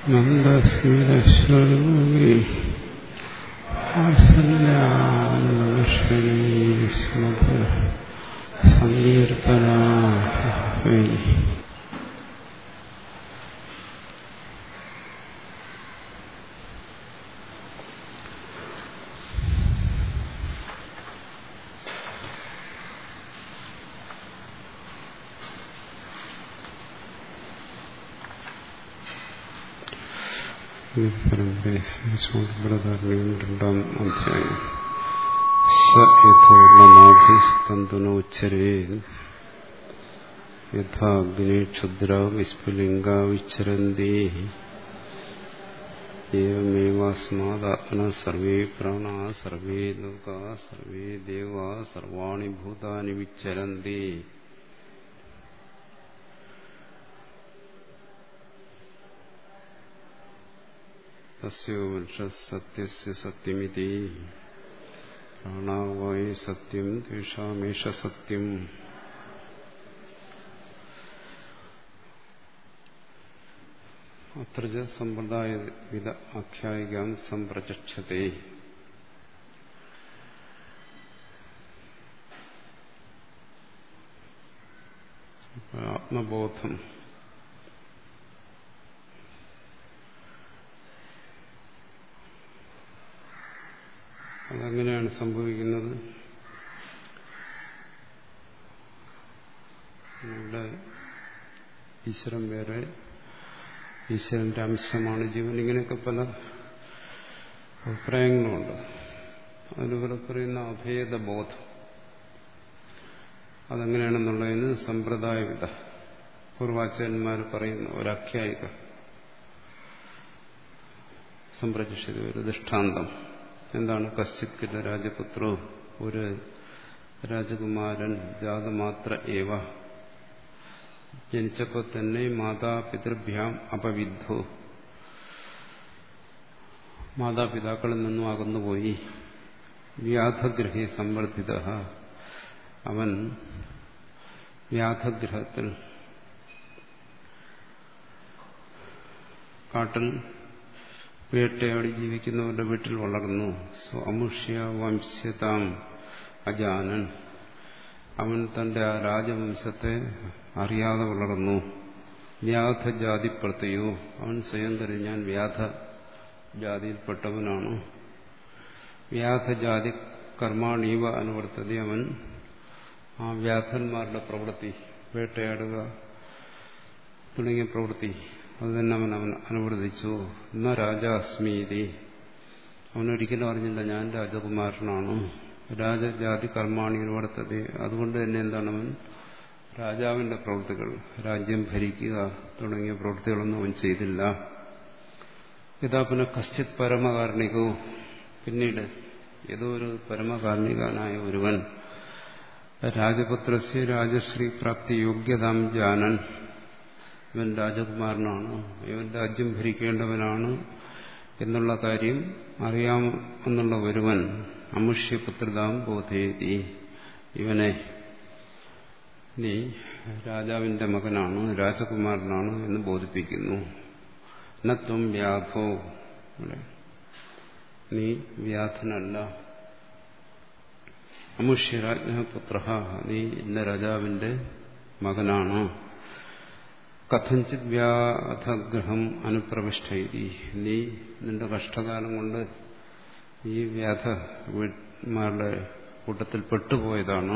നന്ദസ്മിരശ്വരൂപി വാത്സല്യാശ്വരീസ്മൃത സങ്കീർത്തനാഥേ പരമ്പരയും രണ്ടാം അധ്യായം സ യഥോർണനാഭിസ്തന്തുനോച്ചരേ യഥാഗ്നി ക്ഷുദ്ര വിസ്ഫുലിംഗ വിച്ചരന്തി ഏവമേവാസ്മാദാത്മന സർവേ പ്രാണ സർവേ ലോക സർവേ ദേവ സർവാണി ഭൂതാനി വിച്ചരന്തി തസ്യോ വൃക്ഷസത്യസ്യ സത്യമിതി പ്രാണാവൈ സത്യം തേഷാമേഷ സത്യം അത്ര സമ്പ്രദായ വിധ ആഖ്യായികാം സംപ്രചക്ഷത്തെ ആത്മബോധം അതെങ്ങനെയാണ് സംഭവിക്കുന്നത് നമ്മുടെ ഈശ്വരൻ വേറെ ഈശ്വരന്റെ അംശമാണ് ജീവൻ ഇങ്ങനെയൊക്കെ പല അഭിപ്രായങ്ങളുണ്ട് അതിലൂടെ പറയുന്ന അഭേദബോധം അതെങ്ങനെയാണെന്നുള്ളതിന് സമ്പ്രദായവിധ പൂർവാചാര്യന്മാർ പറയുന്ന ഒരാഖ്യായിക സംപ്രചിച്ചത് ഒരു ദൃഷ്ടാന്തം എന്താണ് കശ്ചിത് കില രാജപുത്രോ ഒരു രാജകുമാരൻ ജാതമാത്ര ഏവ ജനിച്ചപ്പോൾ തന്നെ മാതാപിതൃഭ്യാം അപവിദ്ധോ മാതാപിതാക്കളിൽ നിന്നും അകന്നുപോയി വ്യാധഗ്രഹേ സംവർദ്ധിത അവൻ വ്യാധഗ്രഹത്തിൽ കാട്ടിൽ വേട്ടയാടി ജീവിക്കുന്നവരുടെ വീട്ടിൽ വളർന്നു അമുഷ്യ വംശ്യതാം അജാനൻ അവൻ തന്റെ ആ രാജവംശത്തെ അറിയാതെ വളർന്നു വ്യാധജാതി പ്രത്യോ അവൻ സ്വയം കരുതി ഞാൻ വ്യാധ ജാതിയിൽപ്പെട്ടവനാണ് വ്യാധജാതി കർമാണീവ അനുവർത്തതി അവൻ ആ വ്യാധന്മാരുടെ പ്രവൃത്തി വേട്ടയാടുക തുടങ്ങിയ പ്രവൃത്തി അത് തന്നെ അവൻ അവൻ അനുവർത്തിച്ചു എന്ന രാജാസ്മീതി അവനൊരിക്കലും അറിഞ്ഞില്ല ഞാൻ രാജകുമാരനാണ് രാജജാതി കർമാണി അനുവർത്തത അതുകൊണ്ട് തന്നെ എന്താണ് അവൻ രാജാവിന്റെ പ്രവൃത്തികൾ രാജ്യം ഭരിക്കുക തുടങ്ങിയ പ്രവൃത്തികളൊന്നും അവൻ ചെയ്തില്ല ഇതാ പിന്നെ കശ്ചിത് പരമകാരണികവും പിന്നീട് ഏതോ ഒരു പരമകാരണികനായ ഒരുവൻ രാജപുത്രസ്യ രാജശ്രീ പ്രാപ്തി യോഗ്യതാം ജാനൻ ഇവൻ രാജകുമാരനാണ് ഇവൻ രാജ്യം ഭരിക്കേണ്ടവനാണ് എന്നുള്ള കാര്യം അറിയാമെന്നുള്ള ഒരുവൻ അമുഷ്യപുത്രതാം ബോധേതി ഇവനെ നീ രാജാവിന്റെ മകനാണ് രാജകുമാരനാണ് എന്ന് ബോധിപ്പിക്കുന്നു നത്വം വ്യാധോ നീ വ്യാധനല്ല അമുഷ്യരാജ്ഞപുത്ര നീ ഇന്ന രാജാവിന്റെ മകനാണ് കഥഞ്ചിത് വ്യാധഗ്രഹം അനുപ്രവിഷ്ട നീ നിന്റെ കഷ്ടകാലം കൊണ്ട് ഈ വ്യാധമാരുടെ കൂട്ടത്തിൽ പെട്ടുപോയതാണ്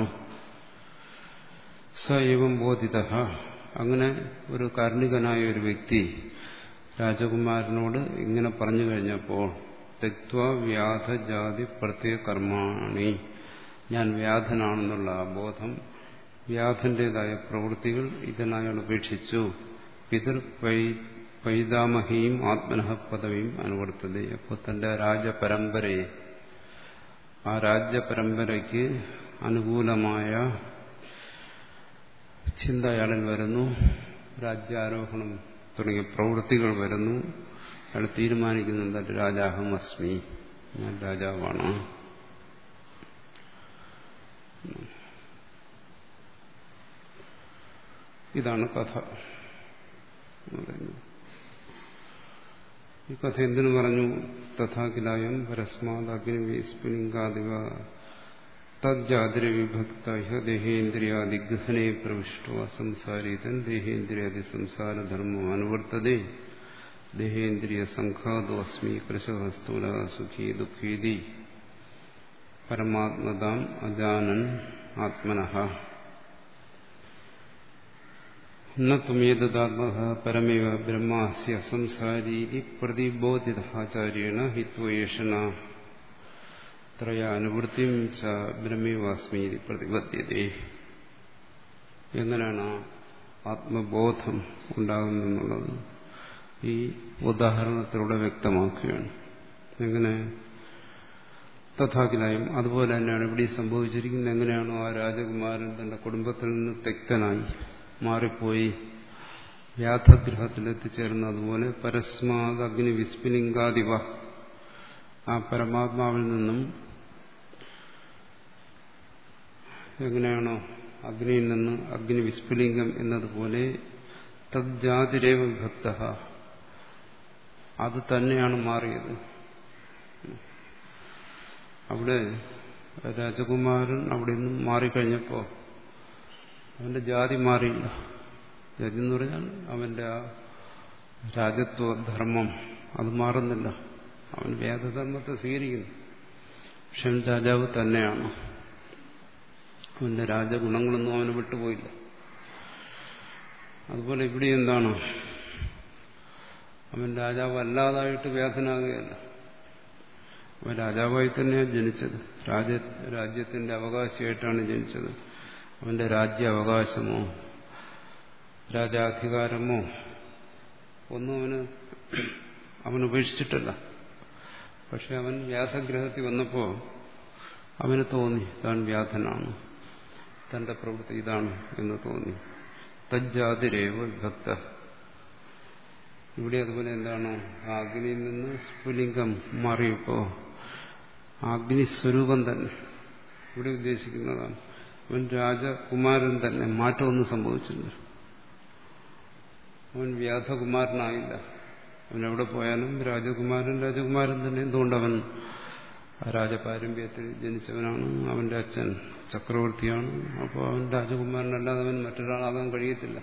സ ഏവം ബോധിത അങ്ങനെ ഒരു കാർണികനായ ഒരു വ്യക്തി രാജകുമാരനോട് ഇങ്ങനെ പറഞ്ഞു കഴിഞ്ഞപ്പോൾ തെക്വ വ്യാധജാതി പ്രത്യേക കർമാണി ഞാൻ വ്യാധനാണെന്നുള്ള ആ ബോധം വ്യാധന്റേതായ പ്രവൃത്തികൾ ഇതിനായാൾ ഉപേക്ഷിച്ചു പിതൃ പൈതാമഹിയും ആത്മനഃ പദവിയും അനുവർത്തത അപ്പോൾ തന്റെ രാജപരമ്പരയെ ആ രാജ്യപരമ്പരയ്ക്ക് അനുകൂലമായ ചിന്ത അയാളിൽ വരുന്നു രാജ്യാരോഹണം തുടങ്ങിയ പ്രവൃത്തികൾ വരുന്നു അയാൾ തീരുമാനിക്കുന്നുണ്ട് രാജാഹം അസ്മി ഞാൻ രാജാവാണ് ഇതാണ് കഥ ഈ കഥ എന്തിനു പറഞ്ഞു തഥാകിലായം പരസ്മാത് അഗ്നിസ്ഫുലിംഗാദിവ തജ്ജാതിര വിഭക്ത ദേഹേന്ദ്രിയാദിഗഹനെ പ്രവിഷ്ടോ അസംസാരീതൻ ദേഹേന്ദ്രിയാദി സംസാരധർമ്മം അനുവർത്തതേ ദേഹേന്ദ്രിയ സംഘാതോ അസ്മി കൃശഹസ്തുല സുഖീ ദുഃഖീതി പരമാത്മതാം അജാനൻ ആത്മനഃ നത്വമേതാത്മ പരമേവ ബ്രഹ്മാസ്യ സംസാരീതി പ്രതിബോധിത ആചാര്യേണ ഹിത്വേഷണ ത്രയാനുവൃത്തിം ച ബ്രഹ്മേവാസ്മി പ്രതിപദ്ധ്യതേ എങ്ങനെയാണ് ആത്മബോധം ഉണ്ടാകുന്നെന്നുള്ളത് ഈ ഉദാഹരണത്തിലൂടെ വ്യക്തമാക്കുകയാണ് എങ്ങനെ തഥാകിലായും അതുപോലെ തന്നെയാണ് ഇവിടെ സംഭവിച്ചിരിക്കുന്നത് എങ്ങനെയാണോ ആ രാജകുമാരൻ തന്റെ കുടുംബത്തിൽ നിന്ന് തെക്തനായി മാറിപ്പോയി വ്യാധഗ്രഹത്തിൽ എത്തിച്ചേർന്ന അതുപോലെ പരസ്മാത് അഗ്നി വിസ്ഫുലിംഗാദിവ ആ പരമാത്മാവിൽ നിന്നും എങ്ങനെയാണോ അഗ്നിയിൽ നിന്ന് അഗ്നി വിസ്ഫുലിംഗം എന്നതുപോലെ തജ്ജാതിരേവ വിഭക്ത അത് തന്നെയാണ് മാറിയത് അവിടെ രാജകുമാരൻ അവിടെ നിന്നും മാറിക്കഴിഞ്ഞപ്പോ അവന്റെ ജാതി മാറിയില്ല ജാതി എന്ന് പറഞ്ഞാൽ അവന്റെ ആ രാജത്വ ധർമ്മം അത് മാറുന്നില്ല അവൻ വേദധർമ്മത്തെ സ്വീകരിക്കുന്നു പക്ഷെ അവൻ രാജാവ് തന്നെയാണ് അവന്റെ രാജഗുണങ്ങളൊന്നും അവന് വിട്ടുപോയില്ല അതുപോലെ ഇവിടെ എന്താണ് അവൻ രാജാവ് അല്ലാതായിട്ട് വ്യാധനാകുകയല്ല അവൻ രാജാവായി തന്നെയാണ് ജനിച്ചത് രാജ രാജ്യത്തിന്റെ അവകാശിയായിട്ടാണ് ജനിച്ചത് അവന്റെ രാജ്യ അവകാശമോ രാജാധികാരമോ ഒന്നും അവന് അവൻ ഉപേക്ഷിച്ചിട്ടല്ല പക്ഷെ അവൻ വ്യാധഗ്രഹത്തിൽ വന്നപ്പോൾ അവന് തോന്നി താൻ വ്യാധനാണ് തന്റെ പ്രവൃത്തി ഇതാണ് എന്ന് തോന്നി തജ്ജാതിരേവ വിഭക്ത ഇവിടെ അതുപോലെ എന്താണ് ആ അഗ്നിയിൽ നിന്ന് സ്ഫുലിംഗം മാറിയപ്പോ അഗ്നിസ്വരൂപം തന്നെ ഇവിടെ ഉദ്ദേശിക്കുന്നതാണ് അവൻ രാജകുമാരൻ തന്നെ മാറ്റമൊന്നും സംഭവിച്ചില്ല അവൻ വ്യാധകുമാരനായില്ല അവൻ എവിടെ പോയാലും രാജകുമാരൻ രാജകുമാരൻ തന്നെ എന്തുകൊണ്ടവൻ രാജപാരമ്പര്യത്തിൽ ജനിച്ചവനാണ് അവന്റെ അച്ഛൻ ചക്രവർത്തിയാണ് അപ്പോൾ അവൻ രാജകുമാരനല്ലാതെ അവൻ മറ്റൊരാളാകാൻ കഴിയത്തില്ല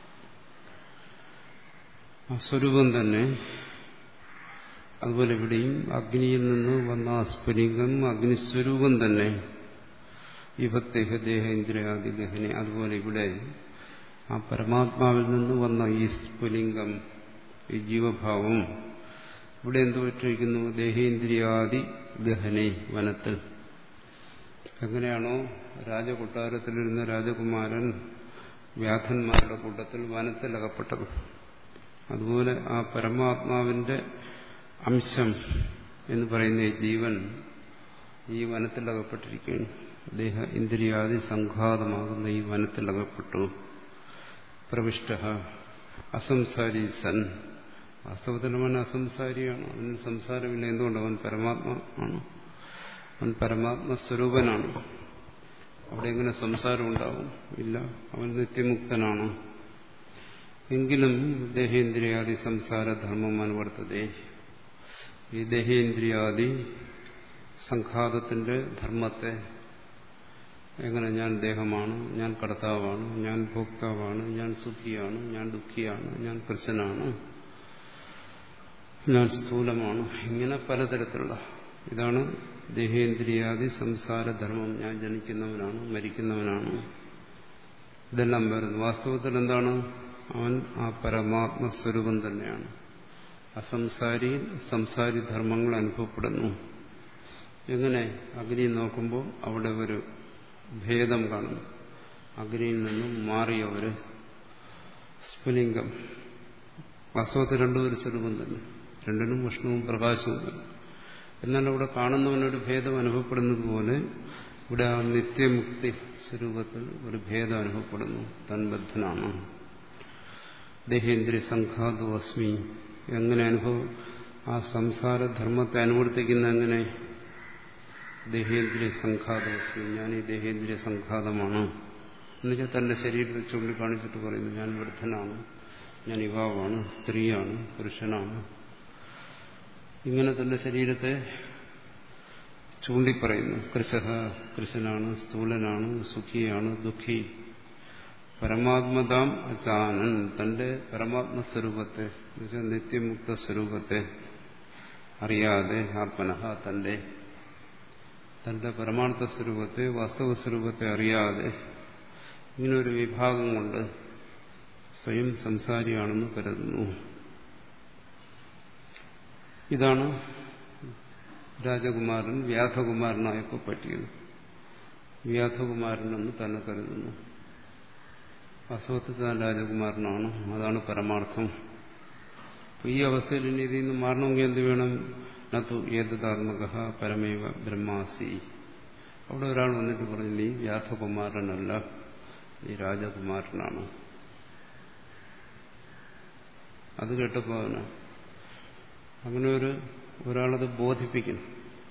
ആ സ്വരൂപം തന്നെ അതുപോലെ ഇവിടെയും അഗ്നിയിൽ നിന്ന് വന്ന ആ സ്ഫുലിംഗം അഗ്നിസ്വരൂപം തന്നെ വിഭക്തേഹ ദേഹേന്ദ്രിയാദി ദഹനെ അതുപോലെ ഇവിടെ ആ പരമാത്മാവിൽ നിന്ന് വന്ന ഈ സ്ഫുലിംഗം ഈ ജീവഭാവം ഇവിടെ എന്തു പറ്റിയിരിക്കുന്നു ദേഹേന്ദ്രിയാദി ദഹനെ വനത്തിൽ എങ്ങനെയാണോ രാജകൊട്ടാരത്തിലിരുന്ന രാജകുമാരൻ വ്യാധന്മാരുടെ കൂട്ടത്തിൽ വനത്തിൽ അകപ്പെട്ടത് അതുപോലെ ആ പരമാത്മാവിന്റെ അംശം എന്ന് പറയുന്ന ഈ ജീവൻ ഈ വനത്തിൽ അകപ്പെട്ടിരിക്കുകയാണ് ദേഹ ഇന്ദ്രിയാദി സംഘാതമാകുന്ന ഈ വനത്തിൽ അകപ്പെട്ടു പ്രവിഷ്ട അസംസാരി സൻ വാസ്തവത്തിൽ അവൻ അസംസാരിയാണ് അവന് സംസാരമില്ല എന്തുകൊണ്ട് അവൻ പരമാത്മ ആണ് അവൻ പരമാത്മസ്വരൂപനാണ് അവിടെ എങ്ങനെ സംസാരം ഉണ്ടാവും ഇല്ല അവൻ നിത്യമുക്തനാണ് എങ്കിലും ദേഹേന്ദ്രിയാദി സംസാരധർമ്മം അനുവർത്തതേ ഈ ദേഹേന്ദ്രിയാദി സംഘാതത്തിന്റെ ധർമ്മത്തെ എങ്ങനെ ഞാൻ ദേഹമാണ് ഞാൻ കർത്താവാണ് ഞാൻ ഭോക്താവാണ് ഞാൻ സുഖിയാണ് ഞാൻ ദുഃഖിയാണ് ഞാൻ കൃഷ്ണനാണ് ഞാൻ സ്ഥൂലമാണ് ഇങ്ങനെ പലതരത്തിലുള്ള ഇതാണ് ദേഹേന്ദ്രിയാദി സംസാരധർമ്മം ഞാൻ ജനിക്കുന്നവനാണ് മരിക്കുന്നവനാണ് ഇതെല്ലാം വരുന്നു വാസ്തവത്തിൽ എന്താണ് അവൻ ആ പരമാത്മസ്വരൂപം തന്നെയാണ് അസംസാരി സംസാരി ധർമ്മങ്ങൾ അനുഭവപ്പെടുന്നു എങ്ങനെ അഗ്നി നോക്കുമ്പോൾ അവിടെ ഒരു ഭേദം കാണുന്നു അഗ്നിയിൽ നിന്നും മാറിയ ഒരു സ്ഫുലിംഗം വാസ്തവത്തിൽ രണ്ടും ഒരു സ്വരൂപം തന്നെ രണ്ടിനും ഉഷ്ണവും പ്രകാശവും തന്നെ എന്നാൽ അവിടെ കാണുന്നവനൊരു ഭേദം അനുഭവപ്പെടുന്നത് പോലെ ഇവിടെ ആ നിത്യമുക്തി സ്വരൂപത്തിൽ ഒരു ഭേദം അനുഭവപ്പെടുന്നു തൻബദ്ധനാണ് ദേഹേന്ദ്രിയ സംഘാതു അസ്മി എങ്ങനെ അനുഭവം ആ സംസാരധർമ്മത്തെ അനുവർത്തിക്കുന്ന എങ്ങനെ ദേഹേന്ദ്രിയ സംഘാതമസ്മി ഞാൻ ഈ ദേഹേന്ദ്രിയ സംഘാതമാണ് എന്നുവെച്ചാൽ തന്റെ ശരീരത്തെ ചൂണ്ടിക്കാണിച്ചിട്ട് പറയുന്നു ഞാൻ വൃദ്ധനാണ് ഞാൻ യുവാവാണ് സ്ത്രീയാണ് പുരുഷനാണ് ഇങ്ങനെ തന്റെ ശരീരത്തെ ചൂണ്ടിപ്പറയുന്നു കൃശഹ കൃശനാണ് സ്ഥൂലനാണ് സുഖിയാണ് ദുഃഖി പരമാത്മതാം അചാനൻ തന്റെ പരമാത്മസ്വരൂപത്തെ എന്നുവെച്ചാൽ നിത്യമുക്ത സ്വരൂപത്തെ അറിയാതെ ആത്മനഹ തന്റെ തന്റെ പരമാർത്ഥ സ്വരൂപത്തെ വാസ്തവ സ്വരൂപത്തെ അറിയാതെ ഇങ്ങനെ ഒരു വിഭാഗം കൊണ്ട് സ്വയം സംസാരിയാണെന്ന് കരുതുന്നു ഇതാണ് രാജകുമാരൻ വ്യാധകുമാരനായപ്പോൾ പറ്റിയത് വ്യാധകുമാരനെന്ന് തന്നെ കരുതുന്നു വാസ്തവത്തിൽ താൻ രാജകുമാരനാണ് അതാണ് പരമാർത്ഥം ഈ അവസ്ഥയിൽ ഇനി ഇതിൽ നിന്ന് മാറണമെങ്കിൽ എന്ത് വേണം നത്തു ഏതാത്മക പരമേവ ബ്രഹ്മാസി അവിടെ ഒരാൾ വന്നിട്ട് പറഞ്ഞു നീ വ്യാധകുമാരനല്ല നീ രാജകുമാരനാണ് അത് കേട്ടപ്പോ അവന് അങ്ങനെ ഒരു ഒരാളത് ബോധിപ്പിക്കണം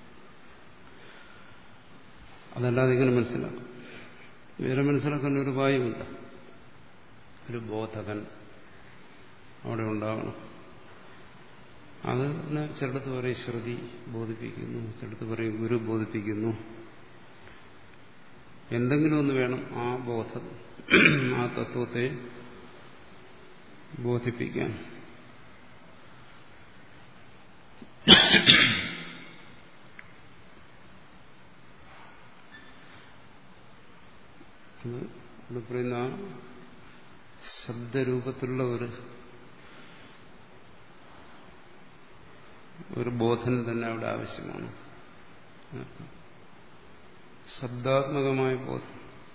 അതല്ലാതെ ഇങ്ങനെ മനസ്സിലാക്കും വേറെ മനസ്സിലാക്കാൻ ഒരു ഉപായമില്ല ഒരു ബോധകൻ അവിടെ ഉണ്ടാവണം അത് ചിലടത്ത് പറയും ശ്രുതി ബോധിപ്പിക്കുന്നു ചിലടത്ത് പറയും ഗുരു ബോധിപ്പിക്കുന്നു എന്തെങ്കിലും ഒന്ന് വേണം ആ ബോധം ആ തത്വത്തെ ബോധിപ്പിക്കാൻ ഇവിടെ പറയുന്ന ശബ്ദരൂപത്തിലുള്ള ഒരു ഒരു ബോധനം തന്നെ അവിടെ ആവശ്യമാണ് ശബ്ദാത്മകമായ ബോധം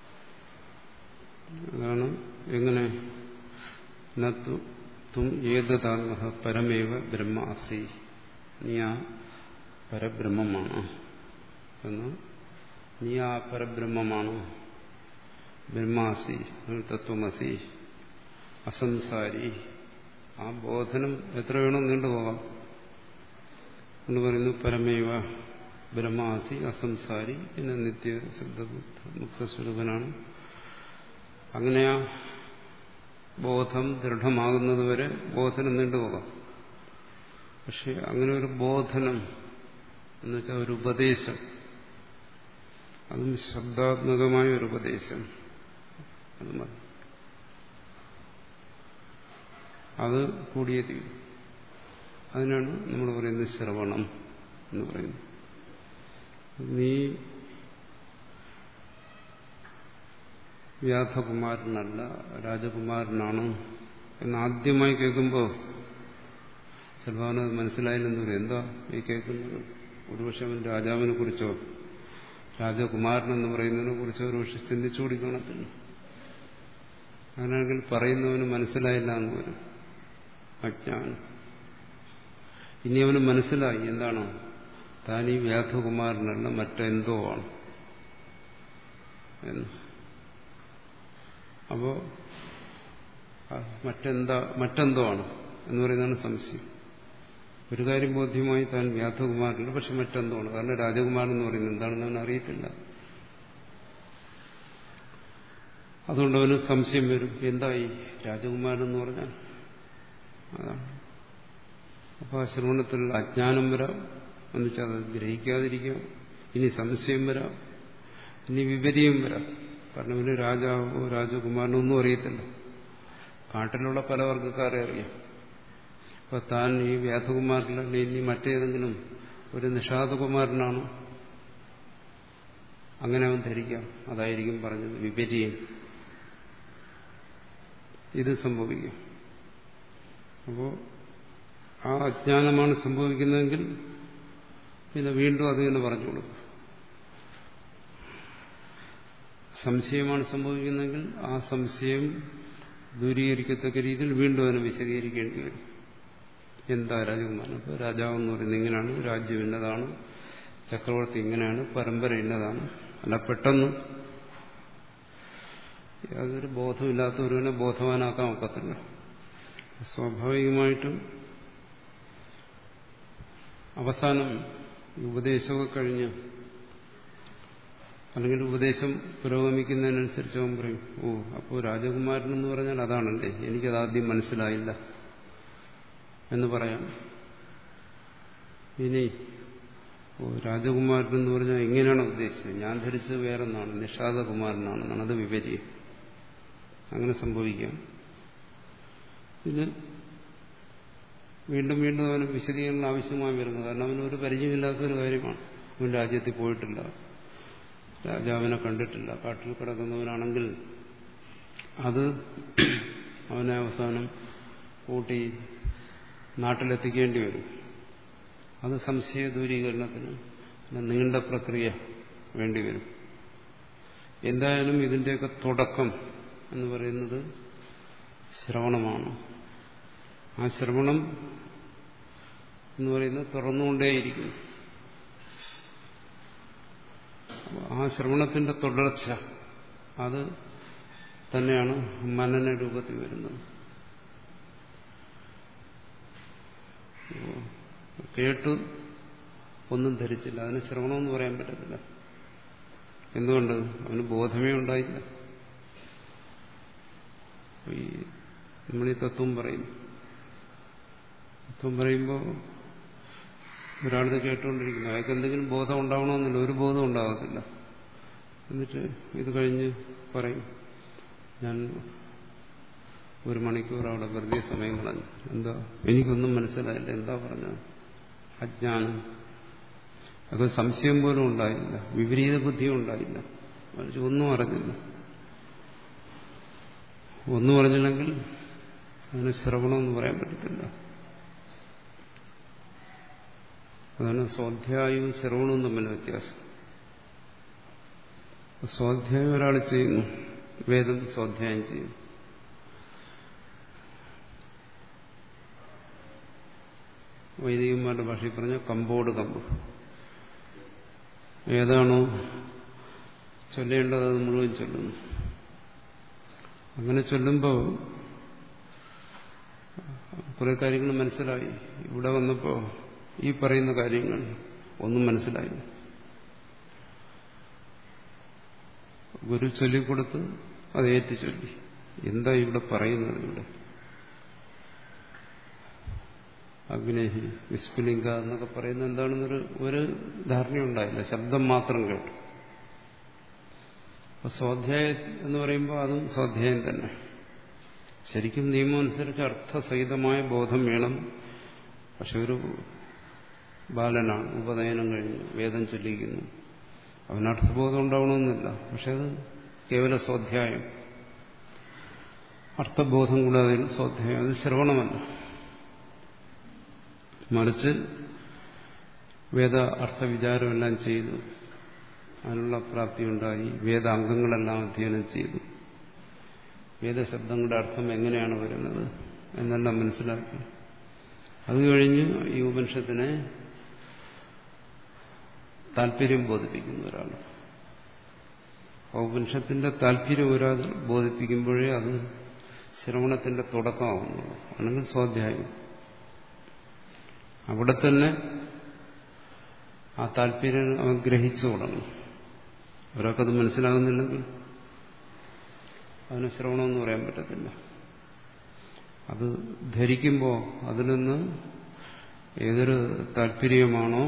അതാണ് എങ്ങനെ നത്തു തും ഏതാത്മക പരമേവ ബ്രഹ്മാസി നീ ആ പരബ്രഹ്മമാണ് എന്ന് നീ ആ പരബ്രഹ്മമാണ് ബ്രഹ്മാസി തത്വമസി അസംസാരി ആ ബോധനം എത്ര വേണം നീണ്ടുപോകാം എന്ന് പറയുന്നു പരമേവ ബ്രഹ്മാസി അസംസാരി പിന്നെ നിത്യ ശുദ്ധ മുക്തസ്വരൂപനാണ് അങ്ങനെ ആ ബോധം ദൃഢമാകുന്നതുവരെ ബോധനം നീണ്ടുപോകാം പക്ഷെ അങ്ങനെ ഒരു ബോധനം എന്ന് വെച്ചാൽ ഒരു ഉപദേശം അതും ശബ്ദാത്മകമായ ഒരു ഉപദേശം അത് മതി അത് കൂടിയേ തീരും അതിനാണ് നമ്മൾ പറയുന്നത് ശ്രവണം എന്ന് പറയുന്നത് നീ വ്യാധകുമാരനല്ല രാജകുമാരനാണ് എന്ന് ആദ്യമായി കേൾക്കുമ്പോൾ ചിലപ്പോൾ അവനത് മനസ്സിലായില്ലെന്ന് പറയും എന്താ ഈ കേൾക്കുന്നത് ഒരുപക്ഷെ അവൻ രാജാവിനെ കുറിച്ചോ രാജകുമാരൻ എന്ന് പറയുന്നതിനെ കുറിച്ചോ ഒരുപക്ഷെ ചിന്തിച്ചുകൂടി കാണത്തില്ല അങ്ങനെയാണെങ്കിൽ പറയുന്നവന് മനസ്സിലായില്ല എന്ന് വരും അജ്ഞാനം ഇനി അവന് മനസ്സിലായി എന്താണോ താൻ ഈ വ്യാധകുമാരനല്ല മറ്റെന്തോ ആണ് എന്ന് അപ്പോ മറ്റെന്താ മറ്റെന്തോ ആണ് എന്ന് പറയുന്നതാണ് സംശയം ഒരു കാര്യം ബോധ്യമായി താൻ വ്യാധകുമാരനല്ല പക്ഷെ മറ്റെന്തോ ആണ് കാരണം രാജകുമാരൻ എന്ന് പറയുന്നത് എന്താണെന്ന് അവൻ അറിയത്തില്ല അതുകൊണ്ട് അവന് സംശയം വരും എന്തായി രാജകുമാരൻ എന്ന് പറഞ്ഞാൽ അതാണ് അപ്പോൾ ആ ശ്രവണത്തിൽ അജ്ഞാനം വരാം എന്നുവെച്ചാൽ അത് ഗ്രഹിക്കാതിരിക്കാം ഇനി സംശയം വരാം ഇനി വിപരീയം വരാം കാരണം ഇവന് രാജാവോ രാജകുമാരനോ ഒന്നും അറിയത്തില്ല കാട്ടിലുള്ള പല വർഗ്ഗക്കാരെ അറിയാം അപ്പൊ താൻ ഈ വ്യാധകുമാരനല്ല ഇനി മറ്റേതെങ്കിലും ഒരു നിഷാദകുമാരനാണോ അങ്ങനെ അവൻ ധരിക്കാം അതായിരിക്കും പറഞ്ഞത് വിപരീയം ഇത് സംഭവിക്കും അപ്പോ ആ അജ്ഞാനമാണ് സംഭവിക്കുന്നതെങ്കിൽ പിന്നെ വീണ്ടും അത് തന്നെ പറഞ്ഞു കൊടുക്കും സംശയമാണ് സംഭവിക്കുന്നതെങ്കിൽ ആ സംശയം ദൂരീകരിക്കത്തക്ക രീതിയിൽ വീണ്ടും അതിനെ വിശദീകരിക്കേണ്ടി വരും എന്താ രാജകുമാരൻ ഇപ്പോൾ രാജാവ് എന്ന് പറയുന്നത് ഇങ്ങനെയാണ് രാജ്യം ഇന്നതാണ് ചക്രവർത്തി ഇങ്ങനെയാണ് പരമ്പര ഇന്നതാണ് അല്ല പെട്ടെന്ന് യാതൊരു ബോധമില്ലാത്തവരുവിനെ ബോധവാനാക്കാൻ ഒക്കത്തില്ല സ്വാഭാവികമായിട്ടും അവസാനം ഉപദേശമൊക്കെ കഴിഞ്ഞ് അല്ലെങ്കിൽ ഉപദേശം പുരോഗമിക്കുന്നതിനനുസരിച്ച് അവൻ പറയും ഓ അപ്പോൾ രാജകുമാരൻ എന്ന് പറഞ്ഞാൽ അതാണല്ലേ എനിക്കത് ആദ്യം മനസ്സിലായില്ല എന്ന് പറയാം ഇനി ഓ രാജകുമാരൻ എന്ന് പറഞ്ഞാൽ എങ്ങനെയാണ് ഉദ്ദേശിച്ചത് ഞാൻ ധരിച്ചത് വേറൊന്നാണ് നിഷാദകുമാരനാണെന്നാണ് അത് വിപര്യം അങ്ങനെ സംഭവിക്കാം പിന്നെ വീണ്ടും വീണ്ടും അവന് വിശദീകരണം ആവശ്യമായി വരുന്നു കാരണം അവന് ഒരു പരിചയമില്ലാത്തൊരു കാര്യമാണ് അവൻ രാജ്യത്തിൽ പോയിട്ടില്ല രാജാവിനെ കണ്ടിട്ടില്ല കാട്ടിൽ കിടക്കുന്നവനാണെങ്കിൽ അത് അവനെ അവസാനം കൂട്ടി നാട്ടിലെത്തിക്കേണ്ടി വരും അത് സംശയ ദൂരീകരണത്തിന് നീണ്ട പ്രക്രിയ വേണ്ടിവരും എന്തായാലും ഇതിൻ്റെയൊക്കെ തുടക്കം എന്ന് പറയുന്നത് ശ്രവണമാണ് ആ ശ്രവണം എന്ന് പറയുന്നത് തുറന്നുകൊണ്ടേയിരിക്കും ആ ശ്രവണത്തിന്റെ തുടർച്ച അത് തന്നെയാണ് മനന രൂപത്തിൽ വരുന്നത് കേട്ടു ഒന്നും ധരിച്ചില്ല അതിന് ശ്രവണമെന്ന് പറയാൻ പറ്റത്തില്ല എന്തുകൊണ്ട് അവന് ബോധമേ ഉണ്ടായില്ല ഈ നമ്മൾ ഈ തത്വം പറയുന്നു തത്വം പറയുമ്പോൾ ഒരാളിത് കേട്ടുകൊണ്ടിരിക്കുന്നു അയാൾക്ക് എന്തെങ്കിലും ബോധം ഉണ്ടാവണമെന്നില്ല ഒരു ബോധം ഉണ്ടാകത്തില്ല എന്നിട്ട് ഇത് കഴിഞ്ഞ് പറയും ഞാൻ ഒരു മണിക്കൂർ അവിടെ വെറുതെ സമയം കളഞ്ഞു എന്താ എനിക്കൊന്നും മനസ്സിലായില്ല എന്താ പറഞ്ഞത് അജ്ഞാനം അത് സംശയം പോലും ഉണ്ടായില്ല വിപരീത ബുദ്ധിയും ഉണ്ടായില്ല മറിച്ച് ഒന്നും അറിഞ്ഞില്ല ഒന്നും അറിഞ്ഞില്ലെങ്കിൽ അതിന് ശ്രവണമെന്ന് പറയാൻ പറ്റത്തില്ല അതാണ് സ്വാധ്യായവും ശ്രവണവും തമ്മിൽ വ്യത്യാസം സ്വാധ്യായം ഒരാൾ ചെയ്യുന്നു വേദം സ്വാധ്യായം ചെയ്യുന്നു വൈദികന്മാരുടെ ഭാഷയിൽ പറഞ്ഞ കമ്പോട് കമ്പ് ഏതാണോ ചൊല്ലേണ്ടത് അത് മുഴുവൻ ചൊല്ലുന്നു അങ്ങനെ ചൊല്ലുമ്പോൾ കുറെ കാര്യങ്ങൾ മനസ്സിലായി ഇവിടെ വന്നപ്പോൾ ഈ പറയുന്ന കാര്യങ്ങൾ ഒന്നും മനസ്സിലായില്ല ഗുരു ചൊല്ലിക്കൊടുത്ത് അത് ഏറ്റു ചൊല്ലി എന്താ ഇവിടെ പറയുന്നത് ഇവിടെ അഗ്നേഹി വിസ്ഫുലിംഗ എന്നൊക്കെ പറയുന്നത് എന്താണെന്നൊരു ഒരു ധാരണയുണ്ടായില്ല ശബ്ദം മാത്രം കേട്ടു അപ്പൊ സ്വാധ്യായം എന്ന് പറയുമ്പോൾ അതും സ്വാധ്യായം തന്നെ ശരിക്കും നിയമം അനുസരിച്ച് അർത്ഥസഹിതമായ ബോധം വേണം പക്ഷെ ഒരു ബാലനാണ് ഉപനയനം കഴിഞ്ഞു വേദം ചൊല്ലിക്കുന്നു അവന് അർത്ഥബോധം ഉണ്ടാവണമെന്നില്ല പക്ഷെ അത് കേവല സ്വാധ്യായം അർത്ഥബോധം കൂടാതെ സ്വാധ്യായം അത് ശ്രവണമല്ല മറിച്ച് വേദ അർത്ഥവിചാരമെല്ലാം ചെയ്തു അതിനുള്ള പ്രാപ്തി ഉണ്ടായി വേദാംഗങ്ങളെല്ലാം അധ്യയനം ചെയ്തു വേദശബ്ദങ്ങളുടെ അർത്ഥം എങ്ങനെയാണ് വരുന്നത് എന്നെല്ലാം മനസ്സിലാക്കി അത് കഴിഞ്ഞ് ഈ ഉപനിഷത്തിനെ താല്പര്യം ബോധിപ്പിക്കുന്ന ഒരാൾ ഉപനിഷത്തിന്റെ താല്പര്യം ഒരാൾ ബോധിപ്പിക്കുമ്പോഴേ അത് ശ്രവണത്തിന്റെ തുടക്കമാകുന്നുള്ളൂ അല്ലെങ്കിൽ സ്വാധ്യായം അവിടെ തന്നെ ആ താല്പര്യം അവൻ ഗ്രഹിച്ചു തുടങ്ങും ഒരാൾക്കത് മനസ്സിലാകുന്നില്ലെങ്കിൽ അതിന് ശ്രവണമെന്ന് പറയാൻ പറ്റത്തില്ല അത് ധരിക്കുമ്പോൾ അതിൽ നിന്ന് ഏതൊരു താല്പര്യമാണോ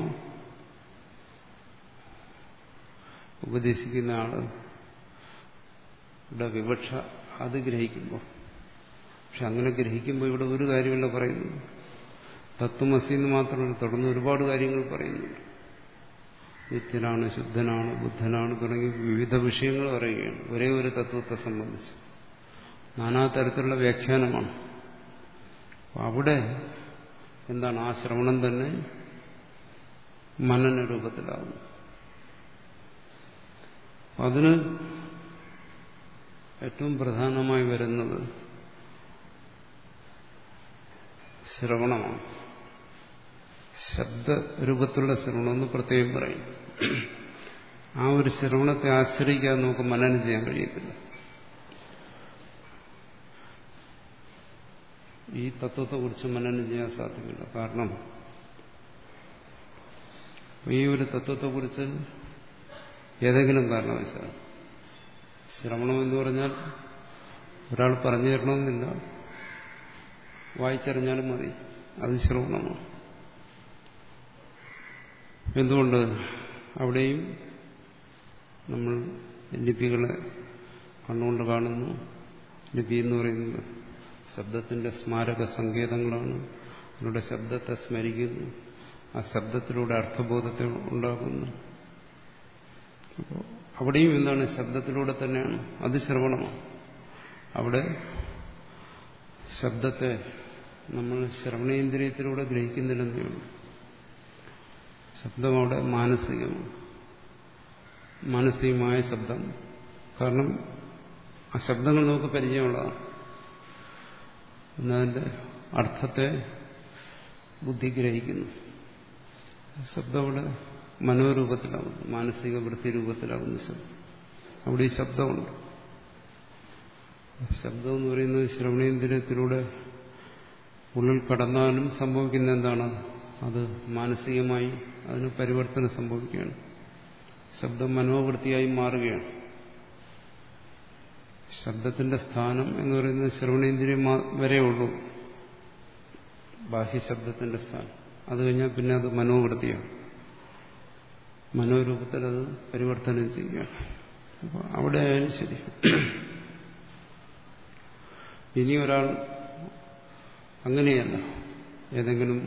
ഉപദേശിക്കുന്ന ആള് ഇവിടെ വിവക്ഷ അത് ഗ്രഹിക്കുമ്പോൾ പക്ഷെ അങ്ങനെ ഗ്രഹിക്കുമ്പോൾ ഇവിടെ ഒരു കാര്യമല്ല പറയുന്നത് തത്വമസി എന്ന് മാത്രമല്ല തുടർന്ന് ഒരുപാട് കാര്യങ്ങൾ പറയുന്നുണ്ട് നിത്യനാണ് ശുദ്ധനാണ് ബുദ്ധനാണ് തുടങ്ങി വിവിധ വിഷയങ്ങൾ പറയുകയാണ് ഒരേ ഒരു തത്വത്തെ സംബന്ധിച്ച് നാനാ തരത്തിലുള്ള വ്യാഖ്യാനമാണ് അവിടെ എന്താണ് ആ ശ്രവണം തന്നെ മനന രൂപത്തിലാകുന്നു അതിന് ഏറ്റവും പ്രധാനമായി വരുന്നത് ശ്രവണമാണ് ശബ്ദരൂപത്തിലുള്ള ശ്രവണം എന്ന് പ്രത്യേകം പറയും ആ ഒരു ശ്രവണത്തെ ആശ്രയിക്കാതെ നമുക്ക് മനനം ചെയ്യാൻ കഴിയത്തില്ല ഈ തത്വത്തെക്കുറിച്ച് മനനം ചെയ്യാൻ സാധ്യമല്ല കാരണം ഈ ഒരു തത്വത്തെക്കുറിച്ച് ഏതെങ്കിലും കാരണവശാൽ ശ്രവണം എന്ന് പറഞ്ഞാൽ ഒരാൾ പറഞ്ഞു തരണമെന്നില്ല വായിച്ചറിഞ്ഞാലും മതി അത് ശ്രവണമാണ് എന്തുകൊണ്ട് അവിടെയും നമ്മൾ ലിപികളെ കണ്ണുകൊണ്ട് കാണുന്നു ലിപി എന്ന് പറയുന്നത് ശബ്ദത്തിന്റെ സ്മാരക സങ്കേതങ്ങളാണ് അതിലൂടെ ശബ്ദത്തെ സ്മരിക്കുന്നു ആ ശബ്ദത്തിലൂടെ അർത്ഥബോധത്തെ ഉണ്ടാക്കുന്നു അപ്പോൾ അവിടെയും എന്താണ് ശബ്ദത്തിലൂടെ തന്നെയാണ് അത് ശ്രവണമാണ് അവിടെ ശബ്ദത്തെ നമ്മൾ ശ്രവണേന്ദ്രിയത്തിലൂടെ ഗ്രഹിക്കുന്നില്ലെന്നേ ഉള്ളൂ ശബ്ദം അവിടെ മാനസികമാണ് മാനസികമായ ശബ്ദം കാരണം ആ ശബ്ദങ്ങൾ നമുക്ക് പരിചയമുള്ളതാണ് എന്നതിൻ്റെ അർത്ഥത്തെ ബുദ്ധി ഗ്രഹിക്കുന്നു ശബ്ദം അവിടെ മനോരൂപത്തിലാകുന്നു മാനസിക വൃത്തി രൂപത്തിലാകുന്ന ശബ്ദം അവിടെ ഈ ശബ്ദമുണ്ട് ശബ്ദം എന്ന് പറയുന്നത് ശ്രവണേന്ദ്രിയത്തിലൂടെ ഉള്ളിൽ കടന്നാലും സംഭവിക്കുന്ന എന്താണ് അത് മാനസികമായി അതിന് പരിവർത്തനം സംഭവിക്കുകയാണ് ശബ്ദം മനോവൃത്തിയായി മാറുകയാണ് ശബ്ദത്തിന്റെ സ്ഥാനം എന്ന് പറയുന്നത് ശ്രവണേന്ദ്രിയം വരെ ഉള്ളൂ ബാഹ്യശബ്ദത്തിന്റെ സ്ഥാനം അത് കഴിഞ്ഞാൽ പിന്നെ അത് മനോവൃത്തിയാണ് മനോരൂപത്തിൽ അത് പരിവർത്തനം ചെയ്യുകയാണ് അപ്പോൾ അവിടെ ആയാലും ശരി ഇനി ഒരാൾ അങ്ങനെയല്ല ഏതെങ്കിലും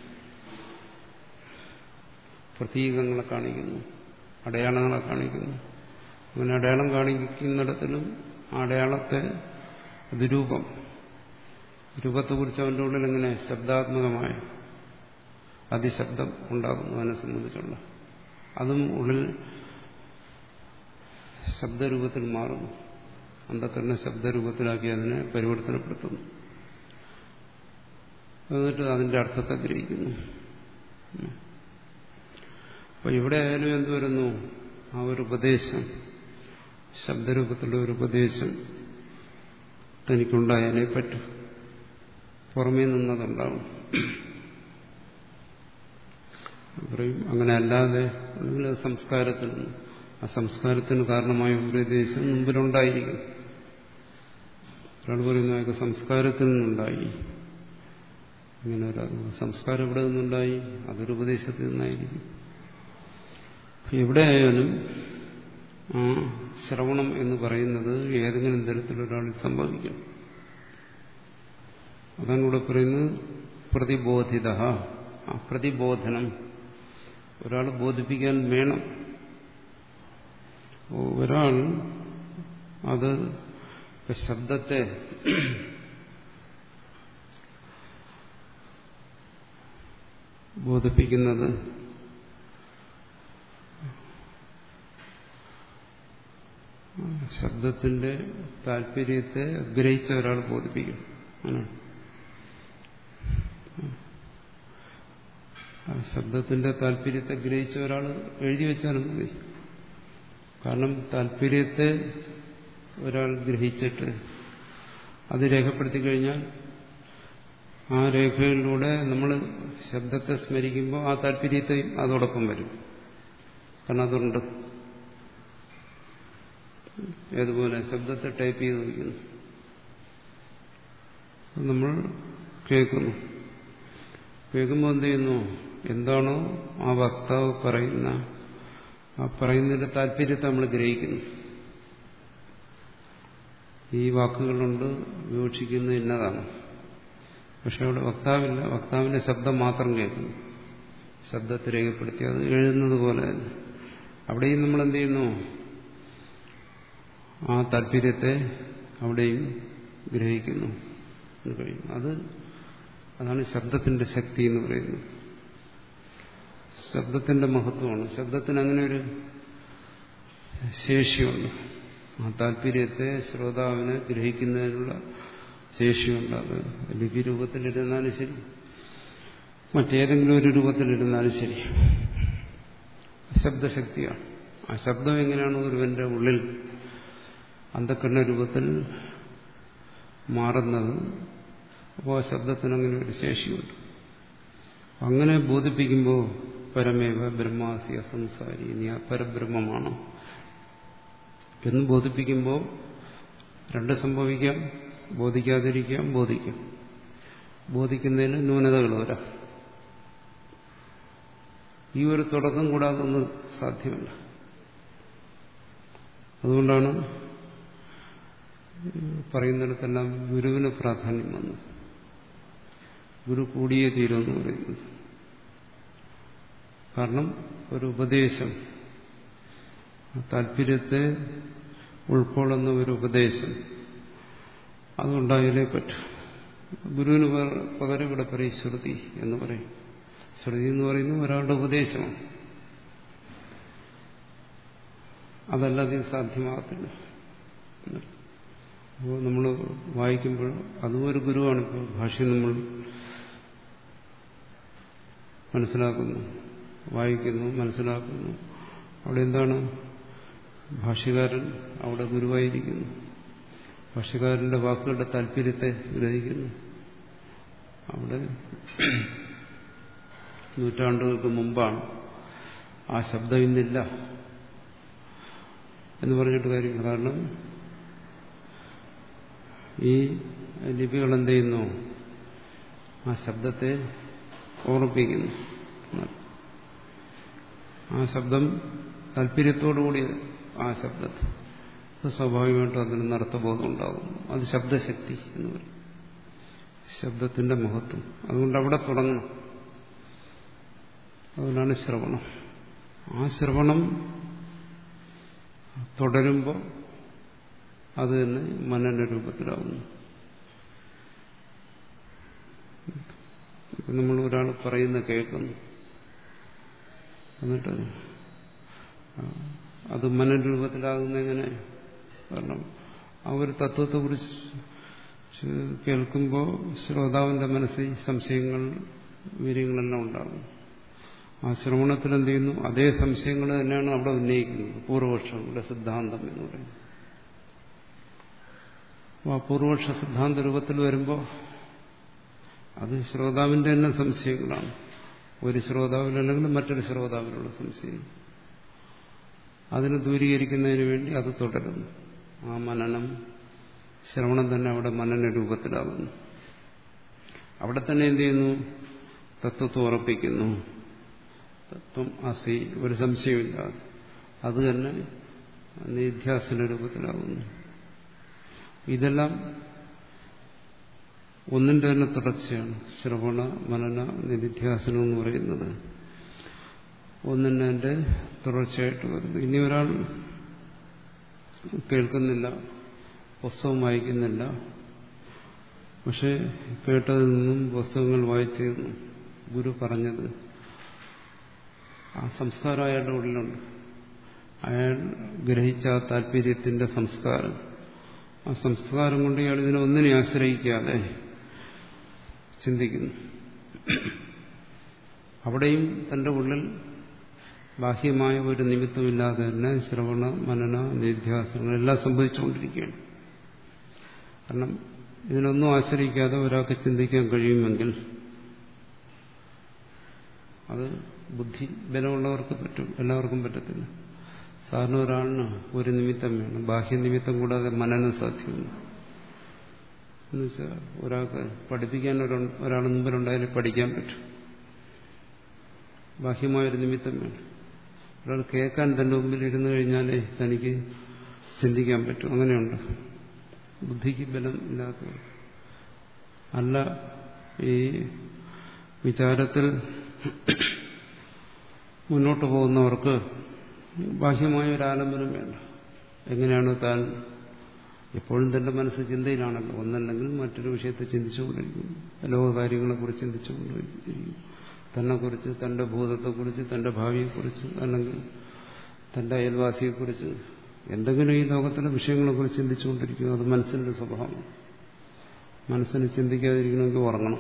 പ്രതീകങ്ങളെ കാണിക്കുന്നു അടയാളങ്ങളെ കാണിക്കുന്നു അങ്ങനെ അടയാളം കാണിക്കുന്നിടത്തിലും ആ അടയാളത്തെ അത് രൂപം രൂപത്തെക്കുറിച്ച് അവൻ്റെ ഉള്ളിൽ എങ്ങനെ ശബ്ദാത്മകമായ അതിശബ്ദം ഉണ്ടാകുന്നു അതിനെ സംബന്ധിച്ചുള്ള അതും ഉള്ളിൽ ശബ്ദരൂപത്തിൽ മാറുന്നു അന്ധക്കരണ ശബ്ദരൂപത്തിലാക്കി അതിനെ പരിവർത്തനപ്പെടുത്തുന്നു എന്നിട്ട് അതിന്റെ അർത്ഥത്തെ ഗ്രഹിക്കുന്നു അപ്പൊ ഇവിടെ ആയാലും എന്ത് വരുന്നു ആ ഒരു ഉപദേശം ശബ്ദരൂപത്തിലുള്ള ഒരു ഉപദേശം തനിക്കുണ്ടായാലേ പറ്റൂ പുറമേ നിന്നതുണ്ടാവും പറയും അങ്ങനെ അല്ലാതെ അല്ലെങ്കിൽ അത് സംസ്കാരത്തിൽ നിന്ന് ആ സംസ്കാരത്തിന് കാരണമായ ഉപദേശം മുമ്പിലുണ്ടായിരിക്കും ഒരാൾ പറയുന്നു അയാൾക്ക് സംസ്കാരത്തിൽ നിന്നുണ്ടായി ഇങ്ങനെ ഒരു സംസ്കാരം ഇവിടെ നിന്നുണ്ടായി അതൊരു ഉപദേശത്തിൽ നിന്നായിരിക്കും എവിടെ ആയാലും ആ ശ്രവണം എന്ന് പറയുന്നത് ഏതെങ്കിലും തരത്തിലൊരാളിൽ സംഭവിക്കും അതാണ് ഇവിടെ പറയുന്നത് പ്രതിബോധിത ആ പ്രതിബോധനം ഒരാൾ ബോധിപ്പിക്കാൻ വേണം ഒരാൾ അത് ശബ്ദത്തെ ബോധിപ്പിക്കുന്നത് ശബ്ദത്തിന്റെ താല്പര്യത്തെ ഗ്രഹിച്ച ഒരാൾ ബോധിപ്പിക്കും അങ്ങനെ ശബ്ദത്തിന്റെ താല്പര്യത്തെ ഗ്രഹിച്ച ഒരാൾ എഴുതി വെച്ചാലും മതി കാരണം താല്പര്യത്തെ ഒരാൾ ഗ്രഹിച്ചിട്ട് അത് രേഖപ്പെടുത്തി കഴിഞ്ഞാൽ ആ രേഖയിലൂടെ നമ്മൾ ശബ്ദത്തെ സ്മരിക്കുമ്പോൾ ആ താല്പര്യത്തെയും അതോടൊപ്പം വരും കാരണം അതുണ്ട് ഏതുപോലെ ശബ്ദത്തെ ടൈപ്പ് ചെയ്ത് വയ്ക്കുന്നു നമ്മൾ കേൾക്കുന്നു കേൾക്കുമ്പോൾ എന്ത് ചെയ്യുന്നു എന്താണോ ആ വക്താവ് പറയുന്ന ആ പറയുന്നതിന്റെ താല്പര്യത്തെ നമ്മൾ ഗ്രഹിക്കുന്നു ഈ വാക്കുകളുണ്ട് വിവക്ഷിക്കുന്ന ഇന്നതാണ് പക്ഷെ അവിടെ വക്താവില്ല വക്താവിന്റെ ശബ്ദം മാത്രം കേൾക്കുന്നു ശബ്ദത്തെ രേഖപ്പെടുത്തി അത് എഴുതുന്നത് പോലെ തന്നെ അവിടെയും നമ്മൾ എന്ത് ചെയ്യുന്നു ആ താല്പര്യത്തെ അവിടെയും ഗ്രഹിക്കുന്നു കഴിയും അത് അതാണ് ശബ്ദത്തിന്റെ ശക്തി എന്ന് പറയുന്നത് ശബ്ദത്തിന്റെ മഹത്വമാണ് ശബ്ദത്തിന് അങ്ങനെ ഒരു ശേഷിയുണ്ട് ആ താല്പര്യത്തെ ശ്രോതാവിനെ ഗ്രഹിക്കുന്നതിനുള്ള ശേഷിയുണ്ട് അത് ലിപി രൂപത്തിലിരുന്നാലും ശരി മറ്റേതെങ്കിലും ഒരു രൂപത്തിലിരുന്നാലും ശരി ശബ്ദശക്തിയാണ് ആ ശബ്ദം എങ്ങനെയാണ് ഒരുവന്റെ ഉള്ളിൽ അന്ധക്കരണ രൂപത്തിൽ മാറുന്നത് അപ്പോൾ ആ ശബ്ദത്തിന് അങ്ങനെ ഒരു ശേഷിയുണ്ട് അങ്ങനെ ബോധിപ്പിക്കുമ്പോൾ പരമേവ ബ്രഹ്മാസി അസംസാരി നീ ആ പരബ്രഹ്മമാണ് എന്ന് ബോധിപ്പിക്കുമ്പോൾ രണ്ട് സംഭവിക്കാം ബോധിക്കാതിരിക്കാം ബോധിക്കാം ബോധിക്കുന്നതിന് ന്യൂനതകൾ വരാം ഈ ഒരു തുടക്കം കൂടാതെ ഒന്ന് സാധ്യമല്ല അതുകൊണ്ടാണ് പറയുന്നിടത്തെല്ലാം ഗുരുവിന് പ്രാധാന്യം വന്നു ഗുരു കൂടിയേ തീരുമെന്ന് പറയുന്നത് കാരണം ഒരു ഉപദേശം താല്പര്യത്തെ ഉൾക്കൊള്ളുന്ന ഒരു ഉപദേശം അതുണ്ടായാലേ പറ്റൂ ഗുരുവിന് പകരം ഇവിടെ പറയും ശ്രുതി എന്ന് പറയും ശ്രുതി എന്ന് പറയുന്നത് ഒരാളുടെ ഉപദേശമാണ് അതല്ലാതെ സാധ്യമാകത്തില്ല അപ്പോൾ നമ്മൾ വായിക്കുമ്പോൾ അതും ഒരു ഗുരുവാണ് ഇപ്പോൾ ഭാഷ്യം നമ്മൾ മനസ്സിലാക്കുന്നു വായിക്കുന്നു മനസ്സിലാക്കുന്നു അവിടെ എന്താണ് ഭാഷ്യകാരൻ അവിടെ ഗുരുവായിരിക്കുന്നു ഭാഷ്യകാരന്റെ വാക്കുകളുടെ താല്പര്യത്തെ ഗ്രഹിക്കുന്നു അവിടെ നൂറ്റാണ്ടുകൾക്ക് മുമ്പാണ് ആ ശബ്ദം ഇന്നില്ല എന്ന് പറഞ്ഞിട്ട് കാര്യമില്ല കാരണം ഈ ലിപികൾ എന്ത് ചെയ്യുന്നു ആ ശബ്ദത്തെ ഓർമ്മിപ്പിക്കുന്നു ആ ശബ്ദം താല്പര്യത്തോടുകൂടി ആ ശബ്ദത്തെ സ്വാഭാവികമായിട്ടും അതിന് അർത്ഥബോധം ഉണ്ടാകും അത് ശബ്ദശക്തി എന്ന് പറയും ശബ്ദത്തിന്റെ മഹത്വം അതുകൊണ്ട് അവിടെ തുടങ്ങണം അതുകൊണ്ടാണ് ശ്രവണം ആ ശ്രവണം തുടരുമ്പോൾ അത് തന്നെ മനന രൂപത്തിലാവുന്നു ഇപ്പം നമ്മൾ ഒരാൾ പറയുന്ന കേൾക്കുന്നു എന്നിട്ട് അത് മനന രൂപത്തിലാകുന്ന എങ്ങനെ കാരണം ആ ഒരു തത്വത്തെക്കുറിച്ച് കേൾക്കുമ്പോൾ ശ്രോതാവിന്റെ മനസ്സിൽ സംശയങ്ങൾ വീര്യങ്ങളെല്ലാം ഉണ്ടാകും ആ ശ്രവണത്തിൽ എന്ത് ചെയ്യുന്നു അതേ സംശയങ്ങൾ തന്നെയാണ് അവിടെ ഉന്നയിക്കുന്നത് പൂർവപക്ഷങ്ങളുടെ സിദ്ധാന്തം എന്ന് പറയുന്നത് ആ പൂർവപക്ഷ സിദ്ധാന്ത രൂപത്തിൽ വരുമ്പോൾ അത് ശ്രോതാവിന്റെ തന്നെ സംശയങ്ങളാണ് ഒരു ശ്രോതാവിലല്ലെങ്കിൽ മറ്റൊരു ശ്രോതാവിലുള്ള സംശയം അതിനെ ദൂരീകരിക്കുന്നതിന് വേണ്ടി അത് തുടരുന്നു ആ മനനം ശ്രവണം തന്നെ അവിടെ മനന രൂപത്തിലാകുന്നു അവിടെ തന്നെ എന്ത് ചെയ്യുന്നു തത്വത്തെ ഉറപ്പിക്കുന്നു തത്വം അസി ഒരു സംശയമില്ലാതെ അത് തന്നെ നിധ്യാസന രൂപത്തിലാകുന്നു ഇതെല്ലാം ഒന്നിന്റെ തന്നെ തുടർച്ചയാണ് ശ്രവണ മനന നിധിധ്യാസനം എന്ന് പറയുന്നത് ഒന്നിന്റെ തുടർച്ചയായിട്ട് വരുന്നു ഇനി ഒരാൾ കേൾക്കുന്നില്ല പുസ്തകം വായിക്കുന്നില്ല പക്ഷെ കേട്ടതിൽ നിന്നും പുസ്തകങ്ങൾ വായിച്ചു ഗുരു പറഞ്ഞത് ആ സംസ്കാരം അയാളുടെ ഉള്ളിലുണ്ട് അയാൾ ഗ്രഹിച്ച ആ താല്പര്യത്തിന്റെ സംസ്കാരം ആ സംസ്കാരം കൊണ്ട് ഇയാൾ ഇതിനെ ഒന്നിനെ ആശ്രയിക്കാതെ ചിന്തിക്കുന്നു അവിടെയും തന്റെ ഉള്ളിൽ ബാഹ്യമായ ഒരു നിമിത്തമില്ലാതെ തന്നെ ശ്രവണ മനന നിധ്യാസനങ്ങൾ എല്ലാം സംഭവിച്ചുകൊണ്ടിരിക്കുകയാണ് കാരണം ഇതിനൊന്നും ആശ്രയിക്കാതെ ഒരാൾക്ക് ചിന്തിക്കാൻ കഴിയുമെങ്കിൽ അത് ബുദ്ധി ബലമുള്ളവർക്ക് പറ്റും എല്ലാവർക്കും പറ്റത്തില്ല സാധാരണ ഒരാളിന് ഒരു നിമിത്തം വേണം ബാഹ്യ നിമിത്തം കൂടാതെ മനനം സാധ്യമല്ല എന്നുവെച്ചാൽ ഒരാൾക്ക് പഠിപ്പിക്കാൻ ഒരാൾ മുമ്പിലുണ്ടായാലും പഠിക്കാൻ പറ്റും ബാഹ്യമായൊരു നിമിത്തം വേണം ഒരാൾ കേൾക്കാൻ തന്റെ മുമ്പിൽ ഇരുന്നു കഴിഞ്ഞാലേ തനിക്ക് ചിന്തിക്കാൻ പറ്റും അങ്ങനെയുണ്ട് ബുദ്ധിക്ക് ബലം ഇല്ലാത്ത അല്ല ഈ വിചാരത്തിൽ മുന്നോട്ട് പോകുന്നവർക്ക് ബാഹ്യമായ ഒരു ആലംബനം വേണ്ട എങ്ങനെയാണ് താൻ എപ്പോഴും തന്റെ മനസ്സ് ചിന്തയിലാണല്ലോ ഒന്നല്ലെങ്കിൽ മറ്റൊരു വിഷയത്തെ ചിന്തിച്ചുകൊണ്ടിരിക്കും ലോക കാര്യങ്ങളെക്കുറിച്ച് ചിന്തിച്ചുകൊണ്ടിരിക്കും തന്നെക്കുറിച്ച് തന്റെ ഭൂതത്തെക്കുറിച്ച് തന്റെ ഭാവിയെക്കുറിച്ച് അല്ലെങ്കിൽ തന്റെ അയൽവാസിയെക്കുറിച്ച് എന്തെങ്കിലും ഈ ലോകത്തിലെ വിഷയങ്ങളെക്കുറിച്ച് ചിന്തിച്ചുകൊണ്ടിരിക്കും അത് മനസ്സിന്റെ സ്വഭാവമാണ് മനസ്സിന് ചിന്തിക്കാതിരിക്കണമെങ്കിൽ ഉറങ്ങണം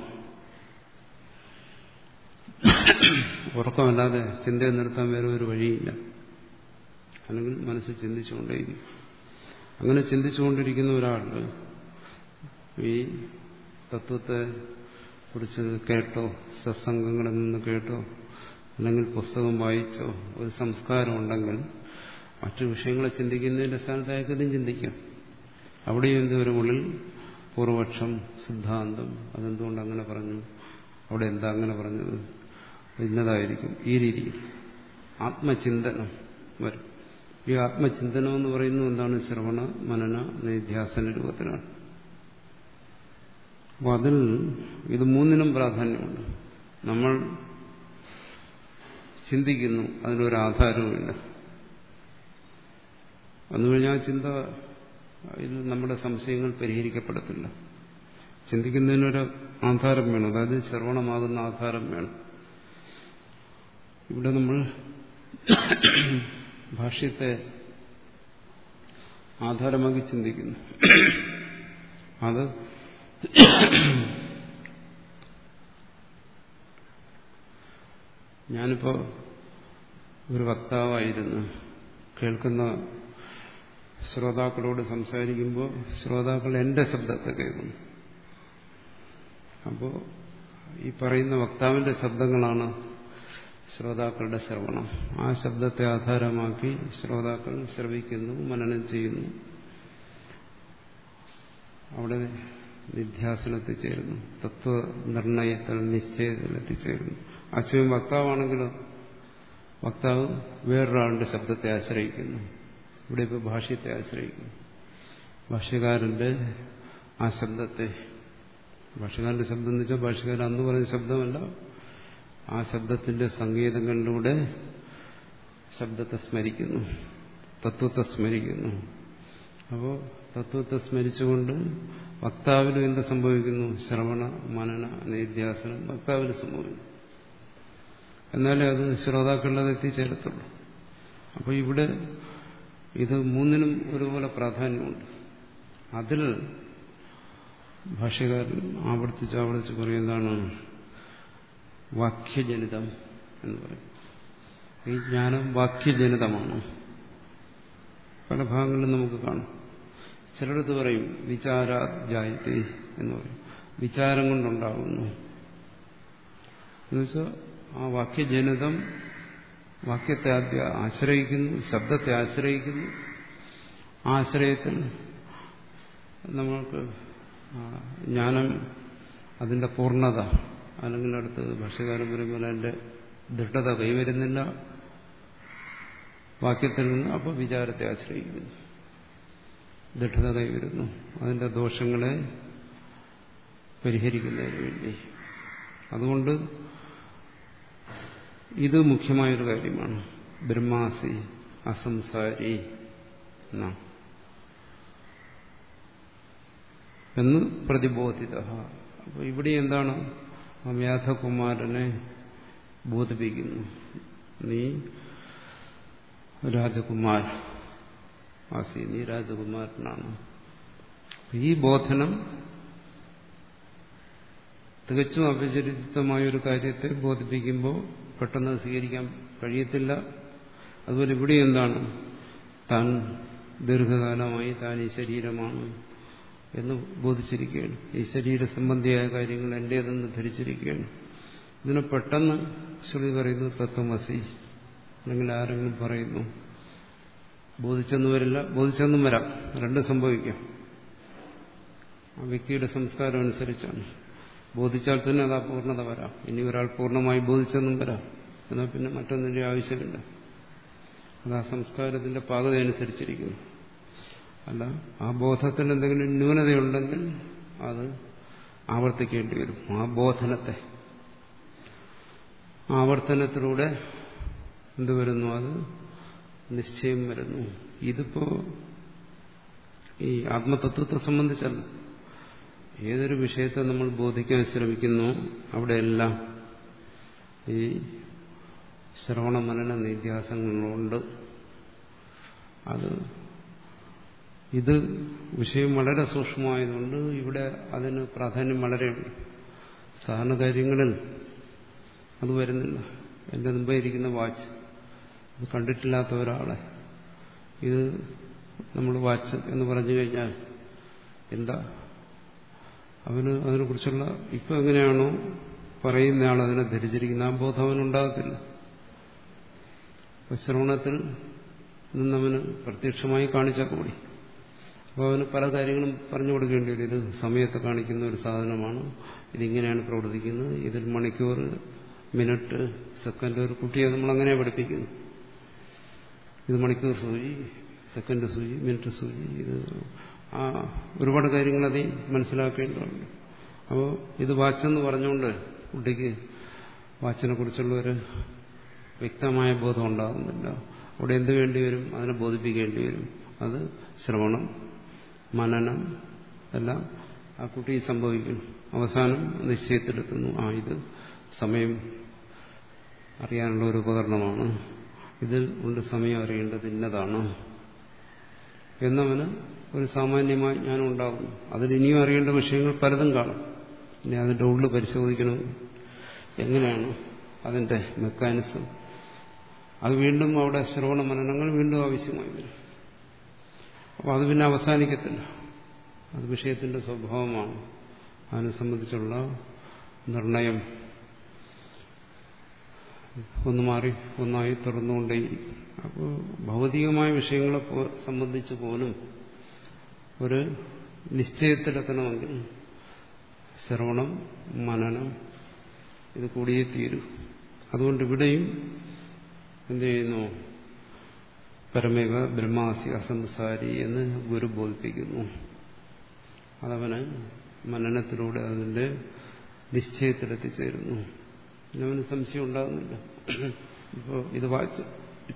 ഉറക്കമല്ലാതെ ചിന്തയെ നിർത്താൻ വേറെ ഒരു വഴിയില്ല അല്ലെങ്കിൽ മനസ്സ് ചിന്തിച്ചുകൊണ്ടേയിരിക്കും അങ്ങനെ ചിന്തിച്ചുകൊണ്ടിരിക്കുന്ന ഒരാൾ ഈ തത്വത്തെ കുറിച്ച് കേട്ടോ സത്സംഗങ്ങളിൽ നിന്ന് കേട്ടോ അല്ലെങ്കിൽ പുസ്തകം വായിച്ചോ ഒരു സംസ്കാരം ഉണ്ടെങ്കിൽ മറ്റു വിഷയങ്ങളെ ചിന്തിക്കുന്നതിന്റെ സ്ഥാനത്ത് അയാൾക്കതും ചിന്തിക്കാം അവിടെയും എന്തൊരു ഉള്ളിൽ പൂർവപക്ഷം സിദ്ധാന്തം അതെന്തുകൊണ്ട് അങ്ങനെ പറഞ്ഞു അവിടെ എന്താ അങ്ങനെ പറഞ്ഞത് ഇന്നതായിരിക്കും ഈ രീതിയിൽ ആത്മചിന്തനം വരും ഈ ആത്മചിന്തനം എന്ന് പറയുന്നത് എന്താണ് ശ്രവണ മനന നിധ്യാസന രൂപത്തിലാണ് അപ്പോൾ അതിൽ ഇത് മൂന്നിനും പ്രാധാന്യമുണ്ട് നമ്മൾ ചിന്തിക്കുന്നു അതിനൊരു ആധാരവുമില്ല അന്നു കഴിഞ്ഞാൽ ചിന്ത ഇത് നമ്മുടെ സംശയങ്ങൾ പരിഹരിക്കപ്പെടത്തില്ല ചിന്തിക്കുന്നതിനൊരു ആധാരം വേണം അതായത് ശ്രവണമാകുന്ന ആധാരം വേണം ഇവിടെ നമ്മൾ ഭാഷ്യത്തെ ആധാരമാക്കി ചിന്തിക്കുന്നു അത് ഞാനിപ്പോ ഒരു വക്താവായിരുന്നു കേൾക്കുന്ന ശ്രോതാക്കളോട് സംസാരിക്കുമ്പോൾ ശ്രോതാക്കൾ എന്റെ ശബ്ദത്തെ കേൾക്കുന്നു അപ്പോൾ ഈ പറയുന്ന വക്താവിന്റെ ശബ്ദങ്ങളാണ് ശ്രോതാക്കളുടെ ശ്രവണം ആ ശബ്ദത്തെ ആധാരമാക്കി ശ്രോതാക്കൾ ശ്രവിക്കുന്നു മനനം ചെയ്യുന്നു അവിടെ നിധ്യാസനത്തിൽ ചേരുന്നു തത്വനിർണയത്തിൽ നിശ്ചയത്തിൽ എത്തിച്ചേരുന്നു അച്ഛനും വക്താവാണെങ്കിലോ വക്താവ് വേറൊരാളുടെ ശബ്ദത്തെ ആശ്രയിക്കുന്നു ഇവിടെ ഇപ്പോൾ ഭാഷ്യത്തെ ആശ്രയിക്കുന്നു ഭാഷ്യകാരന്റെ ആ ശബ്ദത്തെ ഭാഷകാരന്റെ ശബ്ദം എന്ന് വെച്ചാൽ ഭാഷകാരൻ അന്ന് പറഞ്ഞ ശബ്ദമല്ല ആ ശബ്ദത്തിന്റെ സംഗീതങ്ങളിലൂടെ ശബ്ദത്തെ സ്മരിക്കുന്നു തത്വത്തെ സ്മരിക്കുന്നു അപ്പോൾ തത്വത്തെ സ്മരിച്ചുകൊണ്ട് വക്താവിനും എന്ത് സംഭവിക്കുന്നു ശ്രവണ മനന നിധ്യാസനം വക്താവിന് സംഭവിക്കുന്നു എന്നാലേ അത് ശ്രോതാക്കളിലത് എത്തിച്ചേരത്തുള്ളൂ അപ്പോൾ ഇവിടെ ഇത് മൂന്നിനും ഒരുപോലെ പ്രാധാന്യമുണ്ട് അതിൽ ഭാഷ്യകാരൻ ആവർത്തിച്ച് ആവർത്തിച്ച് പറയുന്നതാണ് വാക്യജനിതം എന്ന് പറയും ഈ ജ്ഞാനം വാക്യജനിതമാണ് പല ഭാഗങ്ങളിലും നമുക്ക് കാണും ചിലടത്ത് പറയും വിചാരാജായത്തെ എന്ന് പറയും വിചാരം കൊണ്ടുണ്ടാകുന്നു എന്നുവെച്ചാൽ ആ വാക്യജനിതം വാക്യത്തെ ആദ്യ ആശ്രയിക്കുന്നു ശബ്ദത്തെ ആശ്രയിക്കുന്നു ആശ്രയത്തിൽ നമ്മൾക്ക് ജ്ഞാനം അതിന്റെ പൂർണ്ണത അല്ലെങ്കിൽ അടുത്ത് ഭക്ഷ്യകാരൻ പറയുമ്പോൾ അതിന്റെ ദൃഢത കൈവരുന്നില്ല വാക്യത്തിൽ നിന്ന് അപ്പോൾ വിചാരത്തെ ആശ്രയിക്കുന്നു ദൃഢത കൈവരുന്നു അതിന്റെ ദോഷങ്ങളെ പരിഹരിക്കുന്നതിന് വേണ്ടി അതുകൊണ്ട് ഇത് മുഖ്യമായൊരു കാര്യമാണ് ബ്രഹ്മാസി അസംസാരി എന്നാണ് എന്ന് പ്രതിബോധിത അപ്പോൾ ഇവിടെ എന്താണ് ആ വ്യാധകുമാരനെ ബോധിപ്പിക്കുന്നു നീ രാജകുമാർ ആസി നീ രാജകുമാരനാണ് ഈ ബോധനം തികച്ചും അപചരിതമായ ഒരു കാര്യത്തെ ബോധിപ്പിക്കുമ്പോൾ പെട്ടെന്ന് സ്വീകരിക്കാൻ കഴിയത്തില്ല അതുപോലെ ഇവിടെ എന്താണ് താൻ ദീർഘകാലമായി താൻ ഈ ശരീരമാണ് എന്ന് ബോധിച്ചിരിക്കുകയാണ് ഈ ശരീര സംബന്ധിയായ കാര്യങ്ങൾ എന്റേതെന്ന് ധരിച്ചിരിക്കുകയാണ് ഇതിനെ പെട്ടെന്ന് ശ്രുതി പറയുന്നു തത്വമസി അല്ലെങ്കിൽ ആരെങ്കിലും പറയുന്നു ബോധിച്ചെന്ന് വരില്ല ബോധിച്ചെന്നും വരാം രണ്ടും സംഭവിക്കാം ആ വ്യക്തിയുടെ സംസ്കാരം അനുസരിച്ചാണ് ബോധിച്ചാൽ തന്നെ അത് അപൂർണത വരാം ഇനി ഒരാൾ പൂർണ്ണമായി ബോധിച്ചെന്നും വരാം എന്നാൽ പിന്നെ മറ്റൊന്നിന്റെ ആവശ്യമില്ല അത് ആ സംസ്കാരത്തിന്റെ പാകത അനുസരിച്ചിരിക്കുന്നു അല്ല ആ ബോധത്തിന് എന്തെങ്കിലും ന്യൂനതയുണ്ടെങ്കിൽ അത് ആവർത്തിക്കേണ്ടി വരും ആ ബോധനത്തെ ആവർത്തനത്തിലൂടെ എന്ത് വരുന്നു അത് നിശ്ചയം വരുന്നു ഇതിപ്പോ ഈ ആത്മതത്വത്തെ സംബന്ധിച്ചല്ല ഏതൊരു വിഷയത്തെ നമ്മൾ ബോധിക്കാൻ ശ്രമിക്കുന്നു അവിടെയെല്ലാം ഈ ശ്രവണ മനന നിധ്യാസങ്ങളുണ്ട് അത് ഇത് വിഷയം വളരെ സൂക്ഷ്മമായതുകൊണ്ട് ഇവിടെ അതിന് പ്രാധാന്യം വളരെയുണ്ട് സാധാരണ കാര്യങ്ങളിൽ അത് വരുന്നില്ല എൻ്റെ മുമ്പേ ഇരിക്കുന്ന വാച്ച് ഇത് കണ്ടിട്ടില്ലാത്ത ഒരാളെ ഇത് നമ്മൾ വാച്ച് എന്ന് പറഞ്ഞു കഴിഞ്ഞാൽ എന്താ അവന് അതിനെക്കുറിച്ചുള്ള ഇപ്പം എങ്ങനെയാണോ പറയുന്നയാൾ അതിനെ ധരിച്ചിരിക്കുന്ന ആ ബോധം അവനുണ്ടാകത്തില്ല ശ്രവണത്തിൽ നിന്നവന് പ്രത്യക്ഷമായി കാണിച്ചാൽ കൂടി അപ്പോൾ അവന് പല കാര്യങ്ങളും പറഞ്ഞു കൊടുക്കേണ്ടി വരും ഇത് സമയത്തെ കാണിക്കുന്ന ഒരു സാധനമാണ് ഇതിങ്ങനെയാണ് പ്രവർത്തിക്കുന്നത് ഇതിൽ മണിക്കൂർ മിനിറ്റ് സെക്കൻഡ് ഒരു കുട്ടിയെ നമ്മൾ അങ്ങനെ പഠിപ്പിക്കുന്നു ഇത് മണിക്കൂർ സൂചി സെക്കൻഡ് സൂചി മിനിറ്റ് സൂചി ഇത് ആ ഒരുപാട് കാര്യങ്ങൾ അതിൽ മനസ്സിലാക്കേണ്ടതുണ്ട് അപ്പോൾ ഇത് വാച്ചെന്ന് പറഞ്ഞുകൊണ്ട് കുട്ടിക്ക് വാച്ചിനെ കുറിച്ചുള്ള ഒരു വ്യക്തമായ ബോധം ഉണ്ടാകുന്നില്ല അവിടെ എന്ത് വേണ്ടി വരും അതിനെ ബോധിപ്പിക്കേണ്ടി വരും അത് ശ്രവണം മനനം എല്ലാം ആ കുട്ടി സംഭവിക്കും അവസാനം നിശ്ചയത്തിലെത്തുന്നു ആ ഇത് സമയം അറിയാനുള്ള ഒരു ഉപകരണമാണ് ഇതിൽ ഉണ്ട് സമയം അറിയേണ്ടത് ഇന്നതാണ് എന്നവന് ഒരു സാമാന്യമായ ജ്ഞാനം ഉണ്ടാകുന്നു അതിൽ ഇനിയും അറിയേണ്ട വിഷയങ്ങൾ പലതും കാണും ഇനി അതിൻ്റെ ഉള്ളിൽ പരിശോധിക്കണം എങ്ങനെയാണ് അതിൻ്റെ മെക്കാനിസം അത് വീണ്ടും അവിടെ ശ്രവണ മനനങ്ങൾ വീണ്ടും ആവശ്യമായി വരും അപ്പോൾ അത് പിന്നെ അവസാനിക്കത്തില്ല അത് വിഷയത്തിന്റെ സ്വഭാവമാണ് അതിനെ സംബന്ധിച്ചുള്ള നിർണയം ഒന്ന് മാറി ഒന്നായി തുറന്നുകൊണ്ടേയിരിക്കും അപ്പോൾ ഭൗതികമായ വിഷയങ്ങളെ സംബന്ധിച്ച് പോലും ഒരു നിശ്ചയത്തിലെത്തണമെങ്കിൽ ശ്രവണം മനനം ഇത് കൂടിയേ തീരൂ അതുകൊണ്ട് ഇവിടെയും എന്ത് ചെയ്യുന്നു പരമേവ ബ്രഹ്മാസി അസംസാരി എന്ന് ഗുരു ബോധിപ്പിക്കുന്നു അതവന് മനനത്തിലൂടെ അതിന്റെ നിശ്ചയത്തിലെത്തിച്ചേരുന്നു പിന്നെ അവന് സംശയം ഉണ്ടാകുന്നില്ല ഇപ്പോൾ ഇത് വാച്ച്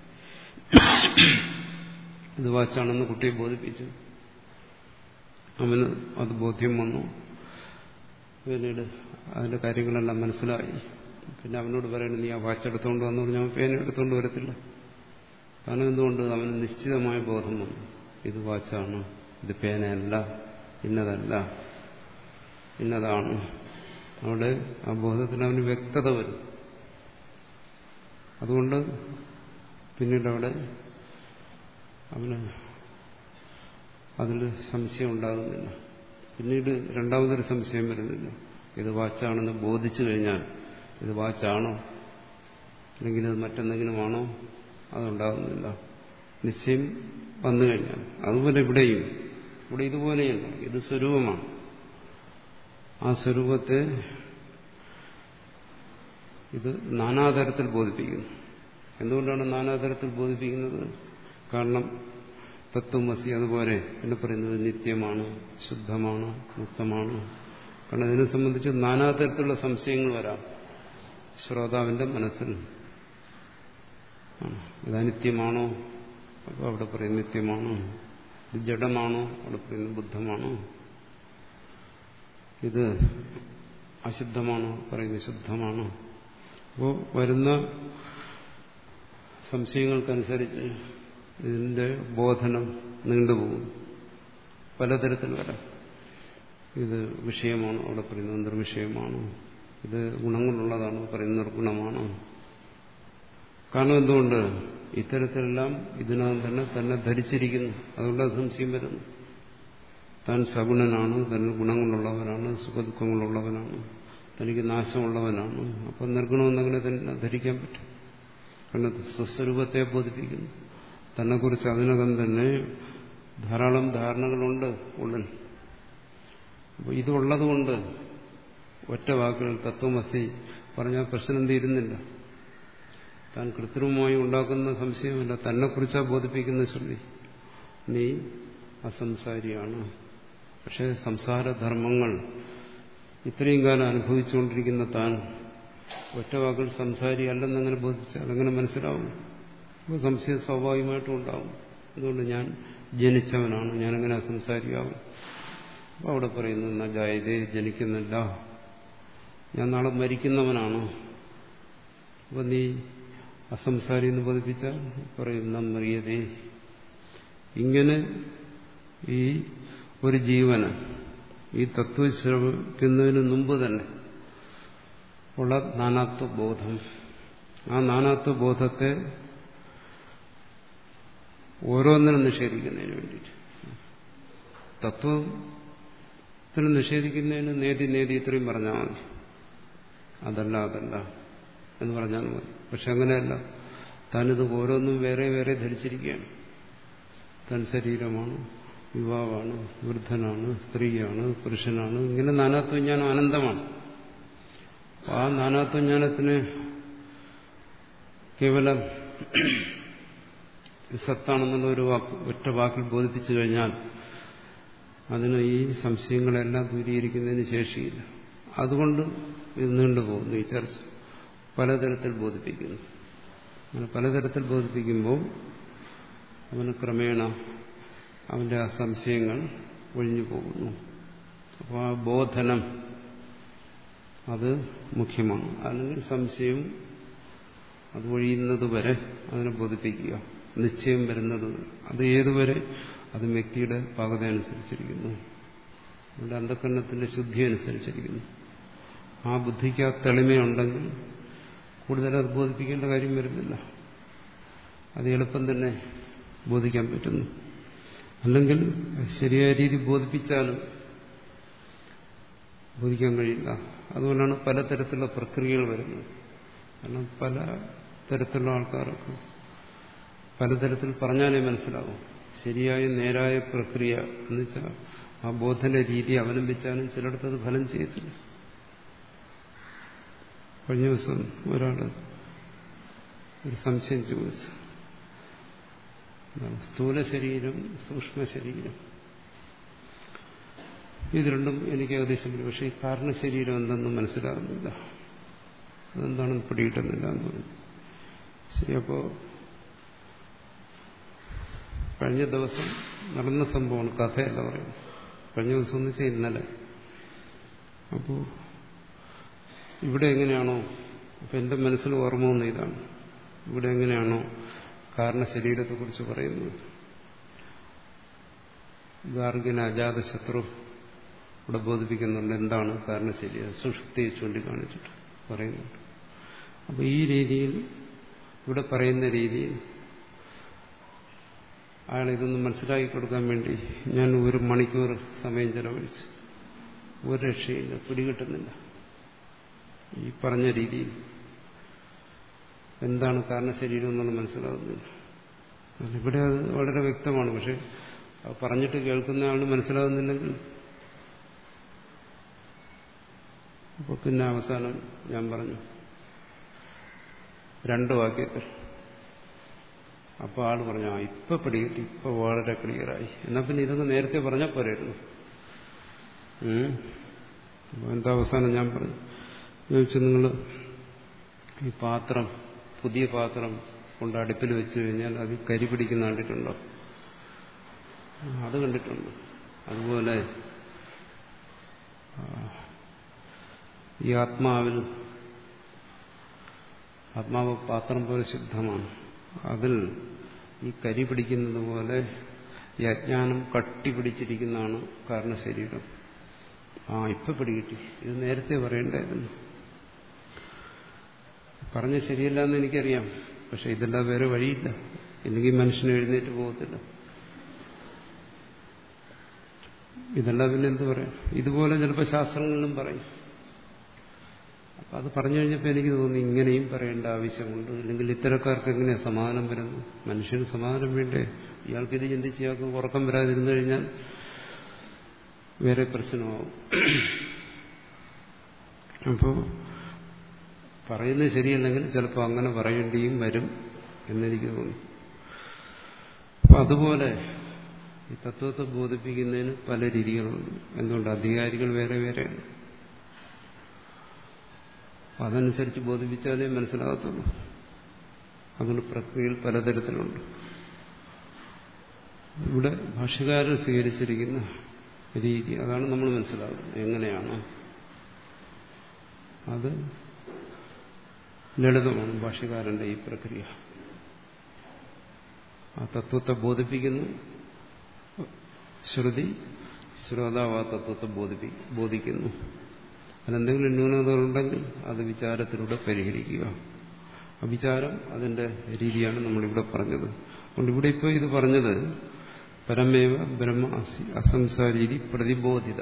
ഇത് വാച്ചാണെന്ന് കുട്ടിയെ ബോധിപ്പിച്ചു അവന് അത് ബോധ്യം വന്നു പിന്നീട് അതിന്റെ കാര്യങ്ങളെല്ലാം മനസ്സിലായി പിന്നെ അവനോട് പറയുന്നത് നീ ആ വാച്ച് എടുത്തുകൊണ്ട് വന്നു പറഞ്ഞാൽ അവൻ പേന എടുത്തുകൊണ്ട് വരത്തില്ല കാരണം എന്തുകൊണ്ട് അവന് നിശ്ചിതമായ ബോധം വന്നു ഇത് വാച്ചാണ് ഇത് പേനയല്ല ഇന്നതല്ല ഇന്നതാണ് അവിടെ ആ ബോധത്തിന് അവന് വ്യക്തത വരും അതുകൊണ്ട് പിന്നീട് അവിടെ അവന് അതിൽ സംശയം ഉണ്ടാകുന്നില്ല പിന്നീട് രണ്ടാമതൊരു സംശയം വരുന്നില്ല ഇത് വാച്ചാണെന്ന് ബോധിച്ചു കഴിഞ്ഞാൽ ഇത് വാച്ചാണോ അല്ലെങ്കിൽ ഇത് മറ്റെന്തെങ്കിലുമാണോ അതുണ്ടാകുന്നില്ല നിശ്ചയം വന്നു കഴിഞ്ഞാൽ അതുപോലെ ഇവിടെയും ഇവിടെ ഇതുപോലെയല്ല ഇത് സ്വരൂപമാണ് ആ സ്വരൂപത്തെ ഇത് നാനാതരത്തിൽ ബോധിപ്പിക്കുന്നു എന്തുകൊണ്ടാണ് നാനാതരത്തിൽ ബോധിപ്പിക്കുന്നത് കാരണം തത്വമസി അതുപോലെ എന്ന് പറയുന്നത് നിത്യമാണ് ശുദ്ധമാണ് മുക്തമാണ് കാരണം ഇതിനെ സംബന്ധിച്ച് നാനാതരത്തിലുള്ള സംശയങ്ങൾ വരാം ശ്രോതാവിന്റെ മനസ്സിൽ ഇത് അനിത്യമാണോ അപ്പോൾ അവിടെ പറയും നിത്യമാണോ ഇത് ജഡമാണോ അവിടെ പറയുന്നത് ബുദ്ധമാണോ ഇത് അശുദ്ധമാണോ പറയുന്നത് ശുദ്ധമാണോ അപ്പോൾ വരുന്ന സംശയങ്ങൾക്കനുസരിച്ച് ഇതിന്റെ ബോധനം നീണ്ടുപോകും പലതരത്തിൽ വരാം ഇത് വിഷയമാണോ അവിടെ പറയുന്നത് നിർവിഷയമാണോ ഇത് ഗുണങ്ങളുള്ളതാണോ പറയുന്നത് നിർഗുണമാണോ കാരണം എന്തുകൊണ്ട് ഇത്തരത്തിലെല്ലാം ഇതിനകം തന്നെ തന്നെ ധരിച്ചിരിക്കുന്നു അതുകൊണ്ട് അത് സംശയം വരുന്നു താൻ സഗുണനാണ് തന്നിൽ ഗുണങ്ങളുള്ളവനാണ് സുഖദുഃഖങ്ങളുള്ളവനാണ് തനിക്ക് നാശമുള്ളവനാണ് അപ്പം നിർഗുണമെന്നങ്ങനെ തന്നെ ധരിക്കാൻ പറ്റും കാരണം സ്വസ്വരൂപത്തെ ബോധിപ്പിക്കുന്നു തന്നെക്കുറിച്ച് അതിനകം തന്നെ ധാരാളം ധാരണകളുണ്ട് ഉള്ളിൽ അപ്പോൾ ഇതുള്ളതുകൊണ്ട് ഒറ്റ വാക്കിൽ തത്വമസി പറഞ്ഞാൽ പ്രശ്നം തീരുന്നില്ല താൻ കൃത്രിമമായി ഉണ്ടാക്കുന്ന സംശയമില്ല തന്നെക്കുറിച്ചാ ബോധിപ്പിക്കുന്ന ശ്രുതി നീ അസംസാരിയാണ് പക്ഷേ സംസാരധർമ്മങ്ങൾ ഇത്രയും കാലം അനുഭവിച്ചുകൊണ്ടിരിക്കുന്ന താൻ ഒറ്റ വാക്കിൽ സംസാരി അല്ലെന്നങ്ങനെ ബോധിച്ചാൽ അതെങ്ങനെ മനസ്സിലാവും അപ്പോൾ സംശയം സ്വാഭാവികമായിട്ടും ഉണ്ടാവും അതുകൊണ്ട് ഞാൻ ജനിച്ചവനാണ് ഞാനെങ്ങനെ അസംസാരിയാവും അപ്പോൾ അവിടെ പറയുന്നു എന്നാ ജായതേ ജനിക്കുന്നില്ല ഞാൻ നാളെ മരിക്കുന്നവനാണ് അപ്പം നീ അസംസാരി എന്ന് പതിപ്പിച്ചാൽ പറയും നമ്മറിയതേ ഇങ്ങനെ ഈ ഒരു ജീവന് ഈ തത്വം ശ്രമിക്കുന്നതിന് മുമ്പ് തന്നെ ഉള്ള നാനാത്വ ബോധം ആ നാനാത്വ ബോധത്തെ ഓരോന്നിനും നിഷേധിക്കുന്നതിന് വേണ്ടിയിട്ട് തത്വത്തിന് നിഷേധിക്കുന്നതിന് നേതി നേതി ഇത്രയും പറഞ്ഞാൽ മതി അതല്ല അതല്ല എന്ന് പറഞ്ഞാൽ മതി പക്ഷെ അങ്ങനെയല്ല താനിത് ഓരോന്നും വേറെ വേറെ ധരിച്ചിരിക്കുകയാണ് താൻ ശരീരമാണ് യുവാവാണ് വൃദ്ധനാണ് സ്ത്രീയാണ് പുരുഷനാണ് ഇങ്ങനെ നാനാത്വം ഞാൻ ആനന്ദമാണ് ആ നാനാത്വജ്ഞാനത്തിന് കേവലം സത്താണെന്നുള്ള ഒരു വാക്ക് ഒറ്റ വാക്കിൽ ബോധിപ്പിച്ചു കഴിഞ്ഞാൽ അതിന് ഈ സംശയങ്ങളെല്ലാം ദൂരീകരിക്കുന്നതിന് ശേഷിയില്ല അതുകൊണ്ട് ഇത് നീണ്ടുപോകുന്നു ഈ ചർച്ച പലതരത്തിൽ ബോധിപ്പിക്കുന്നു അങ്ങനെ പലതരത്തിൽ ബോധിപ്പിക്കുമ്പോൾ അവന് ക്രമേണ അവന്റെ ആ സംശയങ്ങൾ ഒഴിഞ്ഞു പോകുന്നു അപ്പോൾ ആ ബോധനം അത് മുഖ്യമാണ് അല്ലെങ്കിൽ സംശയവും അത് ഒഴിയുന്നത് വരെ അതിനെ ബോധിപ്പിക്കുക നിശ്ചയം വരുന്നത് അത് ഏതുവരെ അത് വ്യക്തിയുടെ പാകത അനുസരിച്ചിരിക്കുന്നു അവരുടെ അന്ധകരണത്തിന്റെ ശുദ്ധി അനുസരിച്ചിരിക്കുന്നു ആ ബുദ്ധിക്ക് ആ തെളിമയുണ്ടെങ്കിൽ കൂടുതൽ അത് ബോധിപ്പിക്കേണ്ട കാര്യം വരുന്നില്ല അത് എളുപ്പം തന്നെ ബോധിക്കാൻ പറ്റുന്നു അല്ലെങ്കിൽ ശരിയായ രീതി ബോധിപ്പിച്ചാലും ബോധിക്കാൻ കഴിയില്ല അതുകൊണ്ടാണ് പലതരത്തിലുള്ള പ്രക്രിയകൾ വരുന്നത് കാരണം പല തരത്തിലുള്ള ആൾക്കാർക്ക് പലതരത്തിൽ പറഞ്ഞാലേ മനസ്സിലാവും ശരിയായ നേരായ പ്രക്രിയ എന്ന് വെച്ചാൽ ആ ബോധന രീതി അവലംബിച്ചാലും ചിലയിടത്തത് ഫലം ചെയ്യത്തില്ല കഴിഞ്ഞ ദിവസം ഒരാൾ ഒരു സംശയം ചോദിച്ചു സ്ഥൂല ശരീരം സൂക്ഷ്മ ശരീരം ഇത് രണ്ടും എനിക്ക് ഏകദേശം പക്ഷേ ഈ കാരണ ശരീരം എന്തെന്ന് മനസ്സിലാകുന്നില്ല അതെന്താണെന്ന് പിടികിട്ടുന്നില്ല എന്ന് പറഞ്ഞു ശരി അപ്പോ കഴിഞ്ഞ ദിവസം നടന്ന സംഭവമാണ് കഥയല്ല പറയുന്നത് കഴിഞ്ഞ ദിവസം എന്ന് വെച്ചാൽ ഇന്നലെ അപ്പോ ഇവിടെ എങ്ങനെയാണോ അപ്പൊ എന്റെ മനസ്സിൽ ഓർമ്മ വന്ന ഇതാണ് ഇവിടെ എങ്ങനെയാണോ കാരണ ശരീരത്തെക്കുറിച്ച് പറയുന്നത് ഗാർഗിന് അജാതശത്രു ഇവിടെ ബോധിപ്പിക്കുന്നുണ്ട് എന്താണ് കാരണ ശരീരം സുഷുപ്തിയെ ചൂണ്ടിക്കാണിച്ചിട്ട് പറയുന്നുണ്ട് അപ്പോൾ ഈ രീതിയിൽ ഇവിടെ പറയുന്ന രീതിയിൽ അയാൾ ഇതൊന്ന് മനസ്സിലാക്കി കൊടുക്കാൻ വേണ്ടി ഞാൻ ഒരു മണിക്കൂർ സമയം ചെലവഴിച്ചു ഒരു രക്ഷയില്ല പിടികിട്ടുന്നില്ല ഈ പറഞ്ഞ രീതിയിൽ എന്താണ് കാരണശരീരം എന്നുള്ള മനസ്സിലാകുന്നില്ല ഇവിടെ അത് വളരെ വ്യക്തമാണ് പക്ഷെ പറഞ്ഞിട്ട് കേൾക്കുന്ന ആളിന് മനസ്സിലാകുന്നില്ലെങ്കിൽ അപ്പോൾ പിന്നെ അവസാനം ഞാൻ പറഞ്ഞു രണ്ട് വാക്യത്തിൽ അപ്പോൾ ആൾ പറഞ്ഞു ആ ഇപ്പൊ പിടികിട്ടി ഇപ്പൊ വളരെ ക്ലിയറായി എന്നാ പിന്നെ ഇതൊക്കെ നേരത്തെ പറഞ്ഞാൽ പോരായിരുന്നു അപ്പോൾ എന്താ അവസാനം ഞാൻ പറഞ്ഞു ചോദിച്ചു നിങ്ങൾ ഈ പാത്രം പുതിയ പാത്രം കൊണ്ട് അടുപ്പിൽ വെച്ച് കഴിഞ്ഞാൽ അത് കരി പിടിക്കുന്ന കണ്ടിട്ടുണ്ടോ അത് കണ്ടിട്ടുണ്ട് അതുപോലെ ഈ ആത്മാവിൽ ആത്മാവ് പാത്രം പോലെ ശുദ്ധമാണ് അതിൽ ഈ കരി പിടിക്കുന്നത് പോലെ ഈ അജ്ഞാനം കട്ടി പിടിച്ചിരിക്കുന്നതാണ് കാരണശരീരം ആ ഇപ്പൊ പിടികിട്ടി ഇത് നേരത്തെ പറയേണ്ടായിരുന്നു പറഞ്ഞ ശരിയല്ല എന്ന് എനിക്കറിയാം പക്ഷെ ഇതെല്ലാം വേറെ വഴിയില്ല ഇല്ലെങ്കിൽ മനുഷ്യന് എഴുന്നേറ്റ് പോകത്തില്ല ഇതെല്ലാം പിന്നെ എന്ത് പറയാം ഇതുപോലെ ചിലപ്പോൾ ശാസ്ത്രങ്ങളിലും പറയും അപ്പൊ അത് പറഞ്ഞു കഴിഞ്ഞപ്പോൾ എനിക്ക് തോന്നി ഇങ്ങനെയും പറയേണ്ട ആവശ്യമുണ്ട് അല്ലെങ്കിൽ ഇത്തരക്കാർക്ക് എങ്ങനെയാണ് സമാധാനം വരുന്നത് മനുഷ്യന് സമാധാനം വേണ്ടേ ഇയാൾക്ക് ഇത് ചിന്തിച്ച് ഇയാൾക്ക് ഉറക്കം വരാതിരുന്നു കഴിഞ്ഞാൽ വേറെ പ്രശ്നമാവും അപ്പോൾ പറയുന്നത് ശരിയല്ലെങ്കിൽ ചിലപ്പോൾ അങ്ങനെ പറയേണ്ടിയും വരും എന്നെനിക്ക് തോന്നി അപ്പൊ അതുപോലെ ഈ തത്വത്തെ ബോധിപ്പിക്കുന്നതിന് പല രീതികളുണ്ട് എന്തുകൊണ്ട് അധികാരികൾ വേറെ വേറെയാണ് അപ്പൊ അതനുസരിച്ച് ബോധിപ്പിച്ചാലേ മനസ്സിലാകത്തുള്ളൂ അതുകൊണ്ട് പ്രക്രിയയിൽ പലതരത്തിലുണ്ട് ഇവിടെ ഭാഷകാരൻ സ്വീകരിച്ചിരിക്കുന്ന രീതി അതാണ് നമ്മൾ മനസ്സിലാകുന്നത് എങ്ങനെയാണ് അത് ലളിതമാണ് ഭാഷകാരന്റെ ഈ പ്രക്രിയ ആ തത്വത്തെ ബോധിപ്പിക്കുന്നു ശ്രുതി ശ്രോതാവ് ആ തത്വത്തെ ബോധിപ്പി ബോധിക്കുന്നു അതിനെന്തെങ്കിലും ന്യൂനതകളുണ്ടെങ്കിൽ അത് വിചാരത്തിലൂടെ പരിഹരിക്കുക ആ വിചാരം അതിന്റെ രീതിയാണ് നമ്മളിവിടെ പറഞ്ഞത് അതുകൊണ്ട് ഇവിടെ ഇപ്പോൾ ഇത് പറഞ്ഞത് പരമേവ ബ്രഹ്മ അസംസാരീതി പ്രതിബോധിത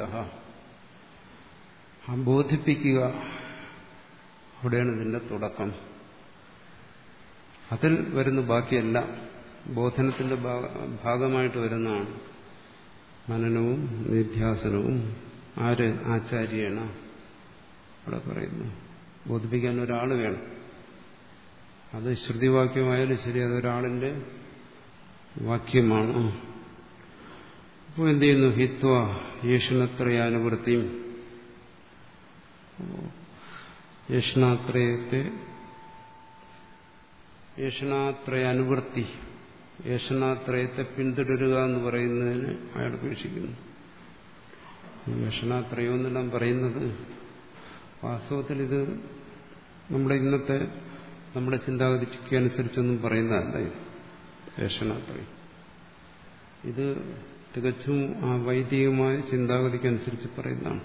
ആ ബോധിപ്പിക്കുക അവിടെയാണ് ഇതിന്റെ തുടക്കം അതിൽ വരുന്ന ബാക്കിയെല്ലാം ബോധനത്തിന്റെ ഭാഗമായിട്ട് വരുന്നതാണ് മനനവും നിധ്യാസനവും ആര് ആചാര്യേണ അവിടെ പറയുന്നു ബോധിപ്പിക്കാൻ ഒരാൾ വേണം അത് ശ്രുതിവാക്യമായാലും ശരി അതൊരാളിന്റെ വാക്യമാണ് അപ്പോൾ എന്ത് ചെയ്യുന്നു ഹിത്വ യേശുനത്രയാനുവൃത്തിയും യേശുനാത്രയത്തെ യേശുനാത്രയാനുവൃത്തി യേശുനാത്രയത്തെ പിന്തുടരുക എന്ന് പറയുന്നതിന് അയാൾ ഉപേക്ഷിക്കുന്നു യേശുനാത്രയം എന്നെല്ലാം പറയുന്നത് വാസ്തവത്തിൽ ഇത് നമ്മുടെ ഇന്നത്തെ നമ്മുടെ ചിന്താഗതിക്ക് അനുസരിച്ചൊന്നും പറയുന്നതല്ല ഇത് യേശുനാത്രയം ഇത് തികച്ചും ആ വൈദികമായ ചിന്താഗതിക്കനുസരിച്ച് പറയുന്നതാണ്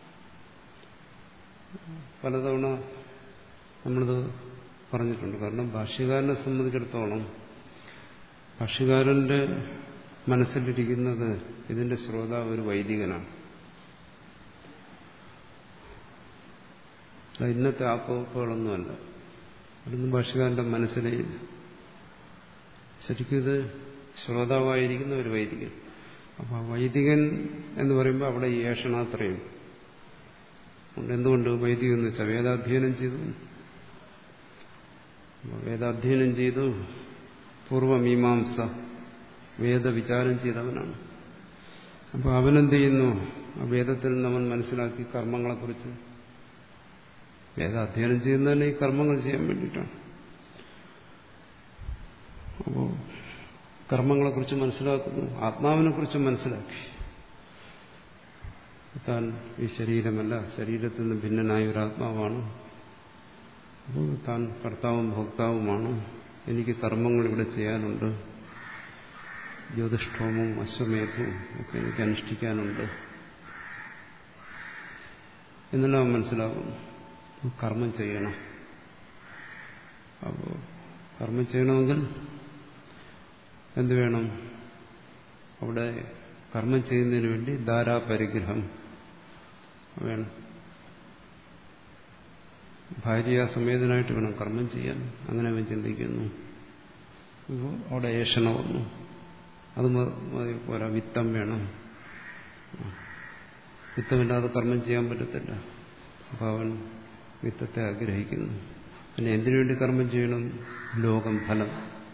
പലതവണ നമ്മളിത് പറഞ്ഞിട്ടുണ്ട് കാരണം ഭാഷ്യകാരനെ സംബന്ധിച്ചിടത്തോളം ഭാഷ്യകാരന്റെ മനസ്സിലിരിക്കുന്നത് ഇതിന്റെ ശ്രോതാവ് ഒരു വൈദികനാണ് ഇന്നത്തെ ആക്കോപ്പുകളൊന്നുമല്ല അതൊന്നും ഭാഷകാരന്റെ മനസ്സിലെ ശരിക്കും ഇത് ശ്രോതാവായിരിക്കുന്ന ഒരു വൈദികൻ അപ്പൊ ആ വൈദികൻ എന്ന് പറയുമ്പോൾ അവിടെ ഈ ഏഷണാത്രയും എന്തുകൊണ്ട് വൈദികൻ എന്ന് വെച്ചാൽ വേദാധ്യയനം ചെയ്തു വേദാധ്യയനം ചെയ്തു പൂർവമീമാംസ വേദവിചാരം ചെയ്തവനാണ് അപ്പോൾ അവനെന്ത് ചെയ്യുന്നു ആ വേദത്തിൽ നിന്ന് അവൻ മനസ്സിലാക്കി കർമ്മങ്ങളെക്കുറിച്ച് വേദാധ്യയനം ചെയ്യുന്നതന്നെ ഈ കർമ്മങ്ങൾ ചെയ്യാൻ വേണ്ടിയിട്ടാണ് അപ്പോൾ കർമ്മങ്ങളെക്കുറിച്ച് മനസ്സിലാക്കുന്നു ആത്മാവിനെക്കുറിച്ച് മനസ്സിലാക്കി താൻ ഈ ശരീരമല്ല ശരീരത്തിൽ നിന്ന് ഭിന്നനായ ഒരു ആത്മാവാണ് അപ്പോൾ താൻ കർത്താവും ഭോക്താവുമാണ് എനിക്ക് കർമ്മങ്ങൾ ഇവിടെ ചെയ്യാനുണ്ട് ജ്യോതിഷ്ഠോമവും അശ്വമേധവും ഒക്കെ എനിക്ക് അനുഷ്ഠിക്കാനുണ്ട് എന്നെല്ലാം മനസ്സിലാകുന്നു കർമ്മം ചെയ്യണം അപ്പോൾ കർമ്മം ചെയ്യണമെങ്കിൽ എന്ത് വേണം അവിടെ കർമ്മം ചെയ്യുന്നതിന് വേണ്ടി ധാരാപരിഗ്രഹം വേണം ഭാര്യാസമേതനായിട്ട് വേണം കർമ്മം ചെയ്യാൻ അങ്ങനെ അവൻ ചിന്തിക്കുന്നു അപ്പോൾ അവിടെ ഏഷണ വന്നു അത് മതി പോരാ വിത്തം വേണം വിത്തമില്ലാതെ കർമ്മം ചെയ്യാൻ പറ്റത്തില്ല അപ്പോൾ അവൻ വിത്തത്തെ ആഗ്രഹിക്കുന്നു പിന്നെ എന്തിനു വേണ്ടി കർമ്മം ചെയ്യണം ലോകം ഫലം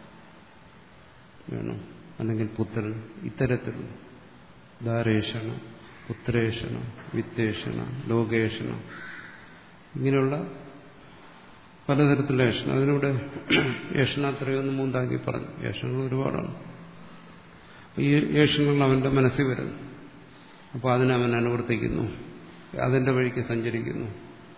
വേണം അല്ലെങ്കിൽ പുത്രൻ ഇത്തരത്തിൽ ധാരേഷണ പുത്രേഷണ വിത്തേഷണ ലോകേഷണ ഇങ്ങനെയുള്ള പലതരത്തിലുള്ള ഏഷണ അതിലൂടെ ഏഷണാത്രയൊന്ന് മൂന്നാക്കി പറഞ്ഞു ഏഷണങ്ങൾ ഒരുപാടാണ് ഈ ഏഷണങ്ങൾ അവന്റെ മനസ്സിൽ വരുന്നു അപ്പോൾ അതിനെ അവൻ അനുവർത്തിക്കുന്നു അതിന്റെ വഴിക്ക് സഞ്ചരിക്കുന്നു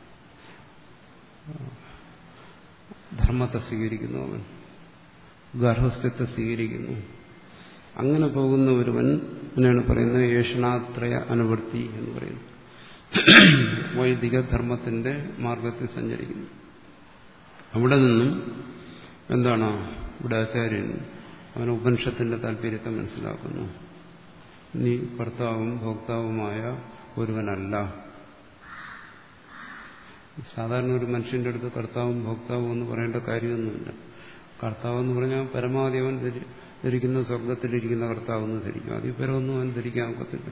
ധർമ്മത്തെ സ്വീകരിക്കുന്നു അവൻ ഗർഭസ്ഥ്യത്തെ സ്വീകരിക്കുന്നു അങ്ങനെ പോകുന്ന ഒരുവൻ എന്നാണ് പറയുന്നത് ഏഷണാത്രയ അനുവൃത്തി എന്ന് പറയുന്നു വൈദിക ധർമ്മത്തിന്റെ മാർഗത്തിൽ സഞ്ചരിക്കുന്നു അവിടെ നിന്നും എന്താണ് ഇവിടെ ആചാര്യൻ അവൻ ഉപനിഷത്തിന്റെ താല്പര്യത്തെ മനസ്സിലാക്കുന്നു നീ കർത്താവും ഭോക്താവുമായ ഒരുവനല്ല സാധാരണ ഒരു മനുഷ്യന്റെ അടുത്ത് കർത്താവും ഭോക്താവും എന്ന് പറയേണ്ട കാര്യമൊന്നുമില്ല കർത്താവ് എന്ന് പറഞ്ഞാൽ പരമാവധി അവൻ ധരിക്കുന്ന സ്വർഗത്തിലിരിക്കുന്ന കർത്താവ് എന്ന് ധരിക്കും അതിൽ പരമൊന്നും അവൻ ധരിക്കാൻ ഒക്കത്തില്ല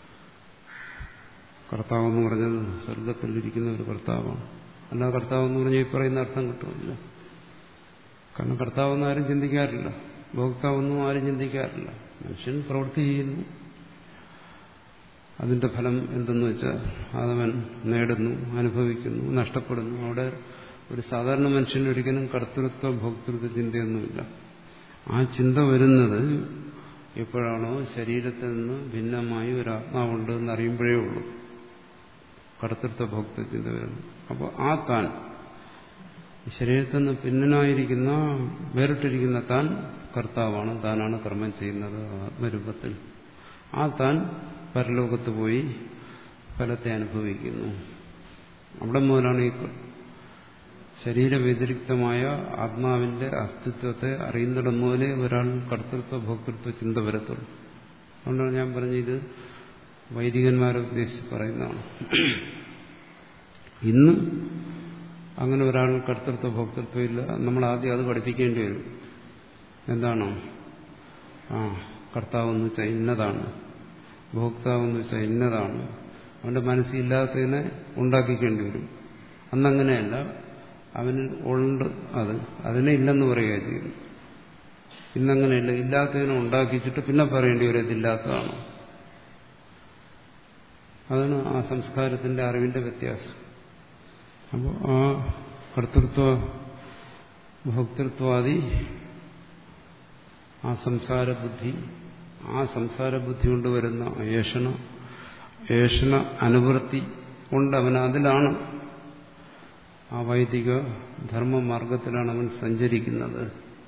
കർത്താവ് എന്ന് പറഞ്ഞത് സ്വർഗത്തിലിരിക്കുന്ന ഒരു കർത്താവാണ് അല്ല കർത്താവ് എന്ന് പറഞ്ഞാൽ ഈ പറയുന്ന അർത്ഥം കിട്ടുമില്ല കാരണം കർത്താവെന്ന് ആരും ചിന്തിക്കാറില്ല ഭോക്താവെന്നും ആരും ചിന്തിക്കാറില്ല മനുഷ്യൻ പ്രവൃത്തി ചെയ്യുന്നു അതിന്റെ ഫലം എന്തെന്ന് വെച്ചാൽ അതവൻ നേടുന്നു അനുഭവിക്കുന്നു നഷ്ടപ്പെടുന്നു അവിടെ ഒരു സാധാരണ മനുഷ്യന് ഒരിക്കലും കർത്തൃത്വ ഭോക്തൃത്വ ചിന്തയൊന്നുമില്ല ആ ചിന്ത വരുന്നത് എപ്പോഴാണോ ശരീരത്തിൽ നിന്ന് ഭിന്നമായി ഒരു ആത്മാവുണ്ട് എന്ന് അറിയുമ്പോഴേ ഉള്ളൂ കർത്തൃത്വ ഭോക്തൃ ചിന്ത വരുന്നു അപ്പോൾ ആ താൻ ശരീരത്തിൽ നിന്ന് ഭിന്നനായിരിക്കുന്ന വേറിട്ടിരിക്കുന്ന താൻ കർത്താവാണ് താനാണ് കർമ്മം ചെയ്യുന്നത് ആത്മരൂപത്തിൽ ആ താൻ പരലോകത്ത് പോയി ഫലത്തെ അനുഭവിക്കുന്നു അവിടെ മുതലാണ് ഈ ശരീരവ്യതിരിക്തമായ ആത്മാവിന്റെ അസ്തിത്വത്തെ അറിയുന്നിടം മുതലേ ഒരാൾ കർത്തൃത്വ ഭോക്തൃത്വ ചിന്ത വരത്തുള്ളൂ അതുകൊണ്ടാണ് ഞാൻ പറഞ്ഞ ഇത് വൈദികന്മാരെ ഉദ്ദേശിച്ച് പറയുന്നതാണ് ഇന്ന് അങ്ങനെ ഒരാൾ കർത്തൃത്വ ഭോക്തൃത്വം ഇല്ല നമ്മൾ ആദ്യം അത് പഠിപ്പിക്കേണ്ടി വരും എന്താണോ ആ കർത്താവെന്ന് വെച്ചാൽ ഇന്നതാണ് ഭോക്താവെന്ന് വെച്ചാൽ ഇന്നതാണ് അവന്റെ മനസ്സില്ലാത്തതിനെ ഉണ്ടാക്കിക്കേണ്ടി വരും അന്നങ്ങനെയല്ല അവന് ഉണ്ട് അത് അതിനെ ഇല്ലെന്ന് പറയുക ചെയ്യുന്നു ഇന്നങ്ങനെയല്ല ഇല്ലാത്തതിനെ ഉണ്ടാക്കിച്ചിട്ട് പിന്നെ പറയേണ്ടി വരും ഇതില്ലാത്തതാണ് അതാണ് ആ സംസ്കാരത്തിന്റെ അറിവിന്റെ വ്യത്യാസം അപ്പോൾ ആ കർത്തൃത്വ ഭോക്തൃത്വാദി ആ സംസാര ബുദ്ധി ആ സംസാര ബുദ്ധി കൊണ്ട് വരുന്ന ഏഷണ ഏഷണ അനുവൃത്തി കൊണ്ട് അവൻ അതിലാണ് ആ വൈദിക ധർമ്മമാർഗത്തിലാണ് അവൻ സഞ്ചരിക്കുന്നത്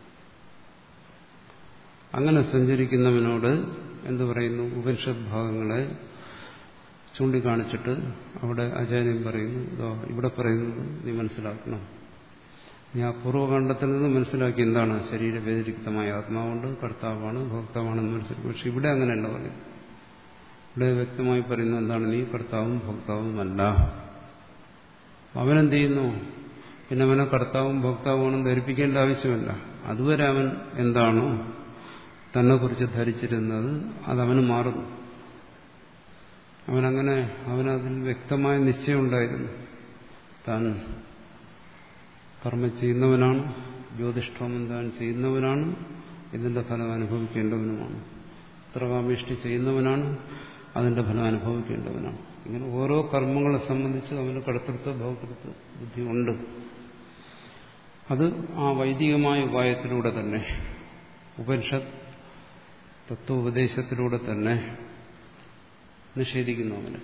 അങ്ങനെ സഞ്ചരിക്കുന്നവനോട് എന്തു പറയുന്നു ഉപനിഷത് ഭാഗങ്ങളെ ചൂണ്ടിക്കാണിച്ചിട്ട് അവിടെ ആചാര്യൻ പറയുന്നു ഇതോ ഇവിടെ പറയുന്നത് നീ മനസ്സിലാക്കണം നീ ആ പൂർവ്വകാണ്ഡത്തിൽ നിന്ന് മനസ്സിലാക്കി എന്താണ് ശരീര വ്യതിരിക്തമായ ആത്മാവുണ്ട് കർത്താവാണ് ഭോക്താവാണെന്ന് മനസ്സിലാക്കി പക്ഷെ ഇവിടെ അങ്ങനെയല്ല പറയും ഇവിടെ വ്യക്തമായി പറയുന്നത് എന്താണ് നീ കർത്താവും ഭോക്താവുമല്ല അവനെന്ത് ചെയ്യുന്നു പിന്നെ അവനെ കർത്താവും ഭോക്താവുമാണെന്ന് ധരിപ്പിക്കേണ്ട ആവശ്യമില്ല അതുവരെ അവൻ എന്താണോ തന്നെക്കുറിച്ച് ധരിച്ചിരുന്നത് അതവന് മാറുന്നു അവനങ്ങനെ അവനതിൽ വ്യക്തമായ നിശ്ചയം ഉണ്ടായിരുന്നു താൻ കർമ്മം ചെയ്യുന്നവനാണ് ജ്യോതിഷ്ഠോമം താൻ ചെയ്യുന്നവനാണ് ഇതിന്റെ ഫലം അനുഭവിക്കേണ്ടവനുമാണ് ഉത്തരകാമിഷ്ടി ചെയ്യുന്നവനാണ് അതിന്റെ ഫലം അനുഭവിക്കേണ്ടവനാണ് ഇങ്ങനെ ഓരോ കർമ്മങ്ങളെ സംബന്ധിച്ച് അവന് കടത്തൃത്വ ഭൗതൃത്വ ബുദ്ധി ഉണ്ട് അത് ആ വൈദികമായ ഉപായത്തിലൂടെ തന്നെ ഉപനിഷത്ത് തത്വോപദേശത്തിലൂടെ തന്നെ നിഷേധിക്കുന്നു അവന്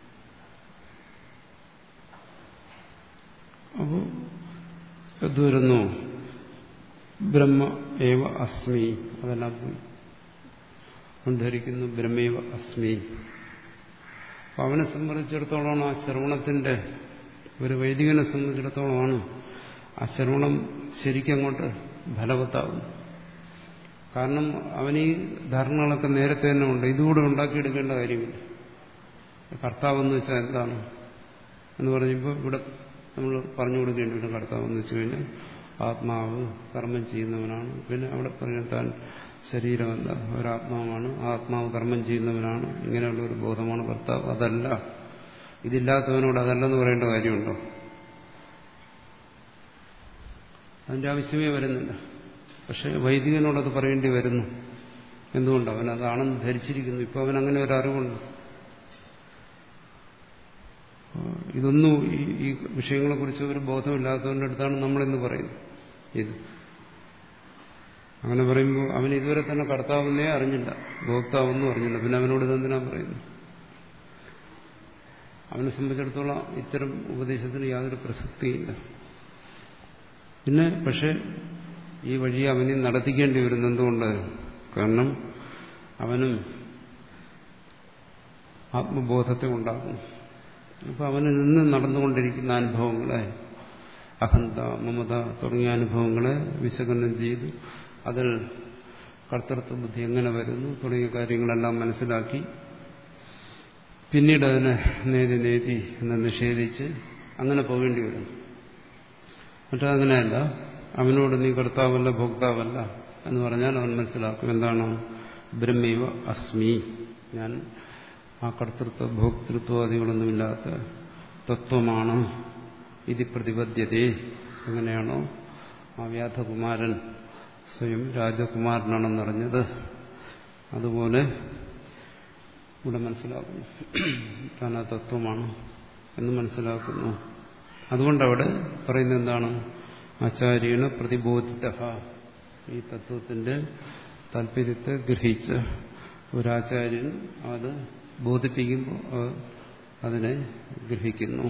അപ്പോൾ എന്ത് വരുന്നു ബ്രഹ്മ ഏവ അസ്മി അതെല്ലാം പോയി അവൻ ധരിക്കുന്നു ബ്രഹ്മേവ അസ്മി അപ്പൊ അവനെ സംബന്ധിച്ചിടത്തോളമാണ് ആ ശ്രവണത്തിന്റെ ഒരു വൈദികനെ സംബന്ധിച്ചിടത്തോളമാണ് ആ ശ്രവണം ശരിക്കങ്ങോട്ട് ഫലവത്താവും കാരണം അവന് ഈ ധാരണകളൊക്കെ നേരത്തെ തന്നെ ഉണ്ട് ഇതുകൂടെ ഉണ്ടാക്കിയെടുക്കേണ്ട കാര്യമില്ല കർത്താവെന്ന് വെച്ചാൽ എന്താണ് എന്ന് പറഞ്ഞപ്പോൾ ഇവിടെ നമ്മൾ പറഞ്ഞു കൊടുക്കേണ്ടി വരും കർത്താവെന്ന് വെച്ച് കഴിഞ്ഞാൽ ആത്മാവ് കർമ്മം ചെയ്യുന്നവനാണ് പിന്നെ അവിടെ പറഞ്ഞ താൻ ശരീരമല്ല ഒരാത്മാവാണ് ആത്മാവ് കർമ്മം ചെയ്യുന്നവനാണ് ഇങ്ങനെയുള്ള ഒരു ബോധമാണ് കർത്താവ് അതല്ല ഇതില്ലാത്തവനോട് അതല്ലെന്ന് പറയേണ്ട കാര്യമുണ്ടോ അതിന്റെ ആവശ്യമേ വരുന്നില്ല പക്ഷെ വൈദികനോട് അത് പറയേണ്ടി വരുന്നു എന്തുകൊണ്ട് അവൻ അതാണെന്ന് ധരിച്ചിരിക്കുന്നു ഇപ്പൊ അവൻ അങ്ങനെ ഒരു അറിവുണ്ട് ഇതൊന്നും ഈ വിഷയങ്ങളെക്കുറിച്ച് ഒരു ബോധമില്ലാത്തവന്റെ അടുത്താണ് നമ്മളിന്ന് പറയുന്നത് ഇത് അങ്ങനെ പറയുമ്പോൾ അവൻ ഇതുവരെ തന്നെ കർത്താവെന്നേ അറിഞ്ഞില്ല ഭോക്താവെന്നും അറിഞ്ഞില്ല പിന്നെ അവനോട് ഇതെന്തിനാ പറയുന്നു അവനെ സംബന്ധിച്ചിടത്തോളം ഇത്തരം ഉപദേശത്തിന് യാതൊരു പ്രസക്തിയില്ല പിന്നെ പക്ഷെ ഈ വഴി അവനെ നടത്തിക്കേണ്ടി വരുന്നത് എന്തുകൊണ്ട് കാരണം അവനും ആത്മബോധത്തെ ഉണ്ടാകും അപ്പൊ അവനിൽ നിന്ന് നടന്നുകൊണ്ടിരിക്കുന്ന അനുഭവങ്ങളെ അഹന്ത മമത തുടങ്ങിയ അനുഭവങ്ങളെ വിശകലനം ചെയ്ത് അതിൽ കർത്തൃത്വ ബുദ്ധി എങ്ങനെ വരുന്നു തുടങ്ങിയ കാര്യങ്ങളെല്ലാം മനസ്സിലാക്കി പിന്നീട് അതിനെ നേതി നേതി എന്ന് നിഷേധിച്ച് അങ്ങനെ പോകേണ്ടി വരും മറ്റങ്ങനെയല്ല അവനോട് നീ കർത്താവല്ല ഭോക്താവല്ല എന്ന് പറഞ്ഞാൽ അവൻ മനസ്സിലാക്കും എന്താണ് ബ്രഹ്മൈവ അസ്മി ഞാൻ ആ കർത്തൃത്വ ഭോക്തൃത്വാദികളൊന്നുമില്ലാത്ത തത്വമാണ് ഇത് പ്രതിപദ്ധ്യതേ എങ്ങനെയാണോ ആ വ്യാധകുമാരൻ സ്വയം രാജകുമാരനാണെന്നറിഞ്ഞത് അതുപോലെ ഇവിടെ മനസ്സിലാക്കുന്നു താൻ ആ തത്വമാണ് എന്ന് മനസ്സിലാക്കുന്നു അതുകൊണ്ടവിടെ പറയുന്നത് എന്താണ് ആചാര്യന പ്രതിബോധിത ഈ തത്വത്തിന്റെ താല്പര്യത്തെ ഗ്രഹിച്ച ഒരാചാര്യൻ അത് ബോധിപ്പിക്കുമ്പോൾ അതിനെ ഗ്രഹിക്കുന്നു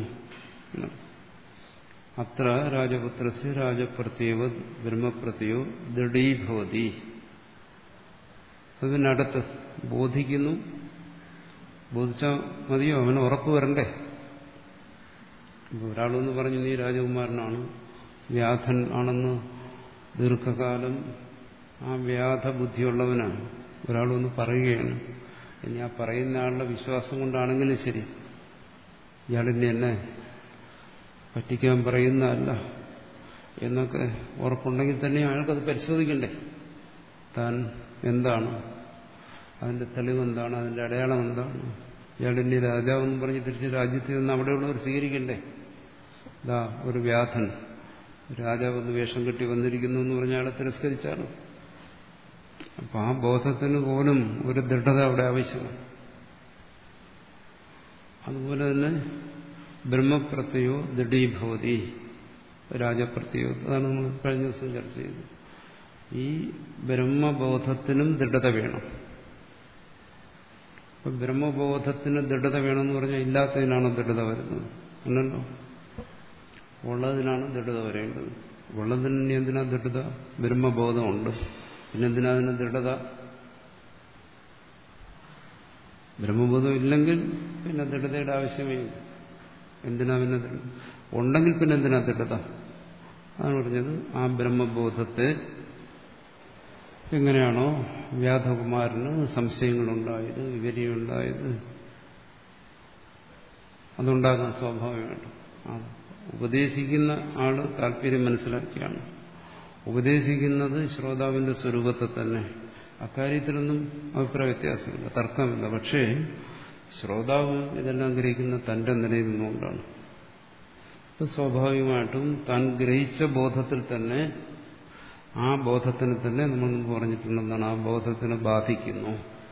അത്ര രാജപുത്രസ് രാജപ്രത്യേവ ബ്രഹ്മപ്രത്യോ ദൃഢീഭവതി അതിനടുത്ത് ബോധിക്കുന്നു ബോധിച്ചാൽ മതിയോ അവന് ഉറപ്പ് വരണ്ടേ ഒരാളെന്ന് പറഞ്ഞു നീ രാജകുമാരനാണ് വ്യാധൻ ആണെന്ന് ദീർഘകാലം ആ വ്യാധ ബുദ്ധിയുള്ളവനാണ് ഒരാളൊന്ന് പറയുകയാണ് ഇനി ആ പറയുന്ന ആളുടെ വിശ്വാസം കൊണ്ടാണെങ്കിലും ശരി ഇയാളിനെ എന്നെ പറ്റിക്കാൻ പറയുന്നതല്ല എന്നൊക്കെ ഉറപ്പുണ്ടെങ്കിൽ തന്നെ അയാൾക്കത് പരിശോധിക്കണ്ടേ താൻ എന്താണ് അതിന്റെ തെളിവ് എന്താണ് അതിന്റെ അടയാളം എന്താണ് ഇയാൾ ഇനി രാജാവെന്ന് പറഞ്ഞ് തിരിച്ച് രാജ്യത്തിൽ നിന്ന് അവിടെയുള്ളവർ സ്വീകരിക്കണ്ടേ ഇതാ ഒരു വ്യാധൻ രാജാവ് ഒന്ന് വേഷം കെട്ടി വന്നിരിക്കുന്നു എന്ന് പറഞ്ഞ ആളെ തിരസ്കരിച്ചാണ് അപ്പൊ ആ ബോധത്തിന് പോലും ഒരു ദൃഢത അവിടെ ആവശ്യമാണ് അതുപോലെ തന്നെ ബ്രഹ്മപ്രത്യോ ദൃഢീഭവതി രാജപ്രത്യോ അതാണ് നമ്മൾ കഴിഞ്ഞ ദിവസം ചർച്ച ചെയ്തത് ഈ ബ്രഹ്മബോധത്തിനും ദൃഢത വേണം ഇപ്പൊ ബ്രഹ്മബോധത്തിന് ദൃഢത വേണമെന്ന് പറഞ്ഞാൽ ഇല്ലാത്തതിനാണ് ദൃഢത വരുന്നത് അല്ലല്ലോ ഉള്ളതിനാണ് ദൃഢത വരേണ്ടത് ഉള്ളതിന് എന്തിനാ ദൃഢത ബ്രഹ്മബോധമുണ്ട് പിന്നെന്തിനാ അതിന് ദൃഢത ബ്രഹ്മബോധം ഇല്ലെങ്കിൽ പിന്നെ ദൃഢതയുടെ ആവശ്യമേ ഇല്ല എന്തിനാ പിന്നെ ദൃഢ ഉണ്ടെങ്കിൽ പിന്നെ എന്തിനാ ദൃഢത അതാണ് പറഞ്ഞത് ആ ബ്രഹ്മബോധത്തെ എങ്ങനെയാണോ വ്യാധകുമാരന് സംശയങ്ങളുണ്ടായത് വിവരിയുണ്ടായത് അതുണ്ടാകാൻ സ്വാഭാവികമായിട്ടും ആ ഉപദേശിക്കുന്ന ആള് താല്പര്യം മനസ്സിലാക്കിയാണ് ഉപദേശിക്കുന്നത് ശ്രോതാവിന്റെ സ്വരൂപത്തെ തന്നെ അക്കാര്യത്തിലൊന്നും അഭിപ്രായ വ്യത്യാസമില്ല തർക്കമില്ല പക്ഷേ ശ്രോതാവ് ഇതെല്ലാം ഗ്രഹിക്കുന്ന തന്റെ നിലയിൽ നിന്നുകൊണ്ടാണ് ഇപ്പൊ സ്വാഭാവികമായിട്ടും താൻ ഗ്രഹിച്ച ബോധത്തിൽ തന്നെ ആ ബോധത്തിന് തന്നെ നമ്മൾ മുമ്പ് പറഞ്ഞിട്ടുണ്ടെന്നാണ് ആ ബോധത്തിനെ ബാധിക്കുന്നു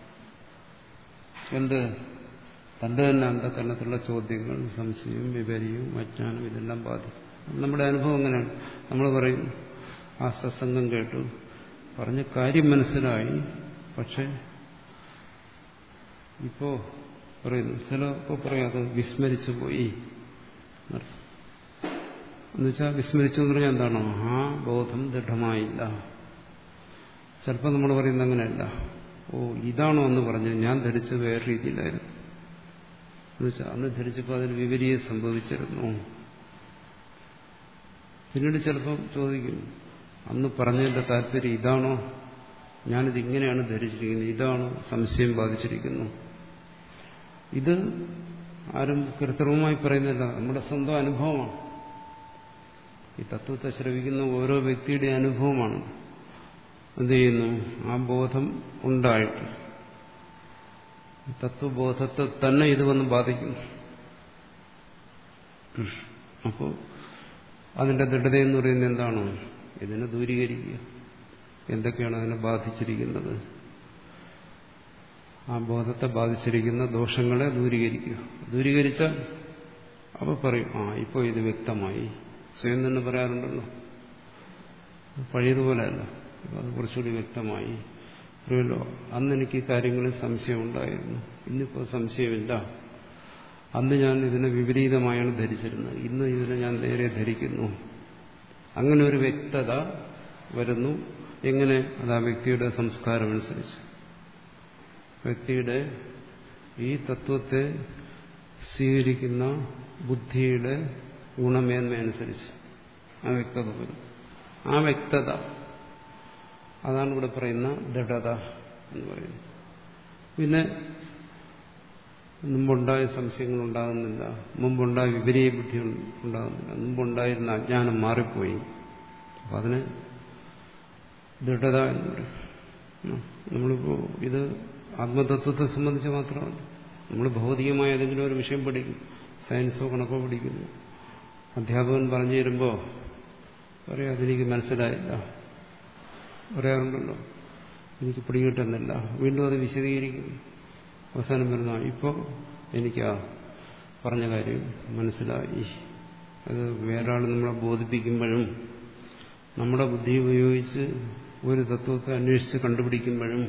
എന്ത് തന്റെ തന്നെ അന്ധകരണത്തിലുള്ള ചോദ്യങ്ങൾ സംശയവും വിപരിയും അജ്ഞാനം ഇതെല്ലാം ബാധിക്കും നമ്മുടെ അനുഭവം അങ്ങനെയാണ് നമ്മൾ പറയും ആ സത്സംഗം കേട്ടു പറഞ്ഞ കാര്യം മനസ്സിലായി പക്ഷെ ഇപ്പോ പറയുന്നു ചിലപ്പോ പറയാം അത് വിസ്മരിച്ചു പോയി എന്നുവെച്ചാൽ വിസ്മരിച്ചു എന്ന് പറഞ്ഞാൽ എന്താണോ ആ ബോധം ദൃഢമായില്ല ചിലപ്പോൾ നമ്മൾ പറയുന്നത് അങ്ങനെയല്ല ഓ ഇതാണോ എന്ന് പറഞ്ഞു ഞാൻ ധരിച്ച് വേറെ രീതിയിലായിരുന്നു എന്നുവെച്ചാൽ അന്ന് ധരിച്ചപ്പോൾ അതിന് വിപരീയം സംഭവിച്ചിരുന്നു പിന്നീട് ചിലപ്പം ചോദിക്കും അന്ന് പറഞ്ഞതിന്റെ താല്പര്യം ഇതാണോ ഞാനിത് ഇങ്ങനെയാണ് ധരിച്ചിരിക്കുന്നത് ഇതാണോ സംശയം ബാധിച്ചിരിക്കുന്നു ഇത് ആരും കൃത്രിമമായി പറയുന്നില്ല നമ്മുടെ സ്വന്തം അനുഭവമാണ് ഈ തത്വത്തെ ശ്രവിക്കുന്ന ഓരോ വ്യക്തിയുടെ അനുഭവമാണ് എന്ത് ചെയ്യുന്നു ആ ബോധം ഉണ്ടായിട്ട് തത്വബോധത്തെ തന്നെ ഇത് വന്ന് ബാധിക്കുന്നു അപ്പോൾ അതിന്റെ ദൃഢത എന്ന് പറയുന്നത് എന്താണ് ഇതിനെ ദൂരീകരിക്കുക എന്തൊക്കെയാണ് അതിനെ ബാധിച്ചിരിക്കുന്നത് ആ ബോധത്തെ ബാധിച്ചിരിക്കുന്ന ദോഷങ്ങളെ ദൂരീകരിക്കുക ദൂരീകരിച്ചാൽ അപ്പോൾ പറയും ആ ഇപ്പോൾ ഇത് വ്യക്തമായി സ്വയം തന്നെ പറയാറുണ്ടല്ലോ പഴയതുപോലെയല്ല ഇപ്പം അത് കുറച്ചുകൂടി വ്യക്തമായി പറയുമല്ലോ അന്ന് എനിക്ക് ഈ കാര്യങ്ങളിൽ സംശയം ഉണ്ടായിരുന്നു ഇന്നിപ്പോൾ സംശയമില്ല അന്ന് ഞാൻ ഇതിനെ വിപരീതമായാണ് ധരിച്ചിരുന്നത് ഇന്ന് ഇതിനെ ഞാൻ നേരെ ധരിക്കുന്നു അങ്ങനെ ഒരു വ്യക്തത വരുന്നു എങ്ങനെ അത് ആ വ്യക്തിയുടെ സംസ്കാരമനുസരിച്ച് വ്യക്തിയുടെ ഈ തത്വത്തെ സ്വീകരിക്കുന്ന ബുദ്ധിയുടെ ഗുണമേന്മയനുസരിച്ച് ആ വ്യക്തത വരും ആ വ്യക്തത അതാണ് ഇവിടെ പറയുന്ന ദൃഢത എന്ന് പറയുന്നത് പിന്നെ മുമ്പുണ്ടായ സംശയങ്ങൾ ഉണ്ടാകുന്നില്ല മുമ്പുണ്ടായ വിപരീയ ബുദ്ധി ഉണ്ടാകുന്നില്ല മുമ്പുണ്ടായിരുന്ന അജ്ഞാനം മാറിപ്പോയി അപ്പം അതിന് ദൃഢത എന്ന് പറയും നമ്മളിപ്പോ ഇത് ആത്മതത്വത്തെ സംബന്ധിച്ച് മാത്രമല്ല നമ്മൾ ഭൗതികമായ ഏതെങ്കിലും ഒരു വിഷയം പഠിക്കും സയൻസോ കണക്കോ പഠിക്കുന്നു അധ്യാപകൻ പറഞ്ഞു തരുമ്പോൾ പറയാം അതെനിക്ക് മനസ്സിലായില്ല പറയാറുണ്ടല്ലോ എനിക്ക് പിടികിട്ടുന്നില്ല വീണ്ടും അത് വിശദീകരിക്കും അവസാനം വരുന്ന ഇപ്പോൾ എനിക്ക് ആ പറഞ്ഞ കാര്യം മനസ്സിലായി അത് വേറൊരാൾ നമ്മളെ ബോധിപ്പിക്കുമ്പോഴും നമ്മുടെ ബുദ്ധി ഉപയോഗിച്ച് ഒരു തത്വത്തെ അന്വേഷിച്ച് കണ്ടുപിടിക്കുമ്പോഴും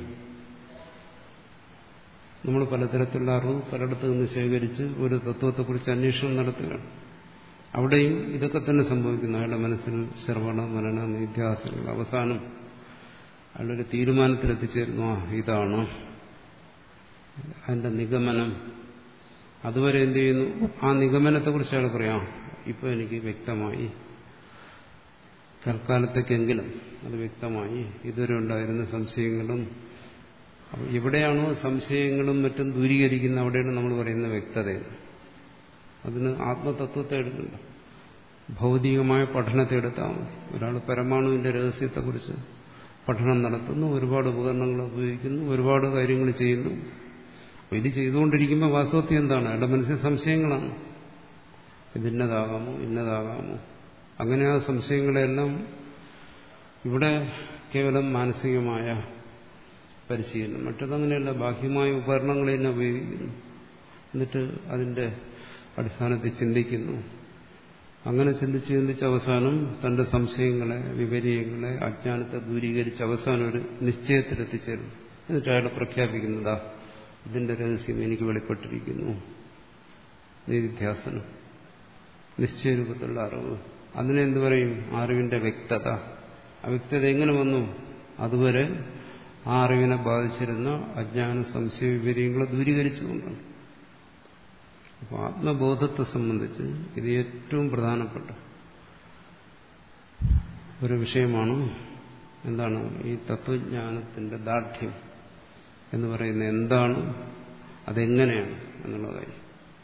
നമ്മൾ പലതരത്തിലുള്ള അറിവ് പലയിടത്തു നിന്ന് ശേഖരിച്ച് ഒരു തത്വത്തെക്കുറിച്ച് അന്വേഷണം നടത്തുകയാണ് അവിടെയും ഇതൊക്കെ തന്നെ സംഭവിക്കുന്നു അയാളുടെ മനസ്സിൽ ശ്രവണ മനന നിധ്യാസനങ്ങൾ അവസാനം അയാളൊരു തീരുമാനത്തിലെത്തിച്ചേരുന്നു ആ ഇതാണ് അതിന്റെ നിഗമനം അതുവരെ എന്ത് ചെയ്യുന്നു ആ നിഗമനത്തെക്കുറിച്ച് അയാൾ പറയാം ഇപ്പൊ എനിക്ക് വ്യക്തമായി തൽക്കാലത്തേക്കെങ്കിലും അത് വ്യക്തമായി ഇതുവരെ ഉണ്ടായിരുന്ന സംശയങ്ങളും എവിടെയാണോ സംശയങ്ങളും മറ്റും ദൂരീകരിക്കുന്ന അവിടെയാണ് നമ്മൾ പറയുന്ന വ്യക്തത അതിന് ആത്മതത്വത്തെ എടുക്കണ്ട ഭൗതികമായ പഠനത്തെ എടുത്താൽ മതി ഒരാൾ പരമാണുവിന്റെ രഹസ്യത്തെക്കുറിച്ച് പഠനം നടത്തുന്നു ഒരുപാട് ഉപകരണങ്ങൾ ഉപയോഗിക്കുന്നു ഒരുപാട് കാര്യങ്ങൾ ചെയ്യുന്നു അപ്പോൾ ഇത് ചെയ്തുകൊണ്ടിരിക്കുമ്പോൾ വാസ്തവത്തിൽ എന്താണ് അയാളുടെ മനസ്സിൽ സംശയങ്ങളാണ് ഇതിന്നതാകാമോ ഇന്നതാകാമോ അങ്ങനെ ആ സംശയങ്ങളെല്ലാം ഇവിടെ കേവലം മാനസികമായ പരിശീലനം മറ്റതങ്ങനെയല്ല ബാഹ്യമായ ഉപകരണങ്ങളെ തന്നെ ഉപയോഗിക്കുന്നു എന്നിട്ട് അതിന്റെ അടിസ്ഥാനത്തിൽ ചിന്തിക്കുന്നു അങ്ങനെ ചിന്തിച്ച് ചിന്തിച്ച് അവസാനം തന്റെ സംശയങ്ങളെ വിപരീയങ്ങളെ അജ്ഞാനത്തെ ദൂരീകരിച്ച് അവസാനം ഒരു നിശ്ചയത്തിലെത്തിച്ചേരും എന്നിട്ട് അയാൾ പ്രഖ്യാപിക്കുന്നതാ ഇതിന്റെ രഹസ്യം എനിക്ക് വെളിപ്പെട്ടിരിക്കുന്നു നിധിധ്യാസനം നിശ്ചയരൂപത്തിലുള്ള അറിവ് അതിനെ എന്ത് പറയും അറിവിന്റെ വ്യക്തത ആ വ്യക്തത എങ്ങനെ വന്നു അതുവരെ ആ അറിവിനെ ബാധിച്ചിരുന്ന അജ്ഞാന സംശയ വിപര്യങ്ങളെ ദൂരീകരിച്ചുകൊണ്ടാണ് അപ്പോൾ ആത്മബോധത്തെ സംബന്ധിച്ച് ഇത് ഏറ്റവും പ്രധാനപ്പെട്ട ഒരു വിഷയമാണ് എന്താണ് ഈ തത്വജ്ഞാനത്തിന്റെ ദാർഢ്യം എന്ന് പറയുന്നത് എന്താണ് അതെങ്ങനെയാണ് എന്നുള്ള കാര്യം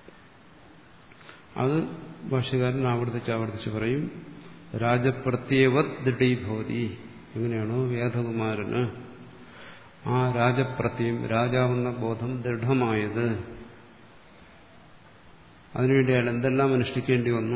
അത് ഭാഷകാരൻ ആവർത്തിച്ച് ആവർത്തിച്ച് പറയും രാജപ്രത്യേവത് ദൃഢീഭവതി എങ്ങനെയാണോ വേദകുമാരന് ആ രാജപ്രത്യം രാജാവെന്ന ബോധം ദൃഢമായത് അതിനുവേണ്ടി അയാൾ എന്തെല്ലാം അനുഷ്ഠിക്കേണ്ടി വന്നു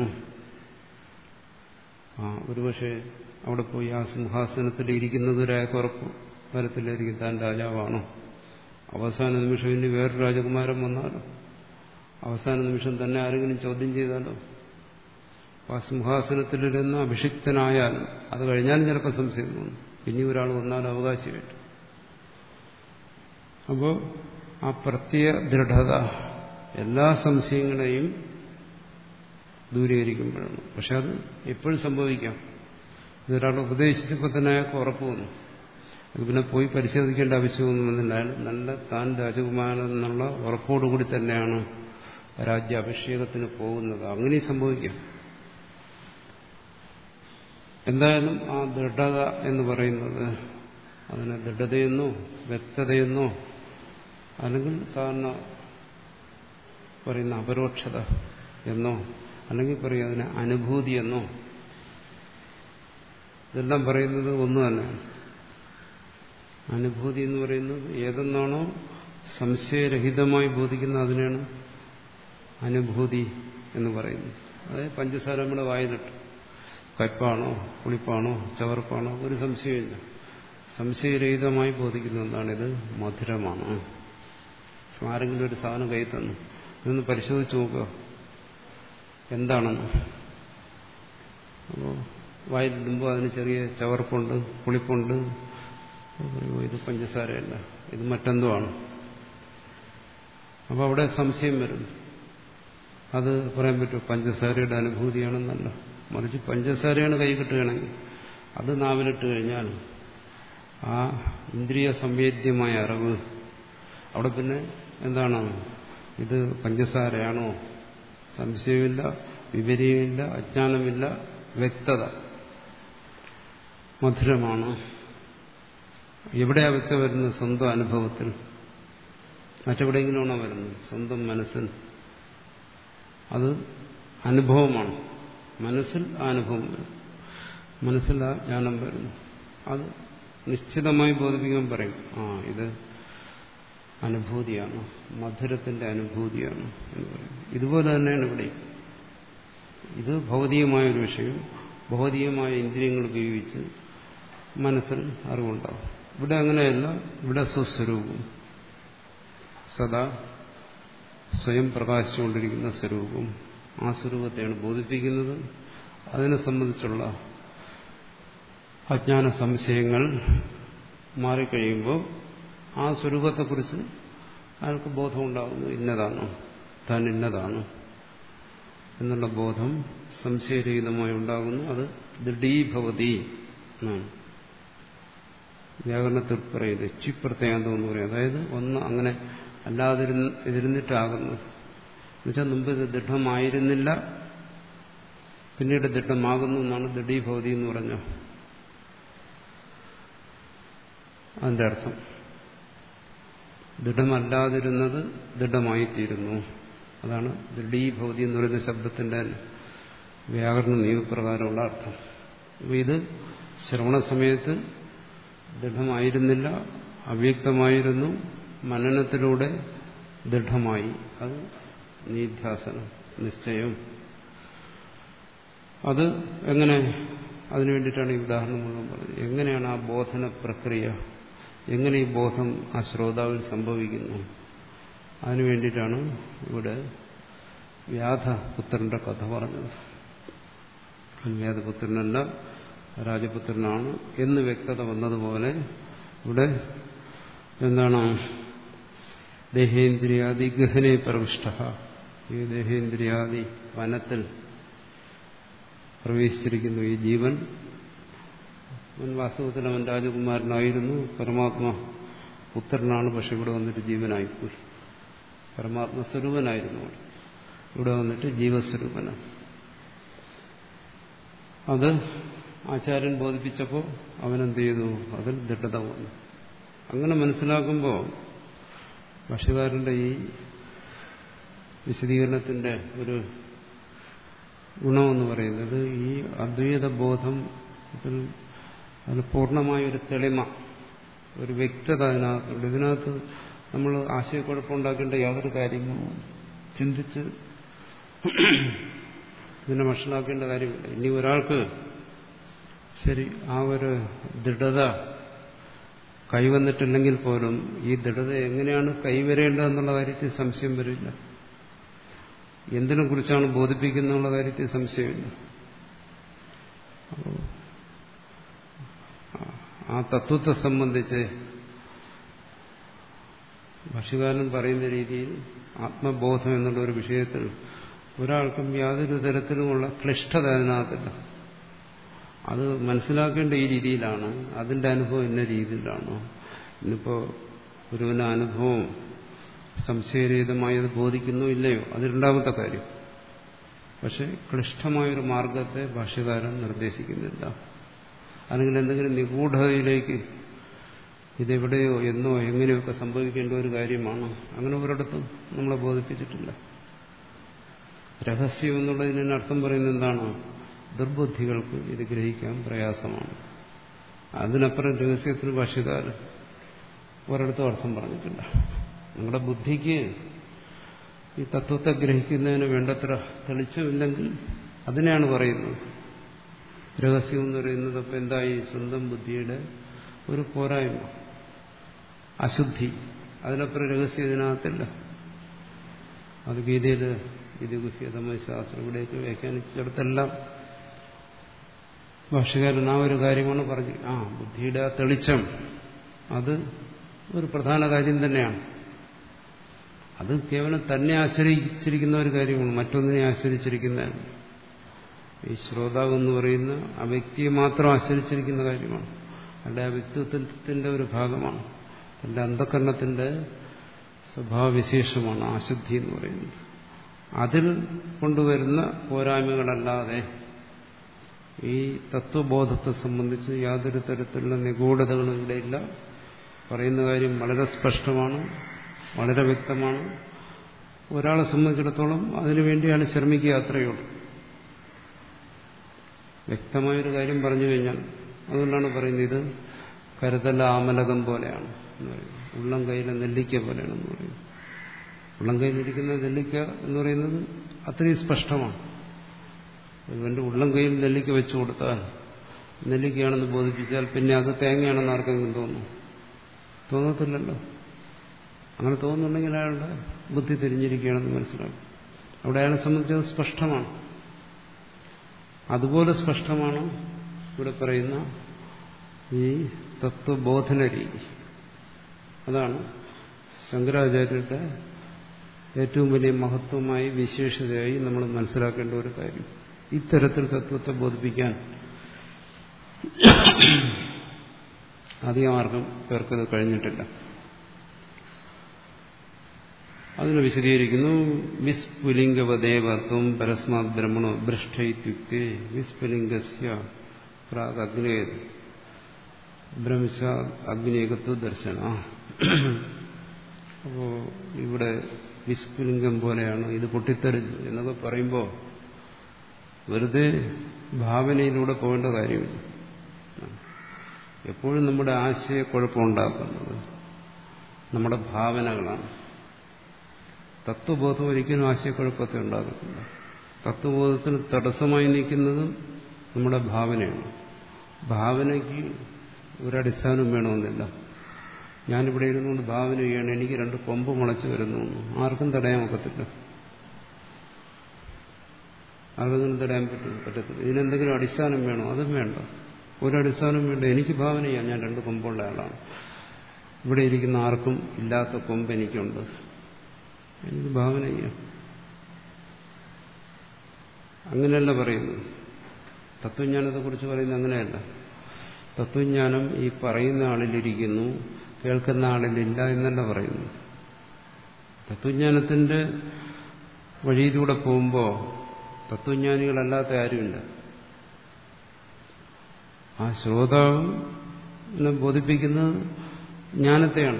ആ ഒരുപക്ഷെ അവിടെ പോയി ആ സിംഹാസനത്തിൽ ഇരിക്കുന്നത് ഒരാൾക്ക് ഉറപ്പ് വരത്തില്ലായിരിക്കും താൻ രാജാവാണോ അവസാന നിമിഷം ഇനി വേറൊരു രാജകുമാരൻ വന്നാലോ അവസാന നിമിഷം തന്നെ ആരെങ്കിലും ചോദ്യം ചെയ്താലോ ആ സിംഹാസനത്തിലിരുന്ന് അഭിഷിക്തനായാലും അത് കഴിഞ്ഞാലും ചിലപ്പോൾ സംശയം തോന്നും ഇനി ഒരാൾ വന്നാലും അവകാശമായിട്ട് അപ്പോൾ ആ പ്രത്യേക ദൃഢത എല്ലാ സംശയങ്ങളെയും ദൂരീകരിക്കുമ്പോഴാണ് പക്ഷെ അത് എപ്പോഴും സംഭവിക്കാം ഇതൊരാൾ ഉപദേശിച്ചപ്പോൾ തന്നെ അയാൾക്ക് ഉറപ്പ് വന്നു അത് പിന്നെ പോയി പരിശോധിക്കേണ്ട ആവശ്യമൊന്നും വന്നില്ല അയാൾ നല്ല താൻ രാജകുമാരൻ എന്നുള്ള ഉറപ്പോടുകൂടി തന്നെയാണ് രാജ്യാഭിഷേകത്തിന് പോകുന്നത് അങ്ങനെയും സംഭവിക്കാം എന്തായാലും ആ ദൃഢത എന്ന് പറയുന്നത് അതിന് ദൃഢതയെന്നോ വ്യക്തതയെന്നോ അല്ലെങ്കിൽ സാധാരണ പറയുന്ന അപരോക്ഷത എന്നോ അല്ലെങ്കിൽ പറയും അതിന് അനുഭൂതി എന്നോ ഇതെല്ലാം പറയുന്നത് ഒന്ന് തന്നെയാണ് അനുഭൂതി എന്ന് പറയുന്നത് ഏതെന്നാണോ സംശയരഹിതമായി ബോധിക്കുന്ന അതിനാണ് അനുഭൂതി എന്ന് പറയുന്നത് അതായത് പഞ്ചസാര നമ്മുടെ വായിലിട്ട് കയ്പാണോ പുളിപ്പാണോ ചവർപ്പാണോ ഒരു സംശയമില്ല സംശയരഹിതമായി ബോധിക്കുന്ന എന്താണിത് മധുരമാണ് ആരെങ്കിലും ഒരു സാധനം കൈ തന്നു ഇതൊന്ന് പരിശോധിച്ച് നോക്കുക എന്താണെന്ന് അപ്പോൾ വായിലിടുമ്പോൾ അതിന് ചെറിയ ചവർപ്പുണ്ട് പുളിപ്പുണ്ട് ഇത് പഞ്ചസാരയല്ല ഇത് മറ്റെന്തോ ആണ് അപ്പോൾ അവിടെ സംശയം വരും അത് പറയാൻ പറ്റും പഞ്ചസാരയുടെ അനുഭൂതിയാണെന്നല്ല മറിച്ച് പഞ്ചസാരയാണ് കൈ കിട്ടുകയാണെങ്കിൽ അത് നാവിലിട്ട് കഴിഞ്ഞാൽ ആ ഇന്ദ്രിയ സംവേദ്യമായ അറിവ് അവിടെ പിന്നെ എന്താണ് ഇത് പഞ്ചസാരയാണോ സംശയമില്ല വിപരീയമില്ല അജ്ഞാനമില്ല വ്യക്തത മധുരമാണ് എവിടെയാ വ്യക്ത വരുന്നത് സ്വന്തം അനുഭവത്തിൽ മറ്റെവിടെയെങ്കിലുമാണോ വരുന്നത് സ്വന്തം മനസ്സിൽ അത് അനുഭവമാണ് മനസ്സിൽ ആ അനുഭവം വരും മനസ്സിൽ ആ ജ്ഞാനം വരുന്നു അത് നിശ്ചിതമായി ബോധിപ്പിക്കാൻ പറയും ആ ഇത് അനുഭൂതിയാണ് മധുരത്തിന്റെ അനുഭൂതിയാണ് എന്ന് പറയും ഇതുപോലെ തന്നെയാണ് ഇവിടെ ഇത് ഭൗതികമായ ഒരു വിഷയം ഭൗതികമായ ഇന്ദ്രിയങ്ങൾ ഉപയോഗിച്ച് മനസ്സിൽ അറിവുണ്ടാവും ഇവിടെ അങ്ങനെയല്ല ഇവിടെ സ്വസ്വരൂപം സദാ സ്വയം പ്രകാശിച്ചുകൊണ്ടിരിക്കുന്ന സ്വരൂപം ആ സ്വരൂപത്തെയാണ് ബോധിപ്പിക്കുന്നത് അതിനെ സംബന്ധിച്ചുള്ള അജ്ഞാന സംശയങ്ങൾ മാറിക്കഴിയുമ്പോൾ ആ സ്വരൂപത്തെക്കുറിച്ച് അയാൾക്ക് ബോധമുണ്ടാകുന്നു ഇന്നതാണ് താൻ ഇന്നതാണ് എന്നുള്ള ബോധം സംശയരഹിതമായി ഉണ്ടാകുന്നു അത് ദൃഢീഭവതി എന്നാണ് വ്യാകരണത്തിൽ പറയുന്നത് ചിപ്രത്യാന്തം എന്ന് പറയും അതായത് ഒന്ന് അങ്ങനെ അല്ലാതിരുന്ന് ഇരുന്നിട്ടാകുന്നു എന്നുവെച്ചാൽ മുമ്പ് ഇത് ദൃഢമായിരുന്നില്ല പിന്നീട് ദൃഢമാകുന്നു എന്നാണ് ദൃഢീഭവതി എന്ന് പറഞ്ഞ അതിന്റെ അർത്ഥം ദൃഢമല്ലാതിരുന്നത് ദൃഢമായിത്തീരുന്നു അതാണ് ദൃഢീഭവതി എന്ന് പറയുന്ന ശബ്ദത്തിന്റെ വ്യാകരണ നിയമപ്രകാരമുള്ള അർത്ഥം അപ്പോൾ ഇത് ശ്രവണ സമയത്ത് ദൃഢമായിരുന്നില്ല അവ്യക്തമായിരുന്നു മനനത്തിലൂടെ ദൃഢമായി അത് നീധ്യാസനം നിശ്ചയം അത് എങ്ങനെ അതിനു വേണ്ടിയിട്ടാണ് ഈ ഉദാഹരണം മുഴുവൻ പറഞ്ഞത് എങ്ങനെയാണ് ആ ബോധന പ്രക്രിയ എങ്ങനെ ഈ ബോധം ആ ശ്രോതാവിൽ സംഭവിക്കുന്നു അതിനു വേണ്ടിയിട്ടാണ് ഇവിടെ വ്യാധപുത്രന്റെ കഥ പറഞ്ഞത് വ്യാധപുത്രനല്ല രാജപുത്രനാണ് എന്ന് വ്യക്തത വന്നതുപോലെ ഇവിടെ എന്താണ് ദേഹേന്ദ്രിയാദി ഗഹനെ പ്രവിഷ്ട ഈ ദേഹേന്ദ്രിയാദി വനത്തിൽ പ്രവേശിച്ചിരിക്കുന്നു ഈ ജീവൻ അവൻ വാസ്തവത്തിൽ അവൻ രാജകുമാരനായിരുന്നു പരമാത്മ പുത്രനാണ് പക്ഷെ ഇവിടെ വന്നിട്ട് ജീവനായിപ്പോയി പരമാത്മ സ്വരൂപനായിരുന്നു അവിടെ ഇവിടെ വന്നിട്ട് ജീവസ്വരൂപനാണ് അത് ആചാര്യൻ ബോധിപ്പിച്ചപ്പോൾ അവനെന്ത് ചെയ്തു അതിൽ ദൃഢത വന്നു അങ്ങനെ മനസ്സിലാക്കുമ്പോൾ ഭാഷകാരന്റെ ഈ വിശദീകരണത്തിന്റെ ഒരു ഗുണമെന്ന് പറയുന്നത് ഈ അദ്വൈത ബോധം അതിന് പൂർണ്ണമായൊരു തെളിമ ഒരു വ്യക്തത അതിനകത്തുണ്ട് ഇതിനകത്ത് നമ്മൾ ആശയക്കുഴപ്പമുണ്ടാക്കേണ്ട യാതൊരു കാര്യങ്ങളും ചിന്തിച്ച് ഇതിനെ മനസ്സിലാക്കേണ്ട കാര്യമില്ല ഇനി ഒരാൾക്ക് ശരി ആ ഒരു ദൃഢത കൈവന്നിട്ടില്ലെങ്കിൽ പോലും ഈ ദൃഢത എങ്ങനെയാണ് കൈവരേണ്ടതെന്നുള്ള കാര്യത്തിൽ സംശയം വരില്ല എന്തിനെ കുറിച്ചാണ് ബോധിപ്പിക്കുന്നുള്ള കാര്യത്തിൽ സംശയമില്ല ആ തത്വത്തെ സംബന്ധിച്ച് ഭക്ഷ്യകാരൻ പറയുന്ന രീതിയിൽ ആത്മബോധം എന്നുള്ള ഒരു വിഷയത്തിൽ ഒരാൾക്കും യാതൊരു തരത്തിലുമുള്ള ക്ലിഷ്ടത അതിനകത്തില്ല അത് മനസ്സിലാക്കേണ്ട ഈ രീതിയിലാണ് അതിന്റെ അനുഭവം ഇന്ന രീതിയിലാണോ ഇന്നിപ്പോ ഒരുവന അനുഭവം സംശയരഹിതമായത് ബോധിക്കുന്നോ ഇല്ലയോ അത് രണ്ടാമത്തെ കാര്യം പക്ഷെ ക്ലിഷ്ടമായൊരു മാർഗത്തെ ഭാഷ്യകാരൻ നിർദ്ദേശിക്കുന്നില്ല അല്ലെങ്കിൽ എന്തെങ്കിലും നിഗൂഢതയിലേക്ക് ഇതെവിടെയോ എന്നോ എങ്ങനെയൊക്കെ സംഭവിക്കേണ്ട ഒരു കാര്യമാണ് അങ്ങനെ ഒരിടത്തും നമ്മളെ ബോധിപ്പിച്ചിട്ടില്ല രഹസ്യം എന്നുള്ളതിന് അർത്ഥം പറയുന്നത് എന്താണ് ദുർബുദ്ധികൾക്ക് ഇത് ഗ്രഹിക്കാൻ പ്രയാസമാണ് അതിനപ്പുറം രഹസ്യത്തിന് ഭാഷ്യക്കാരൻ ഒരിടത്തും അർത്ഥം പറഞ്ഞിട്ടില്ല നമ്മുടെ ബുദ്ധിക്ക് ഈ തത്വത്തെ ഗ്രഹിക്കുന്നതിന് വേണ്ടത്ര തെളിച്ചമില്ലെങ്കിൽ അതിനെയാണ് പറയുന്നത് രഹസ്യം എന്ന് പറയുന്നത് അപ്പം എന്തായി സ്വന്തം ബുദ്ധിയുടെ ഒരു പോരായ്മ അശുദ്ധി അതിനപ്പുറം രഹസ്യം ഇതിനകത്തില്ല അത് ഗീതയിൽ ഗീതഗുഹ്യതമായ ശാസ്ത്രം ഇവിടെയൊക്കെ വ്യാഖ്യാനിച്ചിടത്തെല്ലാം ഭാഷകാരൻ ആ ഒരു കാര്യമാണ് പറഞ്ഞു ആ ബുദ്ധിയുടെ ആ തെളിച്ചം അത് ഒരു പ്രധാന കാര്യം തന്നെയാണ് അത് കേവലം തന്നെ ആശ്രയിച്ചിരിക്കുന്ന ഒരു കാര്യമാണ് മറ്റൊന്നിനെ ആശ്രയിച്ചിരിക്കുന്നതല്ല ഈ ശ്രോതാവ് എന്ന് പറയുന്ന ആ വ്യക്തിയെ മാത്രം ആശ്രയിച്ചിരിക്കുന്ന കാര്യമാണ് അയാളുടെ ആ വ്യക്തിത്വത്തിന്റെ ഒരു ഭാഗമാണ് തന്റെ അന്ധകരണത്തിന്റെ സ്വഭാവവിശേഷമാണ് ആശുദ്ധി എന്ന് പറയുന്നത് അതിൽ കൊണ്ടുവരുന്ന പോരായ്മകളല്ലാതെ ഈ തത്വബോധത്തെ സംബന്ധിച്ച് യാതൊരു തരത്തിലുള്ള നിഗൂഢതകളും ഇവിടെയില്ല പറയുന്ന കാര്യം വളരെ സ്പഷ്ടമാണ് വളരെ വ്യക്തമാണ് ഒരാളെ സംബന്ധിച്ചിടത്തോളം അതിനുവേണ്ടി അയാൾ ശ്രമിക്കുക അത്രയേ ഉള്ളൂ വ്യക്തമായൊരു കാര്യം പറഞ്ഞു കഴിഞ്ഞാൽ അതുകൊണ്ടാണ് പറയുന്നത് ഇത് കരുതല്ല ആമലകം പോലെയാണ് എന്ന് പറയുന്നത് ഉള്ളം കയ്യിലെ നെല്ലിക്ക പോലെയാണെന്ന് പറയുന്നത് ഉള്ളം കയ്യിലിരിക്കുന്ന നെല്ലിക്ക എന്ന് പറയുന്നത് അത്രയും സ്പഷ്ടമാണ് ഇവന്റെ ഉള്ളം കയ്യിൽ നെല്ലിക്ക വെച്ചു കൊടുത്താൽ നെല്ലിക്കയാണെന്ന് ബോധിപ്പിച്ചാൽ പിന്നെ അത് തേങ്ങയാണെന്ന് ആർക്കെങ്കിലും തോന്നും തോന്നത്തില്ലല്ലോ അങ്ങനെ തോന്നുന്നുണ്ടെങ്കിൽ അയാളുടെ ബുദ്ധി തിരിഞ്ഞിരിക്കുകയാണെന്ന് മനസ്സിലാക്കും അവിടെ അയാളെ സംബന്ധിച്ചത് സ്പഷ്ടമാണ് അതുപോലെ സ്പഷ്ടമാണ് ഇവിടെ പറയുന്ന ഈ തത്വബോധന രീതി അതാണ് ശങ്കരാചാര്യരുടെ ഏറ്റവും വലിയ മഹത്വമായി വിശേഷതയായി നമ്മൾ മനസ്സിലാക്കേണ്ട ഒരു കാര്യം ഇത്തരത്തിൽ തത്വത്തെ ബോധിപ്പിക്കാൻ അധികം ആർക്കും പേർക്കത് കഴിഞ്ഞിട്ടില്ല അതിന് വിശദീകരിക്കുന്നു വിസ്ഫുലിംഗവദേവത്വം പരസ്മാത് ബ്രഹ്മണോ ഭ്രഷ്ടയുക്തി വിസ്ഫുലിംഗസ്യ പ്രാഗ് അഗ്നേ ബ്രഹ്മശ അഗ്നേകത്വ ദർശന അപ്പോ ഇവിടെ വിസ്ഫുലിംഗം പോലെയാണ് ഇത് പൊട്ടിത്തെറിച്ചു എന്നൊക്കെ പറയുമ്പോൾ വെറുതെ ഭാവനയിലൂടെ പോകേണ്ട കാര്യമില്ല എപ്പോഴും നമ്മുടെ ആശയക്കുഴപ്പമുണ്ടാക്കുന്നത് നമ്മുടെ ഭാവനകളാണ് തത്വബോധം ഒരിക്കലും ആശയക്കുഴപ്പത്തെ ഉണ്ടാകത്തില്ല തത്വബോധത്തിന് തടസ്സമായി നിൽക്കുന്നതും നമ്മുടെ ഭാവനയാണ് ഭാവനയ്ക്ക് ഒരടിസ്ഥാനം വേണമെന്നില്ല ഞാനിവിടെ ഇരുന്നുകൊണ്ട് ഭാവന ചെയ്യണം എനിക്ക് രണ്ട് കൊമ്പ് മുളച്ചു വരുന്നു ആർക്കും തടയാൻ ഒക്കത്തില്ല ആർക്കെങ്കിലും തടയാൻ പറ്റും പറ്റത്തില്ല ഇതിനെന്തെങ്കിലും അടിസ്ഥാനം വേണോ അതും വേണ്ട ഒരടിസ്ഥാനം വേണ്ട എനിക്ക് ഭാവന ചെയ്യാം ഞാൻ രണ്ട് കൊമ്പുള്ള ആളാണ് ഇവിടെ ഇരിക്കുന്ന ആർക്കും ഇല്ലാത്ത കൊമ്പ് എനിക്കുണ്ട് എനിക്ക് ഭാവന ചെയ്യാം അങ്ങനെയല്ല പറയുന്നത് തത്വജ്ഞാനത്തെക്കുറിച്ച് പറയുന്നത് അങ്ങനെയല്ല തത്വജ്ഞാനം ഈ പറയുന്ന ആളിലിരിക്കുന്നു കേൾക്കുന്ന ആളിലില്ല എന്നല്ല പറയുന്നു തത്വജ്ഞാനത്തിന്റെ വഴിയിലൂടെ പോകുമ്പോൾ തത്വജ്ഞാനികളല്ലാത്ത ആരുമില്ല ആ ശ്രോതാവിനെ ബോധിപ്പിക്കുന്നത് ജ്ഞാനത്തെയാണ്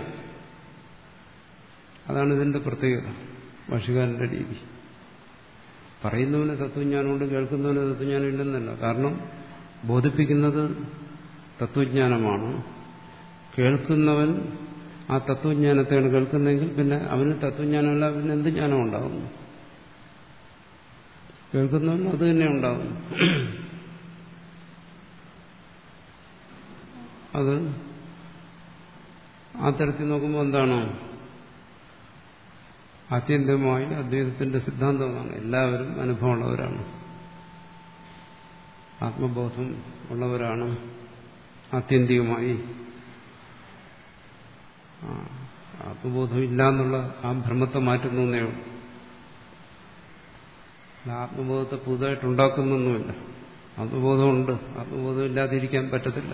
അതാണ് ഇതിന്റെ പ്രത്യേകത ഭാഷകാരന്റെ രീതി പറയുന്നവന് തത്വജ്ഞാനമുണ്ട് കേൾക്കുന്നവന് തത്വജ്ഞാനം ഇല്ലെന്നല്ല കാരണം ബോധിപ്പിക്കുന്നത് തത്വജ്ഞാനമാണ് കേൾക്കുന്നവൻ ആ തത്വജ്ഞാനത്തെയാണ് കേൾക്കുന്നതെങ്കിൽ പിന്നെ അവന് തത്വജ്ഞാനമല്ല പിന്നെ എന്ത് ജ്ഞാനം ഉണ്ടാകുന്നു കേൾക്കുന്നവൻ അത് തന്നെ ഉണ്ടാകുന്നു അത് ആ തരത്തിൽ നോക്കുമ്പോൾ എന്താണ് ആത്യന്തികമായി അദ്വൈതത്തിന്റെ സിദ്ധാന്തമാണ് എല്ലാവരും അനുഭവമുള്ളവരാണ് ആത്മബോധം ഉള്ളവരാണ് ആത്യന്തികമായി ആത്മബോധം ഇല്ല എന്നുള്ള ആ ഭ്രമത്തെ മാറ്റുന്നേ ഉള്ളൂ ആത്മബോധത്തെ പുതുതായിട്ട് ഉണ്ടാക്കുന്നൊന്നുമില്ല ആത്മബോധമുണ്ട് ആത്മബോധം ഇല്ലാതിരിക്കാൻ പറ്റത്തില്ല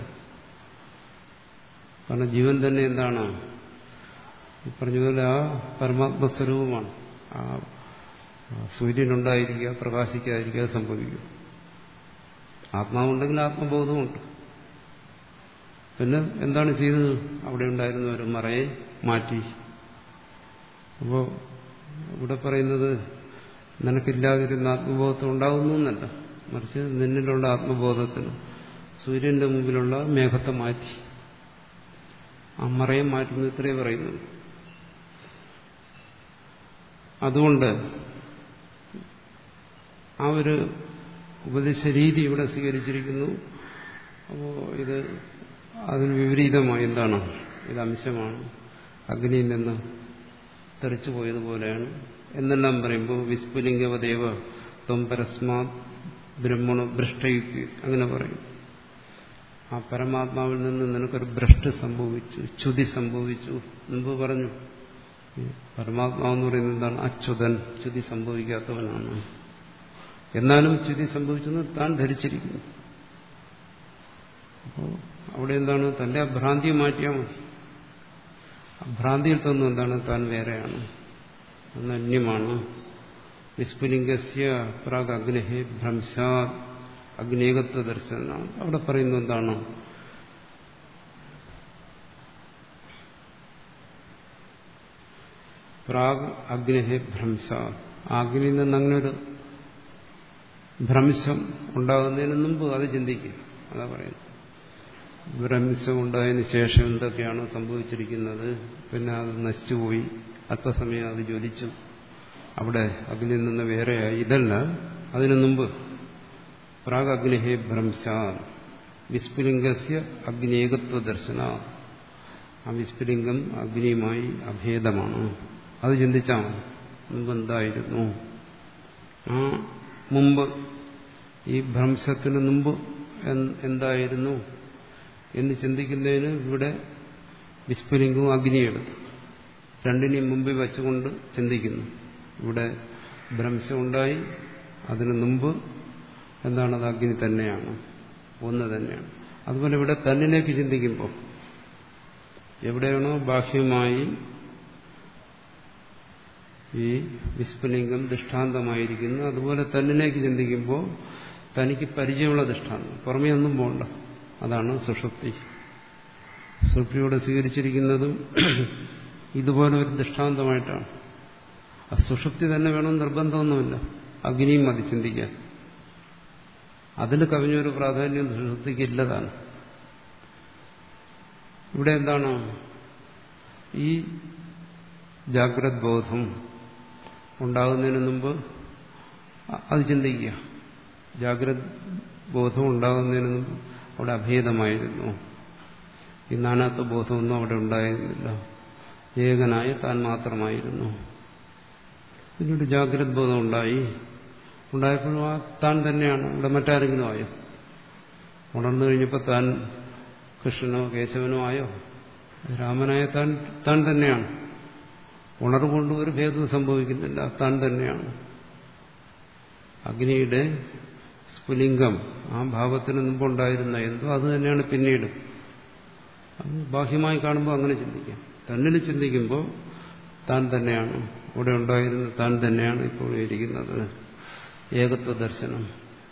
കാരണം ജീവൻ തന്നെ എന്താണ് ഈ പറഞ്ഞതുപോലെ ആ പരമാത്മസ്വരൂപമാണ് ആ സൂര്യനുണ്ടായിരിക്കുക പ്രകാശിക്കാതിരിക്കുക സംഭവിക്കും ആത്മാവുണ്ടെങ്കിൽ ആത്മബോധമുണ്ട് പിന്നെ എന്താണ് ചെയ്തത് അവിടെ ഉണ്ടായിരുന്ന ഒരു മറയെ മാറ്റി അപ്പോൾ ഇവിടെ പറയുന്നത് നിനക്കില്ലാതിരുന്ന ആത്മബോധം ഉണ്ടാകുന്നു എന്നല്ല മറിച്ച് നിന്നിലുള്ള ആത്മബോധത്തിന് സൂര്യന്റെ മുമ്പിലുള്ള മേഘത്തെ മാറ്റി ആ മറയെ മാറ്റുന്നു ഇത്രേ പറയുന്നു അതുകൊണ്ട് ആ ഒരു ഉപദേശ രീതി ഇവിടെ സ്വീകരിച്ചിരിക്കുന്നു അപ്പോൾ ഇത് അതിന് വിപരീതമായി എന്താണ് ഇത് അംശമാണ് അഗ്നിയിൽ നിന്ന് തെറിച്ചു പോയതുപോലെയാണ് എന്നെല്ലാം പറയുമ്പോൾ വിസ്ഫുലിംഗവദേവ ത്വം പരസ്മാത് ബ്രഹ്മണ ഭ്രഷ്ടയുക്തി അങ്ങനെ പറയും ആ പരമാത്മാവിൽ നിന്ന് നിനക്കൊരു ഭ്രഷ്ട് സംഭവിച്ചു ച്യുതി സംഭവിച്ചു മുമ്പ് പറഞ്ഞു പരമാത്മാവെന്ന് പറയുന്നത് എന്താണ് അച്യുതൻ ച്യുതി സംഭവിക്കാത്തവനാണ് എന്നാലും ച്യുതി സംഭവിച്ചെന്ന് താൻ ധരിച്ചിരിക്കുന്നു അപ്പോൾ അവിടെ എന്താണ് തന്റെ ആ ഭ്രാന്തി മാറ്റിയാൽ മതി ആ ഭ്രാന്തിയിൽ തന്നു എന്താണ് താൻ വേറെയാണ് അന്ന് അന്യമാണ് വിസ്ഫുലിംഗസ്യ പ്രാഗ് അഗ്നഹേ ഭ്രംശാ അഗ്നേകത്വ ദർശനമാണ് അവിടെ പറയുന്നത് എന്താണ് പ്രാഗ് അഗ്നഹേ ഭ്രംശ അഗ്നിയിൽ നിന്ന് അങ്ങനെ ഒരു ഭ്രംശം ഉണ്ടാകുന്നതിന് മുമ്പ് അത് ചിന്തിക്കും അതാ പറയുന്നത് ഭ്രംശം ഉണ്ടായതിന് ശേഷം എന്തൊക്കെയാണ് സംഭവിച്ചിരിക്കുന്നത് പിന്നെ അത് നശിച്ചുപോയി അല്പസമയം അത് ജ്വലിച്ചു അവിടെ അഗ്നിയിൽ നിന്ന് വേറെയായി ഇതല്ല അതിനു മുമ്പ് പ്രാഗ് അഗ്നിഹേ ഭ്രംശ വിസ്ഫുലിംഗസ്യ അഗ്നേകത്വ ദർശന ആ വിസ്ഫുലിംഗം അഗ്നിയുമായി അഭേദമാണ് അത് ചിന്തിച്ചാൽ മുമ്പ് എന്തായിരുന്നു ആ മുമ്പ് ഈ ഭ്രംശത്തിന് മുമ്പ് എന്തായിരുന്നു എന്ന് ചിന്തിക്കുന്നതിന് ഇവിടെ വിസ്ഫുലിംഗവും അഗ്നിയെടുത്തു രണ്ടിനെയും മുമ്പിൽ വെച്ചുകൊണ്ട് ചിന്തിക്കുന്നു ഇവിടെ ഭ്രംശം ഉണ്ടായി അതിനു മുമ്പ് എന്താണത് അഗ്നി തന്നെയാണ് ഒന്ന് തന്നെയാണ് അതുപോലെ ഇവിടെ തന്നിലേക്ക് ചിന്തിക്കുമ്പോൾ എവിടെയാണോ ബാഹ്യമായി ഈ വിസ്ഫുലിംഗം ദൃഷ്ടാന്തമായിരിക്കുന്നു അതുപോലെ തന്നിലേക്ക് ചിന്തിക്കുമ്പോൾ തനിക്ക് പരിചയമുള്ള ദൃഷ്ടാന്തം പുറമേ ഒന്നും പോകണ്ട അതാണ് സുഷുപ്തി സുഷുപ്തിയോടെ സ്വീകരിച്ചിരിക്കുന്നതും ഇതുപോലെ ഒരു ദൃഷ്ടാന്തമായിട്ടാണ് ആ സുഷുപ്തി തന്നെ വേണം നിർബന്ധമൊന്നുമില്ല അഗ്നിയും മതി ചിന്തിക്കാൻ അതിന് കവിഞ്ഞൊരു പ്രാധാന്യം സുഷുപ്തിക്ക് ഇല്ലതാണ് ഇവിടെ എന്താണ് ഈ ജാഗ്രത് ബോധം ഉണ്ടാകുന്നതിന് മുമ്പ് അത് ചിന്തിക്കുക ജാഗ്രത ബോധം ഉണ്ടാകുന്നതിന് മുമ്പ് അവിടെ അഭേദമായിരുന്നു ഈ നാനാത്വ ബോധമൊന്നും അവിടെ ഉണ്ടായിരുന്നില്ല ഏകനായ താൻ മാത്രമായിരുന്നു പിന്നീട് ജാഗ്രത ബോധം ഉണ്ടായി ഉണ്ടായപ്പോഴും ആ താൻ തന്നെയാണ് ഇവിടെ മറ്റാരെങ്കിലും ആയോ ഉണർന്നു കഴിഞ്ഞപ്പോൾ താൻ കൃഷ്ണനോ കേശവനോ ആയോ രാമനായ താൻ താൻ തന്നെയാണ് ഉണർവുകൊണ്ട് ഒരു ഭേദവും സംഭവിക്കുന്നില്ല താൻ തന്നെയാണ് അഗ്നിയുടെ സ്ഫുലിംഗം ആ ഭാവത്തിന് മുമ്പുണ്ടായിരുന്ന എന്തോ അത് തന്നെയാണ് പിന്നീട് അത് ബാഹ്യമായി കാണുമ്പോൾ അങ്ങനെ ചിന്തിക്കാം തന്നിൽ ചിന്തിക്കുമ്പോൾ താൻ തന്നെയാണ് അവിടെ ഉണ്ടായിരുന്ന താൻ തന്നെയാണ് ഇപ്പോൾ ഇരിക്കുന്നത് ഏകത്വ ദർശനം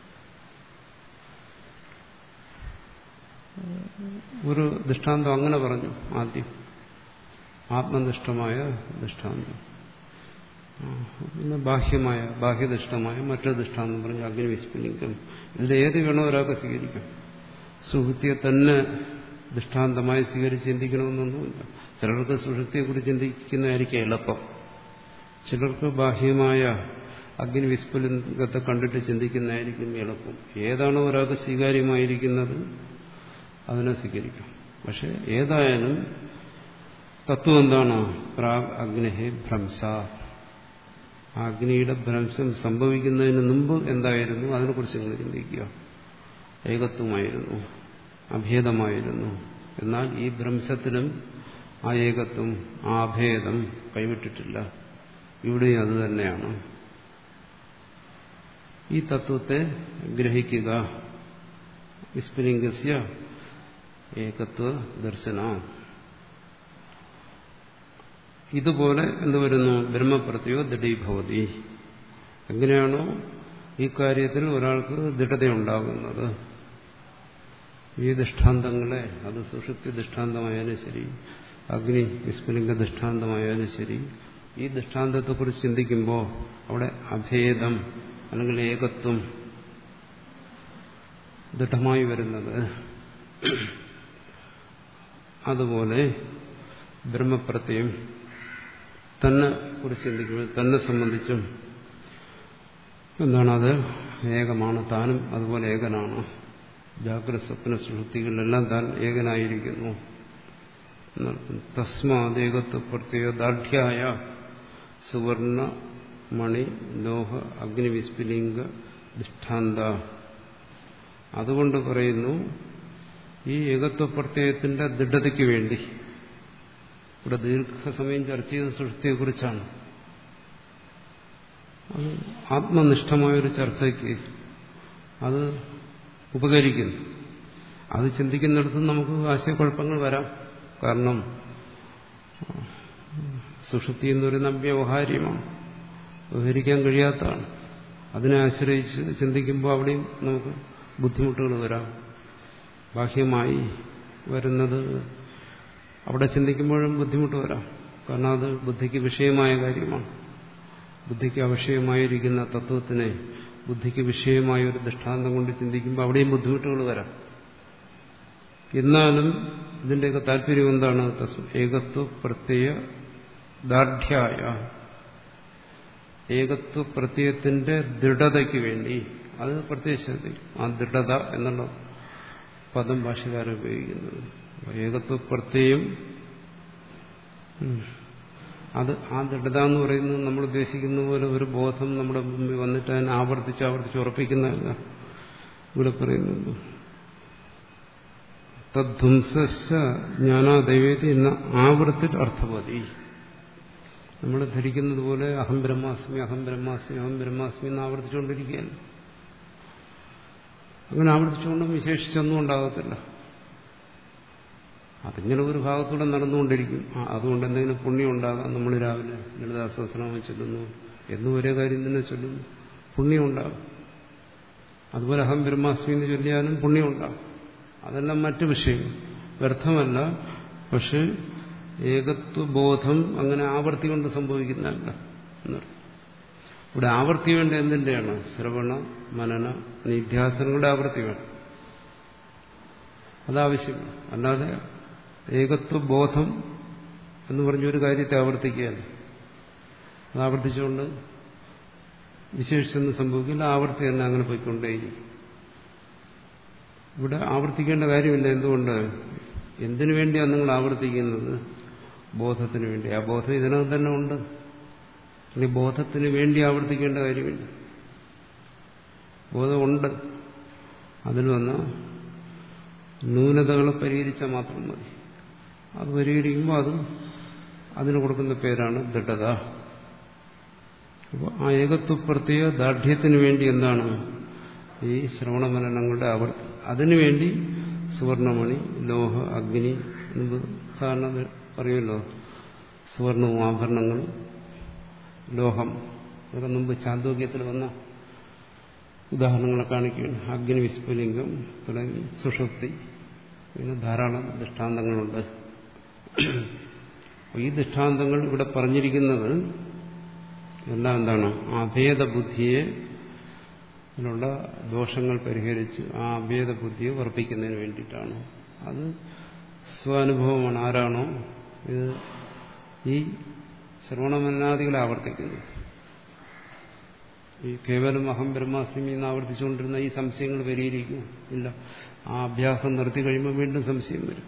ഒരു ദൃഷ്ടാന്തം അങ്ങനെ പറഞ്ഞു ആദ്യം ആത്മനിഷ്ഠമായ ദൃഷ്ടാന്തം പിന്നെ ബാഹ്യമായ ബാഹ്യദൃഷ്ടമായ മറ്റൊരു ദൃഷ്ടാന്തം പറഞ്ഞു അഗ്നിവിസ്ഫുലിംഗം ഇതിൽ ഏത് വേണോ ഒരാൾക്ക് സ്വീകരിക്കാം സുഹൃത്തിയെ തന്നെ ദൃഷ്ടാന്തമായി സ്വീകരിച്ച് ചിന്തിക്കണമെന്നൊന്നുമില്ല ചിലർക്ക് സുഷുപ്തിയെക്കുറിച്ച് ചിന്തിക്കുന്നതായിരിക്കും എളുപ്പം ചിലർക്ക് ബാഹ്യമായ അഗ്നി വിസ്ഫുലിംഗത്തെ കണ്ടിട്ട് ചിന്തിക്കുന്നതായിരിക്കും എളുപ്പം ഏതാണോ ഒരാൾക്ക് സ്വീകാര്യമായിരിക്കുന്നത് അതിനെ സ്വീകരിക്കാം പക്ഷെ ഏതായാലും തത്വം എന്താണ് പ്രാഗ് അഗ്നിഹെ ഭ്രംസ അഗ്നിയുടെ ഭ്രംശം സംഭവിക്കുന്നതിന് മുമ്പ് എന്തായിരുന്നു അതിനെക്കുറിച്ച് നിങ്ങൾ ചിന്തിക്കുക ഏകത്വമായിരുന്നു അഭേദമായിരുന്നു എന്നാൽ ഈ ഭ്രംശത്തിനും ആ ഏകത്വം ആ അഭേദം കൈവിട്ടിട്ടില്ല ഇവിടെയും അത് തന്നെയാണ് ഈ തത്വത്തെ ഗ്രഹിക്കുക വിസ്ഫുലിംഗസ്യ ഏകത്വ ദർശന ഇതുപോലെ എന്ത് വരുന്നു ബ്രഹ്മപ്രത്യോ ദൃഢീഭവതി എങ്ങനെയാണോ ഈ കാര്യത്തിൽ ഒരാൾക്ക് ദൃഢതയുണ്ടാകുന്നത് ഈ ദൃഷ്ടാന്തങ്ങളെ അത് സുഷുപ്തി ദൃഷ്ടാന്തമായാലും ശരി അഗ്നി വിസ്ഫുലിംഗ ദൃഷ്ടാന്തമായാലും ശരി ഈ ദൃഷ്ടാന്തത്തെക്കുറിച്ച് ചിന്തിക്കുമ്പോൾ അവിടെ അഭേദം അല്ലെങ്കിൽ ഏകത്വം ദൃഢമായി വരുന്നത് അതുപോലെ ബ്രഹ്മപ്രത്യം തന്നെ കുറിച്ച് ചിന്തിക്കുമ്പോൾ തന്നെ സംബന്ധിച്ചും എന്താണത് ഏകമാണ് താനും അതുപോലെ ഏകനാണ് ജാഗ്രത സ്വപ്ന സുഹൃത്തികളിലെല്ലാം താൻ ഏകനായിരിക്കുന്നു തസ്മാദേകത്വ പ്രത്യേക ദാർഢ്യായ സുവർണ മണി ലോഹ അഗ്നിവിസ്ഫുലിംഗ ദൃഷ്ടാന്ത അതുകൊണ്ട് പറയുന്നു ഈ ഏകത്വ പ്രത്യയത്തിന്റെ ദൃഢതയ്ക്ക് വേണ്ടി ഇവിടെ ദീർഘസമയം ചർച്ച ചെയ്ത സൃഷ്ടിയെക്കുറിച്ചാണ് അത് ആത്മനിഷ്ഠമായൊരു ചർച്ചയ്ക്ക് അത് ഉപകരിക്കുന്നു അത് ചിന്തിക്കുന്നിടത്ത് നമുക്ക് ആശയക്കുഴപ്പങ്ങൾ വരാം കാരണം സുഷുപ്തി എന്ന് പറയുന്ന വ്യവഹാര്യമാണ് വ്യവഹരിക്കാൻ കഴിയാത്തതാണ് അതിനെ ആശ്രയിച്ച് ചിന്തിക്കുമ്പോൾ അവിടെയും നമുക്ക് ബുദ്ധിമുട്ടുകൾ വരാം ബാഹ്യമായി വരുന്നത് അവിടെ ചിന്തിക്കുമ്പോഴും ബുദ്ധിമുട്ട് വരാം കാരണം അത് ബുദ്ധിക്ക് വിഷയമായ കാര്യമാണ് ബുദ്ധിക്ക് അവിഷയമായിരിക്കുന്ന തത്വത്തിനെ ബുദ്ധിക്ക് വിഷയമായ ഒരു ദൃഷ്ടാന്തം കൊണ്ട് ചിന്തിക്കുമ്പോൾ അവിടെയും ബുദ്ധിമുട്ടുകൾ വരാം എന്നാലും ഇതിന്റെയൊക്കെ താല്പര്യം എന്താണ് ഏകത്വ പ്രത്യയ ദാർഢ്യായ ഏകത്വ പ്രത്യയത്തിന്റെ ദൃഢതയ്ക്ക് വേണ്ടി അത് പ്രത്യേകിച്ച് ആ ദൃഢത എന്നുള്ള പദം ഭാഷകാരൻ ഉപയോഗിക്കുന്നത് ഏകത്വ പ്രത്യയം അത് ആ ദൃഢത എന്ന് പറയുന്നത് നമ്മൾ ഉദ്ദേശിക്കുന്ന പോലെ ഒരു ബോധം നമ്മുടെ മുമ്പിൽ വന്നിട്ട് അതിനെ ആവർത്തിച്ച് ആവർത്തിച്ച് ഉറപ്പിക്കുന്നതല്ല ഇവിടെ പറയുന്നത് തദ്ധ്വംസ ജ്ഞാനാദൈവേതി എന്ന ആവർത്തിട്ട് അർത്ഥമതി നമ്മൾ ധരിക്കുന്നത് പോലെ അഹം ബ്രഹ്മാസ്മി അഹം ബ്രഹ്മാസ്മി അഹം ബ്രഹ്മാസ്മി എന്ന് ആവർത്തിച്ചുകൊണ്ടിരിക്കുകയല്ല അങ്ങനെ ആവർത്തിച്ചുകൊണ്ടും വിശേഷിച്ചൊന്നും ഉണ്ടാകത്തില്ല അതിങ്ങനെ ഒരു ഭാഗത്തൂടെ നടന്നുകൊണ്ടിരിക്കും അതുകൊണ്ട് എന്തെങ്കിലും പുണ്യം ഉണ്ടാകാം നമ്മൾ രാവിലെ ലളിതാസഹസ്രനാമം ചൊല്ലുന്നു എന്നും ഒരേ കാര്യം തന്നെ ചൊല്ലുന്നു പുണ്യം ഉണ്ടാകും അതുപോലെ അഹം ബ്രഹ്മാസ്മി എന്ന് ചൊല്ലിയാലും പുണ്യം ഉണ്ടാകും അതെല്ലാം മറ്റു വിഷയം വ്യർത്ഥമല്ല പക്ഷെ ഏകത്വബോധം അങ്ങനെ ആവർത്തി കൊണ്ട് സംഭവിക്കുന്നതല്ല എന്നർത്ഥം ഇവിടെ ആവർത്തി വേണ്ട എന്തിൻ്റെയാണ് ശ്രവണ മനന നിധ്യാസനങ്ങളുടെ ആവർത്തി വേണം അതാവശ്യമാണ് അല്ലാതെ ഏകത്വബോധം എന്ന് പറഞ്ഞൊരു കാര്യത്തെ ആവർത്തിക്കുകയല്ല അത് ആവർത്തിച്ചുകൊണ്ട് വിശേഷിച്ചൊന്നും സംഭവിക്കില്ല ആവർത്തി തന്നെ അങ്ങനെ പോയിക്കൊണ്ടേയിരിക്കും ഇവിടെ ആവർത്തിക്കേണ്ട കാര്യമില്ല എന്തുകൊണ്ട് എന്തിനു വേണ്ടിയാണ് നിങ്ങൾ ആവർത്തിക്കുന്നത് ബോധത്തിന് വേണ്ടി ആ ബോധം ഇതിനകം തന്നെ ഉണ്ട് ഇനി ബോധത്തിന് വേണ്ടി ആവർത്തിക്കേണ്ട കാര്യമില്ല ബോധമുണ്ട് അതിൽ വന്ന ന്യൂനതകളെ പരിഹരിച്ചാൽ മാത്രം മതി അത് പരിഹരിക്കുമ്പോൾ അത് അതിന് കൊടുക്കുന്ന പേരാണ് ദൃഢത അപ്പോൾ ആ ഏകത്വ പ്രത്യേക ദാർഢ്യത്തിന് വേണ്ടി എന്താണ് ഈ ശ്രവണമനനങ്ങളുടെ ആവർത്തി അതിനുവേണ്ടി സുവർണമണി ലോഹ അഗ്നി മുമ്പ് സാധാരണ പറയുമല്ലോ സുവർണവും ആഭരണങ്ങളും ലോഹം അതൊക്കെ മുമ്പ് ചാന്തോക്യത്തിൽ വന്ന ഉദാഹരണങ്ങളെ കാണിക്കുകയാണ് അഗ്നി വിസ്ഫുലിംഗം തുടങ്ങി സുഷുപ്തി പിന്നെ ധാരാളം ദൃഷ്ടാന്തങ്ങളുണ്ട് ഈ ദൃഷ്ടാന്തങ്ങൾ ഇവിടെ പറഞ്ഞിരിക്കുന്നത് എല്ലാം എന്താണ് അഭേദ ബുദ്ധിയെ അതിനുള്ള ദോഷങ്ങൾ പരിഹരിച്ച് ആ അഭേദ ബുദ്ധിയെ ഉറപ്പിക്കുന്നതിന് വേണ്ടിയിട്ടാണ് അത് സ്വാനുഭവമാണ് ആരാണോ ഇത് ഈ ശ്രവണമന്നാദികളെ ആവർത്തിക്കുന്നത് ഈ കേവലം അഹം ബ്രഹ്മാസ്മി എന്ന് ആവർത്തിച്ചുകൊണ്ടിരുന്ന ഈ സംശയങ്ങൾ പരിഹരിക്കും ഇല്ല ആ അഭ്യാസം നിർത്തി കഴിയുമ്പോൾ വീണ്ടും സംശയം വരും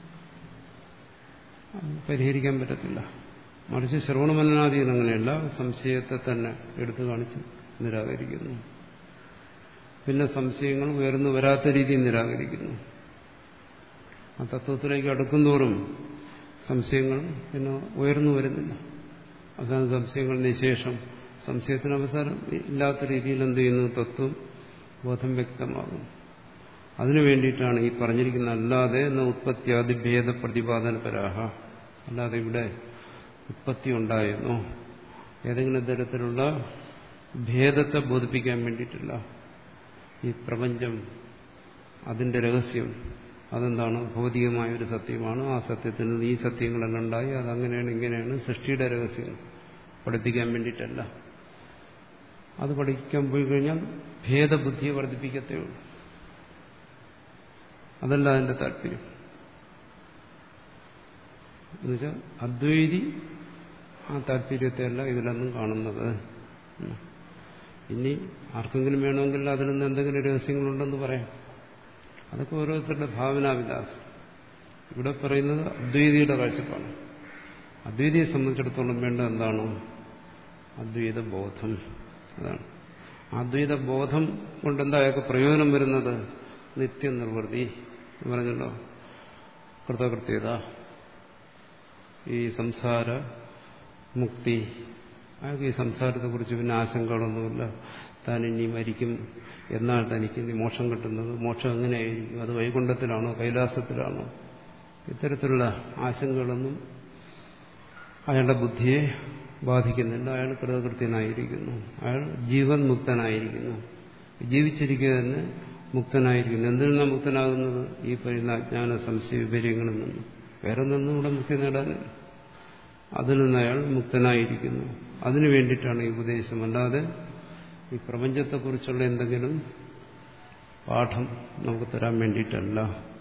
പരിഹരിക്കാൻ പറ്റത്തില്ല മറിച്ച് ശ്രവണമന്നാദികൾ അങ്ങനെയല്ല സംശയത്തെ തന്നെ എടുത്തു കാണിച്ച് നിരാകരിക്കുന്നു പിന്നെ സംശയങ്ങൾ ഉയർന്നു വരാത്ത രീതിയിൽ നിരാകരിക്കുന്നു ആ തത്വത്തിലേക്ക് അടുക്കുന്തോറും സംശയങ്ങൾ പിന്നെ ഉയർന്നു വരുന്നില്ല അവസാന സംശയങ്ങൾ നിശേഷം സംശയത്തിന് അവസാനം ഇല്ലാത്ത രീതിയിൽ എന്ത് ചെയ്യുന്നു തത്വം ബോധം വ്യക്തമാകുന്നു അതിനു വേണ്ടിയിട്ടാണ് ഈ പറഞ്ഞിരിക്കുന്ന അല്ലാതെ എന്ന ഉത്പത്തിയാദി ഭേദ പ്രതിപാദന പരാഹ അല്ലാതെ ഇവിടെ ഉത്പത്തി ഉണ്ടായെന്നോ ഏതെങ്കിലും തരത്തിലുള്ള ഭേദത്തെ ബോധിപ്പിക്കാൻ വേണ്ടിയിട്ടില്ല ഈ പ്രപഞ്ചം അതിന്റെ രഹസ്യം അതെന്താണ് ഭൗതികമായ ഒരു സത്യമാണ് ആ സത്യത്തിൽ നിന്ന് ഈ സത്യങ്ങളെല്ലാം ഉണ്ടായി അതങ്ങനെയാണ് ഇങ്ങനെയാണ് സൃഷ്ടിയുടെ രഹസ്യം പഠിപ്പിക്കാൻ വേണ്ടിയിട്ടല്ല അത് പഠിക്കാൻ പോയി കഴിഞ്ഞാൽ ഭേദബുദ്ധിയെ വർദ്ധിപ്പിക്കത്തേ ഉള്ളൂ അതല്ല അതിന്റെ താല്പര്യം എന്നുവെച്ചാൽ അദ്വൈതി ആ താല്പര്യത്തെയല്ല ഇതിലൊന്നും കാണുന്നത് ഇനി ആർക്കെങ്കിലും വേണമെങ്കിൽ അതിൽ നിന്ന് എന്തെങ്കിലും രഹസ്യങ്ങളുണ്ടെന്ന് പറയാം അതൊക്കെ ഓരോരുത്തരുടെ ഭാവനാവിലാസം ഇവിടെ പറയുന്നത് അദ്വൈതിയുടെ കാഴ്ചപ്പാട് അദ്വൈതിയെ സംബന്ധിച്ചിടത്തോളം വേണ്ട എന്താണ് അദ്വൈത ബോധം അതാണ് അദ്വൈത ബോധം കൊണ്ട് എന്താ അയാൾക്ക് പ്രയോജനം വരുന്നത് നിത്യനിർവൃതി പറഞ്ഞല്ലോ കൃതകൃത്യത ഈ സംസാര മുക്തി അയാൾക്ക് ഈ സംസാരത്തെക്കുറിച്ച് പിന്നെ ആശങ്കകളൊന്നുമില്ല താൻ ഇനി മരിക്കും എന്നാൽ തനിക്ക് ഇനി മോക്ഷം കിട്ടുന്നത് മോക്ഷം എങ്ങനെയായിരിക്കും അത് വൈകുണ്ഠത്തിലാണോ കൈലാസത്തിലാണോ ഇത്തരത്തിലുള്ള ആശങ്കകളൊന്നും അയാളുടെ ബുദ്ധിയെ ബാധിക്കുന്നില്ല അയാൾ കൃതകൃത്യനായിരിക്കുന്നു അയാൾ ജീവൻ മുക്തനായിരിക്കുന്നു ജീവിച്ചിരിക്കുക തന്നെ മുക്തനായിരിക്കുന്നു എന്തിൽ നിന്നാണ് മുക്തനാകുന്നത് ഈ പറയുന്ന അജ്ഞാന സംശയ വിപര്യങ്ങളിൽ നിന്ന് വേറെ നിന്നും ഇവിടെ മുക്തി നേടാനില്ല അതിൽ നിന്ന് അയാൾ മുക്തനായിരിക്കുന്നു അതിനു വേണ്ടിയിട്ടാണ് ഈ ഉപദേശം അല്ലാതെ ഈ പ്രപഞ്ചത്തെക്കുറിച്ചുള്ള എന്തെങ്കിലും പാഠം നമുക്ക് തരാൻ വേണ്ടിയിട്ടല്ല